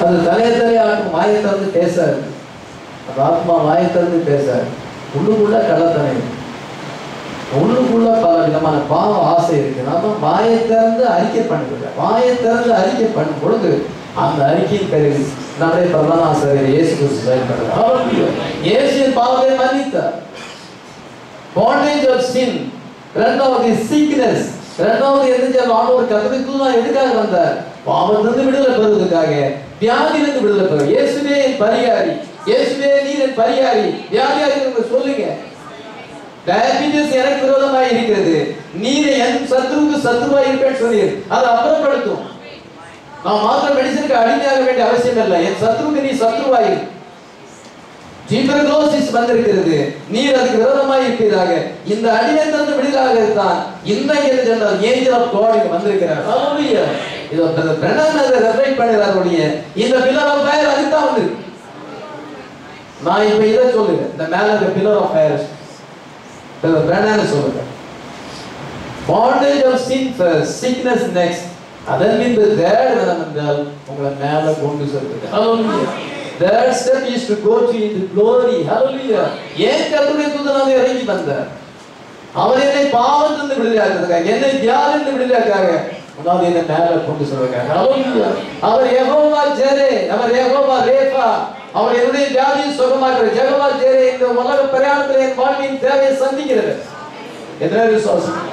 அது தலைய தலையாட்டும் வாயை திறந்து பேசாது அந்த ஆத்மா வாயை திறந்து பேசாது உள்ளுக்குள்ள கள்ளத்தனை உள்ளுக்குள்ள பல விதமான பாவ ஆசை இருக்கு நாம வாயை திறந்து அறிக்கை பண்ணுறது வாயை திறந்து அறிக்கை பண்ணும் பொழுது அந்த அறிக்கையின் பிறகு நம்முடைய பிரதான ஆசிரியர் இயேசு கிறிஸ்து செயல்படுறார் இயேசுவின் பாவத்தை மன்னித்தார் பாண்டேஜ் ஆஃப் சின் ரெண்டாவது சிக்னஸ் ரெண்டாவது எந்த ஆண்டவர் கத்தருக்கு தான் எதுக்காக வந்தார் பாவத்திலிருந்து விடுதலை பெறுவதற்காக வியாதியிலிருந்து விடுதலை பெறும் இயேசுவே என் பரிகாரி இயேசுவே நீர் என் பரிகாரி வியாதியா இருக்கிறவங்க சொல்லுங்க டயபிட்டிஸ் எனக்கு விரோதமாக இருக்கிறது நீர் என் சத்ருவுக்கு சத்ருவாய் இருப்பேன்னு சொன்னீர் அதை அப்புறப்படுத்தும் நான் மாத்திரம் மெடிசனுக்கு அடிமையாக வேண்டிய அவசியம் இல்லை என் சத்ருவுக்கு நீ சத்ருவாய் ஜீபரகோசிஸ் வந்திருக்கிறது நீர் அதுக்கு விரோதமாய் இருப்பீராக இந்த அடிமைத்திலிருந்து விடுதலாக தான் இன்னைக்கு என்ன சொன்னால் ஏஞ்சல் ஆஃப் காட் இங்க வந்திருக்கிறார் ஹalleluya இது பிரதர் பிரணாம் அதை ரெஃபரேட் பண்ணுகிறார் ஒழிய இந்த பில்லர் ஆஃப் ஃபயர் அதுக்கு தான் வந்து நான் இப்ப இதை சொல்லுங்க இந்த மேல இருக்க pillar of fire brother Pranam சொல்லுங்க bondage of sin first sickness next அதன் பின்பு தேர்ட் விதம் என்றால் உங்களை மேல கொண்டு செல்வது ஹalleluya Third step is to go to into glory. Hallelujah. ஏன் கர்த்தருடைய தூதனாக இறங்கி வந்தார் அவர் என்னை பாவத்திலிருந்து விடுதலையாக்குறதுக்காக என்னை வியாதிலிருந்து விடுதலையாக்காக அதாவது என்னை மேல கொண்டு சொல்லுங்க Hallelujah. அவர் யெகோவா ஜெரே அவர் யெகோவா ரேஃபா அவர் என்னுடைய வியாதியை சுகமாக்குற யெகோவா ஜெரே இந்த உலக பிரயாணத்தில் என் வாழ்க்கையின் தேவையை சந்திக்கிறது எத்தனை விசுவாசம்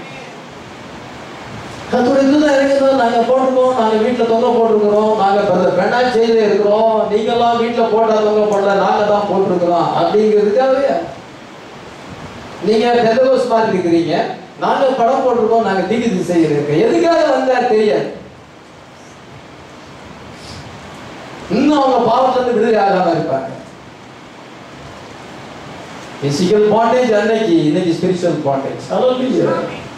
கத்துடைய தூதன் இறங்கிதான் நாங்க போட்டிருக்கோம் நாங்க வீட்டுல தொங்க போட்டிருக்கிறோம் நாங்க பிறந்த பெண்ணா செய்து இருக்கிறோம் நீங்கெல்லாம் வீட்டுல போட்டா தொங்க போடல நாங்க தான் போட்டிருக்கிறோம் அப்படிங்கிறதுக்காகவே நீங்க பெந்தகோஸ் மாதிரி இருக்கிறீங்க நாங்க படம் போட்டிருக்கோம் நாங்க திகு திசை இருக்கோம் எதுக்காக வந்தார் தெரியாது இன்னும் அவங்க பாவத்துல இருந்து விடுதலை ஆகாம இருப்பாங்க பிசிக்கல் பாண்டேஜ் அன்னைக்கு இன்னைக்கு spiritual bondage hallelujah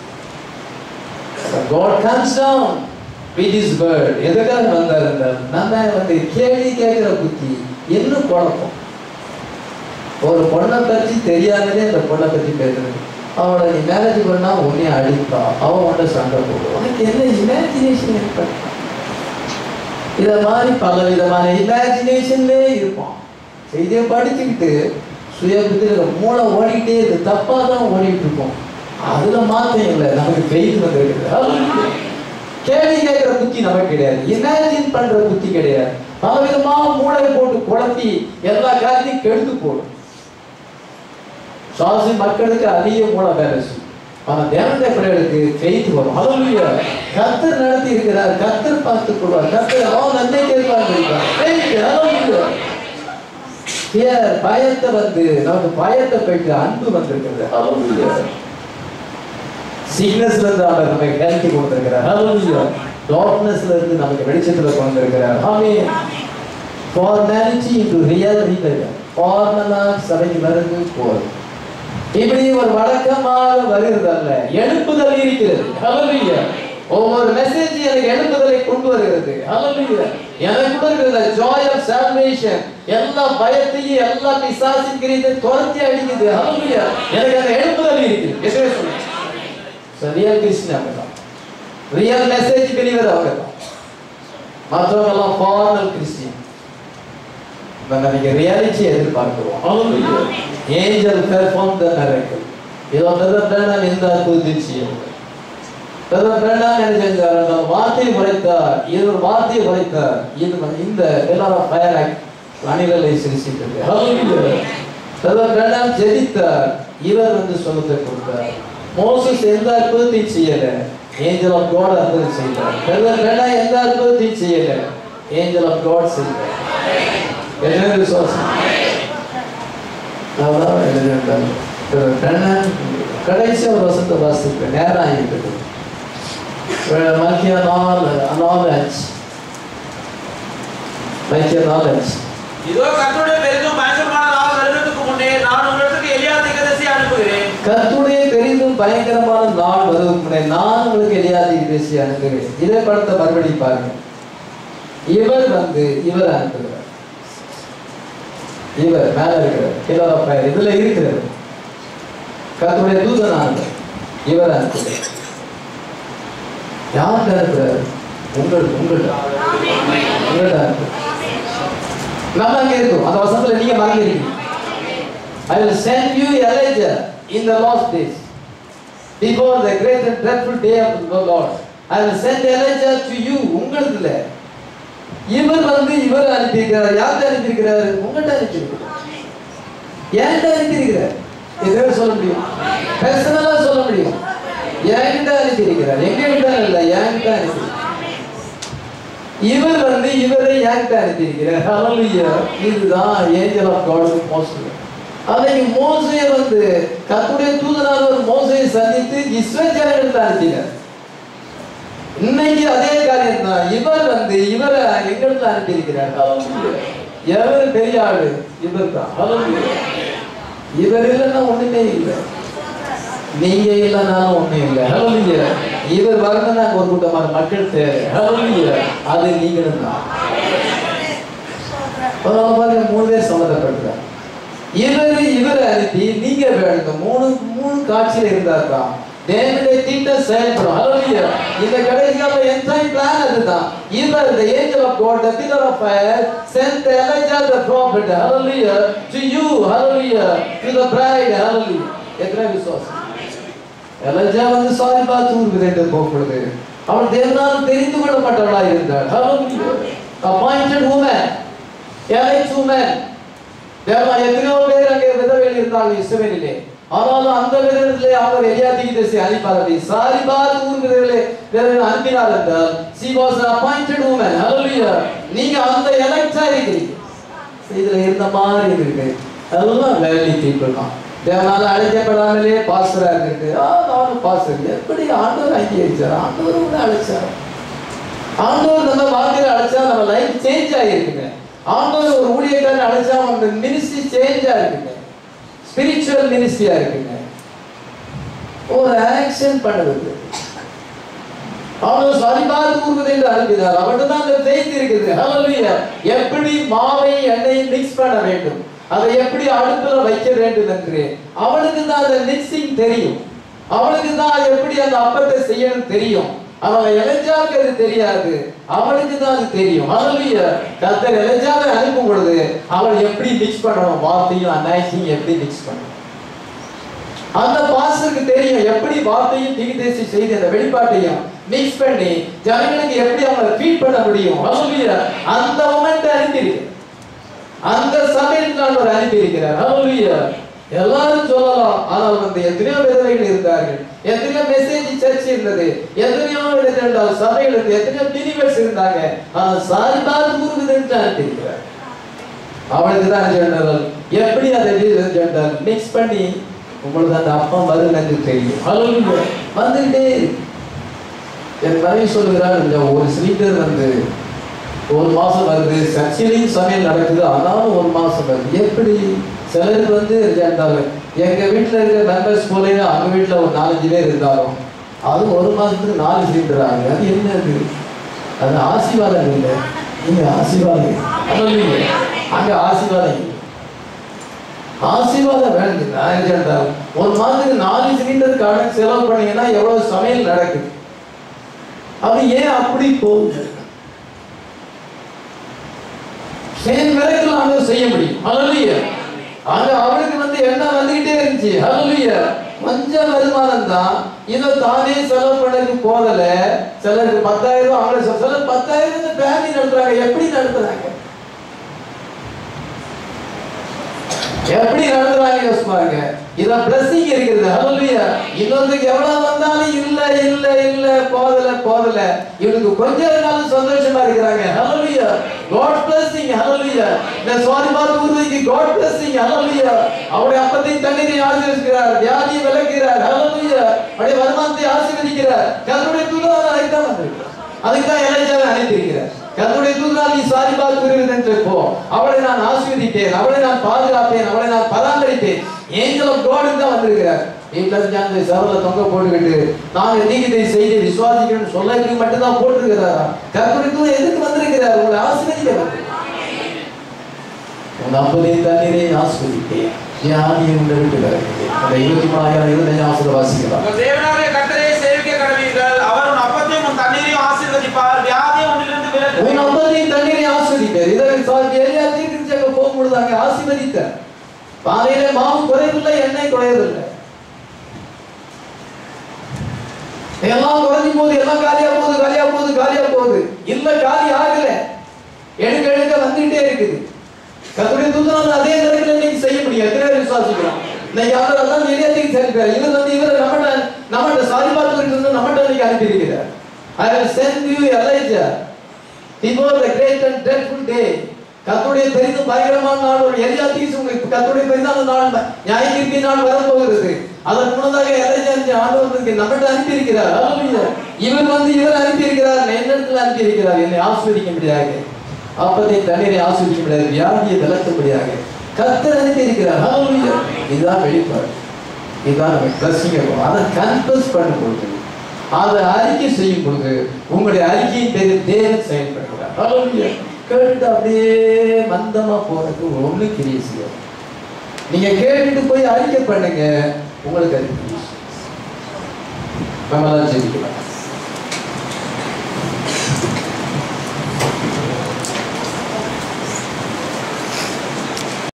God comes down with his word எதுக்காக வந்தார் என்றால் நம்ம வந்து கேள்வி கேட்கிற புத்தி இன்னும் குழப்பம் ஒரு பொண்ணை பற்றி தெரியாமலே அந்த பொண்ணை பற்றி பேசுறது அவளை நீ மேரேஜ் பண்ணா உன்னை அடிப்பா அவன் உன்னை சண்டை போடுவான் உனக்கு என்ன இமேஜினேஷன் ஏற்படும் இத மாதிரி பல விதமான இமேஜினேஷன்லே இருப்பான் செய்தியை படிச்சுக்கிட்டு சுய புத்தியில மூளை ஓடிக்கிட்டே இருக்கு தப்பா தான் ஓடிட்டு இருக்கும் அதுல மாற்றம் இல்லை நமக்கு பெய்து வந்திருக்குது கேள்வி கேட்கிற புத்தி நமக்கு கிடையாது இமேஜின் பண்ற புத்தி கிடையாது பல விதமா மூளை போட்டு குழப்பி எல்லா காரியத்தையும் கெடுத்து போடும் சுவாசி மக்களுக்கு அதிக மூளை வேலை செய்யும் ஆனா தேவனுடைய பிள்ளைகளுக்கு ஃபெய்த் வரும் ஹalleluya கர்த்தர் நடத்தி இருக்கிறார் கர்த்தர் பார்த்துக் கொள்வார் கர்த்தர் அவன் நன்மை கேட்பார் ஃபெய்த் ஹalleluya Fear, பயத்தை வந்து நமக்கு பயத்தை போயிட்டு அன்பு வந்திருக்கிறது ஹalleluya சிக்னஸ்ல இருந்து அவர் நமக்கு ஹெல்த் கொடுத்திருக்கிறார் ஹalleluya டார்க்னஸ்ல இருந்து நமக்கு வெளிச்சத்துல கொண்டு வந்திருக்கிறார் amen formality into real revival ஃபார்மலா சபைக்கு வருது போகுது இப்படி ஒரு வழக்கமாக வருகிறதல்ல எழுப்புதல் இருக்கிறது ஹalleluya ஒவ்வொரு மெசேஜ் எனக்கு எழுப்புதலை கொண்டு வருகிறது ஹalleluya எனக்கு இருக்கிற ஜாய் ஆஃப் சால்வேஷன் எல்லா பயத்தையும் எல்லா பிசாசின் கிரியத்தை துரத்தி அடிக்குது ஹalleluya எனக்கு அந்த எழுப்புதல் இருக்குது எஸ்வே சொல்லுங்க ரியல் கிறிஸ்டியன் அப்படிதான் ரியல் மெசேஜ் பிலிவர் அவங்க தான் மற்றவங்க எல்லாம் ஃபார்மல் கிறிஸ்டியன் நம்ம ரியாலிட்டி எதிர்பார்க்கிறோம் ஏஞ்சல் பெர்ஃபார்ம் த மிரக்கல் இதோ பிரதர் பிரணாம் எந்த அற்புதத்தை செய்யவில்லை பிரதர் பிரணாம் என்ன செஞ்சார் அந்த வார்த்தையை உரைத்தார் இது ஒரு வார்த்தையை உரைத்தார் இது வந்து இந்த பில்லர் ஆஃப் ஃபயர் ஆக்ட் அணிகளை சிரிச்சிட்டு பிரதர் பிரணாம் ஜெபித்தார் இவர் வந்து சொல்லத்தை கொடுத்தார் மோசஸ் எந்த அற்புதத்தையும் செய்யல ஏஞ்சல் ஆஃப் காட் அற்புதம் செய்தார் பிரதர் பிரணாம் எந்த அற்புதத்தையும் செய்யல ஏஞ்சல் ஆஃப் காட் செய்தார் என்ன விசுவாசம் அதான் எழுதியிருந்தாங்க கடைசி ஒரு வசந்த வாசிப்பு நேரம் ஆகிவிட்டது மக்கிய நாள் நாலேஜ் மக்கிய நாலேஜ் இதோ கர்த்தருடைய பெரிதும் பயங்கரமான நாள் வருவதற்கு முன்னே நான் உங்களுக்கு எலியா தீர்க்கதரிசி அனுப்புகிறேன் கர்த்துடைய பெரிதும் பயங்கரமான நாள் வருவதற்கு முன்னே நான் உங்களுக்கு எளியாதி பேசி அனுப்புகிறேன் இதை படத்தை மறுபடியும் பாருங்க இவர் வந்து இவர் அனுப்புகிறார் இவர் மேல இருக்கிறார் கிலோ ஃபயர் இதுல இருக்கிறது கர்த்தருடைய தூதனானவர் இவர் அனுப்புகிறார் யாருக்கு அனுப்புகிறார் உங்கள் உங்கள் உங்கள்ட்ட இருக்கு. நம்ம அங்க இருக்கோம் அந்த வசனத்துல நீங்க மறந்துருக்கீங்க I will send you Elijah in the last days before the great and dreadful day of the Lord. I will send Elijah to you உங்களுக்கு இல்ல இவர் வந்து இவர் அனுப்பியிருக்கிறார் யார்கிட்ட அனுப்பியிருக்கிறார் உங்கள்கிட்ட அனுப்பியிருக்கிறார் என்கிட்ட அனுப்பியிருக்கிறார் எதுவும் சொல்ல முடியும் பர்சனலா சொல்ல முடியும் என்கிட்ட அனுப்பியிருக்கிறார் எங்க கிட்ட இல்ல என்கிட்ட அனுப்பி இவர் வந்து இவரை என்கிட்ட அனுப்பியிருக்கிறார் ஹalleluya இதுதான் ஏஞ்சல் ஆஃப் காட் மோசே அன்னைக்கு மோசையை வந்து கர்த்தருடைய தூதனாக ஒரு மோசையை சந்தித்து இஸ்ரேல் ஜனங்களுக்கு அனுப்பினார் இன்னைக்கு அதே காரியம் தான் இவர் வந்து இவரை எங்களுக்கு அனுப்பியிருக்கிறார் ஹalleluya எவர் பெரிய ஆளு இவர் தான் ஹalleluya இவர் இல்லைன்னா ஒண்ணுமே இல்லை நீங்க இல்லைனாலும் ஒண்ணும் இல்லை ஹalleluya இவர் வரணும் நாங்க ஒரு கூட்டமான மக்கள் தேவை ஹalleluya அது நீங்களும் தான் அதனால பாருங்க மூணு பேர் சம்மந்தப்பட்டிருக்காங்க இவர் இவரை அனுப்பி நீங்க வேணுங்க மூணு மூணு காட்சியில இருந்தாதான் தேவனுடைய திட்டம் செயல்படும் ஹalleluya இந்த கடைசி கால என்டைம் பிளான் அதுதான் இவர் the angel of god the pillar of fire sent Elijah the prophet hallelujah to you hallelujah to the bride hallelujah எத்தனை விசுவாசம் எலஜா வந்து சாரி பார்த்து ஊருக்கு ரெண்டு போகப்படுது அவள் தேவனால் தெரிந்து கொள்ளப்பட்டவளா இருந்தாள் hallelujah appointed woman elect woman தேவனா எத்தனையோ பேர் அங்கே விதவைகள் இருந்தார்கள் இஸ்ரவேலிலே ஆனாலும் அந்த விதத்திலே அவர் எலியாத்திக்கு திசை அனுப்பாரடி சாரி பாத் ஊர்கிறவர்களே வேறு அனுப்பினார் என்றால் she was an appointed woman hallelujah நீங்க அந்த எலெக்டா இருக்கிறீங்க இதுல இருந்த மாதிரி இருக்கு அதெல்லாம் வேலி பீப்புள் தான் தேவனால அழைக்கப்படாமலே பாஸ்டரா இருக்கு ஆ நானும் பாஸ்டர் எப்படி ஆண்டவர் அங்கீகரிச்சார் ஆண்டவர் கூட அழைச்சார் ஆண்டவர் நம்ம வாழ்க்கையில அழைச்சா நம்ம லைஃப் சேஞ்ச் ஆகிருக்குங்க ஆண்டவர் ஒரு ஊழியக்காரன் அழைச்சா அவங்க மினிஸ்ட்ரி சேஞ்ச் ஆகிருக்குங்க ஸ்பிரிச்சுவல் மினிஸ்ட்ரியா இருக்குங்க ஒரு ஆக்ஷன் பண்ணுவது அவன் சரிபார்த்து கூறுவது என்று அனுப்பினார் அவர்கிட்ட தான் அந்த faith இருக்குது ஹalleluya எப்படி மாவை எண்ணெயை மிக்ஸ் பண்ண வேண்டும் அதை எப்படி அடுப்புல வைக்க வேண்டும் என்று அவனுக்கு தான் அந்த மிக்சிங் தெரியும் அவனுக்கு தான் எப்படி அந்த அப்பத்தை செய்யணும் தெரியும் அவன் எலஜாவுக்கு அது தெரியாது அவனுக்கு தான் அது தெரியும் ஹalleluya கர்த்தர் எலஜாவை அனுப்பும் பொழுது அவன் எப்படி மிக்ஸ் பண்ணணும் வார்த்தையும் அனாய்ச்சியும் எப்படி மிக்ஸ் பண்ணணும் அந்த பாஸ்டருக்கு தெரியும் எப்படி வார்த்தையும் திகிதேசி செய்து அந்த வெளிப்பாட்டையும் மிக்ஸ் பண்ணி ஜனங்களுக்கு எப்படி அவங்களை ஃபீட் பண்ண முடியும் ஹalleluya அந்த மொமெண்ட் அனுப்பியிருக்கு அந்த சமயத்தில் அவர் அனுப்பியிருக்கிறார் ஹalleluya எல்லாரும் சொல்லலாம் ஆனால் வந்து எத்தனையோ விதவைகள் இருந்தார்கள் எத்தனையோ மெசேஜ் சர்ச் இருந்தது எத்தனையோ இருந்தால் சபைகள் இருந்து எத்தனையோ பிரிவர்ஸ் இருந்தாங்க ஆனால் சாரிபால் கூறுவது என்று அனுப்பியிருக்கிறார் அவளுக்கு தான் ஜெனரல் எப்படி அதை ஜெனரல் மிக்ஸ் பண்ணி உங்களுக்கு அந்த அப்பம் வருது எனக்கு தெரியும் ஹalleluya வந்துகிட்டே இருக்கு. என் மனைவி சொல்லுகிறார் இந்த ஒரு சிலிண்டர் வந்து ஒரு மாசம் வருது சர்ச்சிலையும் சமையல் நடக்குது ஆனாலும் ஒரு மாசம் வருது எப்படி சிலருக்கு வந்து இருந்தாலும் எங்க வீட்டுல இருக்க மெம்பர்ஸ் போலயே அவங்க வீட்டுல ஒரு நாலஞ்சு பேர் இருந்தாலும் அது ஒரு மாசத்துக்கு நாலு சிலிண்டர் ஆகுது அது என்ன அது அது ஆசீர்வாதம் இல்லை நீங்க ஆசீர்வாதம் Hallelujah. அங்க ஆசீர்வாதம் இல்லை ஆசீர்வாதம் வேணும் நான் கேட்டால் ஒரு மாதத்துக்கு நாலு சிலிண்டர் கடன் செலவு பண்ணீங்கன்னா எவ்வளவு சமையல் நடக்குது அது ஏன் அப்படி போகுது சேம் மிரக்கல் ஆண்டவர் செய்ய முடியும் ஹalleluya அங்க அவளுக்கு வந்து எண்ணெய் வந்துகிட்டே இருந்துச்சு ஹalleluya கொஞ்சம் வருமானம் தான் இதை தானே செலவு பண்ணதுக்கு போதல சிலருக்கு பத்தாயிரம் ரூபாய் அவங்கள சொல்~ சிலர் பத்தாயிரம் ஃபேமிலி நடத்துறாங்க எப்படி நடத்துறாங்க எப்படி நடந்துறாங்க யோசிச்சு பாருங்க இத blessing இருக்குது ஹalleluya இன்னொருத்துக்கு எவ்வளவு வந்தாலும் இல்ல இல்ல இல்ல போதல போதல இவனுக்கு கொஞ்ச நாள் சந்தோஷமா இருக்கிறாங்க ஹalleluya god blessing ஹalleluya இந்த சுவாதிபாத் ஊர்திக்கு god blessing ஹalleluya அவருடைய அப்பத்தை தண்ணீரை ஆசீர்வதிக்கிறார் வியாதியை விலக்குகிறார் ஹalleluya அவருடைய வருமானத்தை ஆசீர்வதிக்கிறார் கர்த்தருடைய தூதர் அழைத்தான் வந்திருக்கிறார் அதுக்கு தான் எலைஜாவை அனுப்பியிருக்கிறார் கர்த்தருடைய தூதனால் நீ சாரி பார்க்கிறது என்று போ அவளை நான் ஆசீர்வதிப்பேன் அவளை நான் பாதுகாப்பேன் அவளை நான் பராமரிப்பேன் ஏஞ்சல் ஆஃப் காட் தான் வந்திருக்கிறார் வீட்டுல இருந்து அந்த சவல தொங்க போட்டுக்கிட்டு நாங்க நீங்க இதை செய்து விசுவாசிக்கணும்னு சொல்லக்கு மட்டும்தான் போட்டிருக்கிறாரா கர்த்தருடைய தூதர் எதுக்கு வந்திருக்கிறார் உங்களை ஆசீர்வதிக்க வந்திருக்கிறார். உன் அப்பதை தண்ணீரை ஆஸ்வதிப்பேன் ஞானியை உங்களை விட்டு விலகுவேன். அந்த இருபத்தி மூணாயிரம் இருபத்தஞ்சு ஆசிரியர் வாசிக்கலாம் உங்கள் தேவனாகிய கர்த்தரை சேவிக்க கடவீர்கள் அவர் உன் அப்பத்தையும் உன் தண்ணீரையும் ஆசீர்வதிப்பார் வியாதியை உன்னிலிருந்து விலக்குவார் உன் அப்பத்தையும் தண்ணீரை ஆஸ்வதிப்பார் இதை எலியா தீர்க்கதரிசி அங்க போகும்பொழுது அங்க ஆசீர்வதித்தார் பானையில மாவு குறையவில்லை எண்ணெய் குறையவில்லை எல்லாம் குறைஞ்சு போகுது எல்லாம் காலியா போகுது காலியா போகுது காலியா போகுது இல்ல காலி ஆகல எடுக்க எடுக்க வந்துட்டே இருக்குது கத்துடைய தூதனால அதே நேரத்தில் இன்னைக்கு செய்ய முடியும் எத்தனை பேர் விசுவாசிக்கிறோம் இன்னைக்கு அவர் எல்லாம் எளியாத்துக்கு சேர்க்கிறார் இவர் வந்து இவர் நம்மகிட்ட நம்மகிட்ட சாரி பார்த்து நம்மகிட்ட இன்னைக்கு அனுப்பியிருக்கிறார் ஐ will send you Elijah before the great and dreadful day கத்துடைய பெரிதும் பயங்கரமான நாள் ஒரு எலியா தீசு உங்களுக்கு கத்துடைய பெரிதான நாள் நியாயத்திற்கு நாள் வரப்போகிறது அதன் முன்னதாக எலைஜா ஆண்டவருக்கு நம்மகிட்ட அனுப்பி இருக்கிறார் இவர் வந்து இவர் அனுப்பி இருக்கிறார் என்னிடத்தில் அனுப்பி இருக்கிறார் என்னை ஆஸ்வதிக்கும்படியாக அப்பத்தை தண்ணீரை ஆஸ்வதிக்கும்படியாக வியாதியை விளக்கும்படியாக கத்தர் அனுப்பி இருக்கிறார் Hallelujah. இதுதான் வெளிப்பாடு இதுதான் நம்ம பிளஸிங் இருக்கும் அதை கன்ஃபஸ் பண்ணும் பொழுது அதை அறிக்கை செய்யும் பொழுது உங்களுடைய அறிக்கையின் பேரில் தேவன் செயல்படுகிறார் Hallelujah. கேட்டுட்டு அப்படியே மந்தமா போறதுக்கு ஒண்ணு கிரியை செய்யும் நீங்க கேட்டுட்டு போய் அறிக்கை பண்ணுங்க உங்களுக்கு அது கிரியை செய்யும். நம்ம தான் ஜெபிக்கலாம்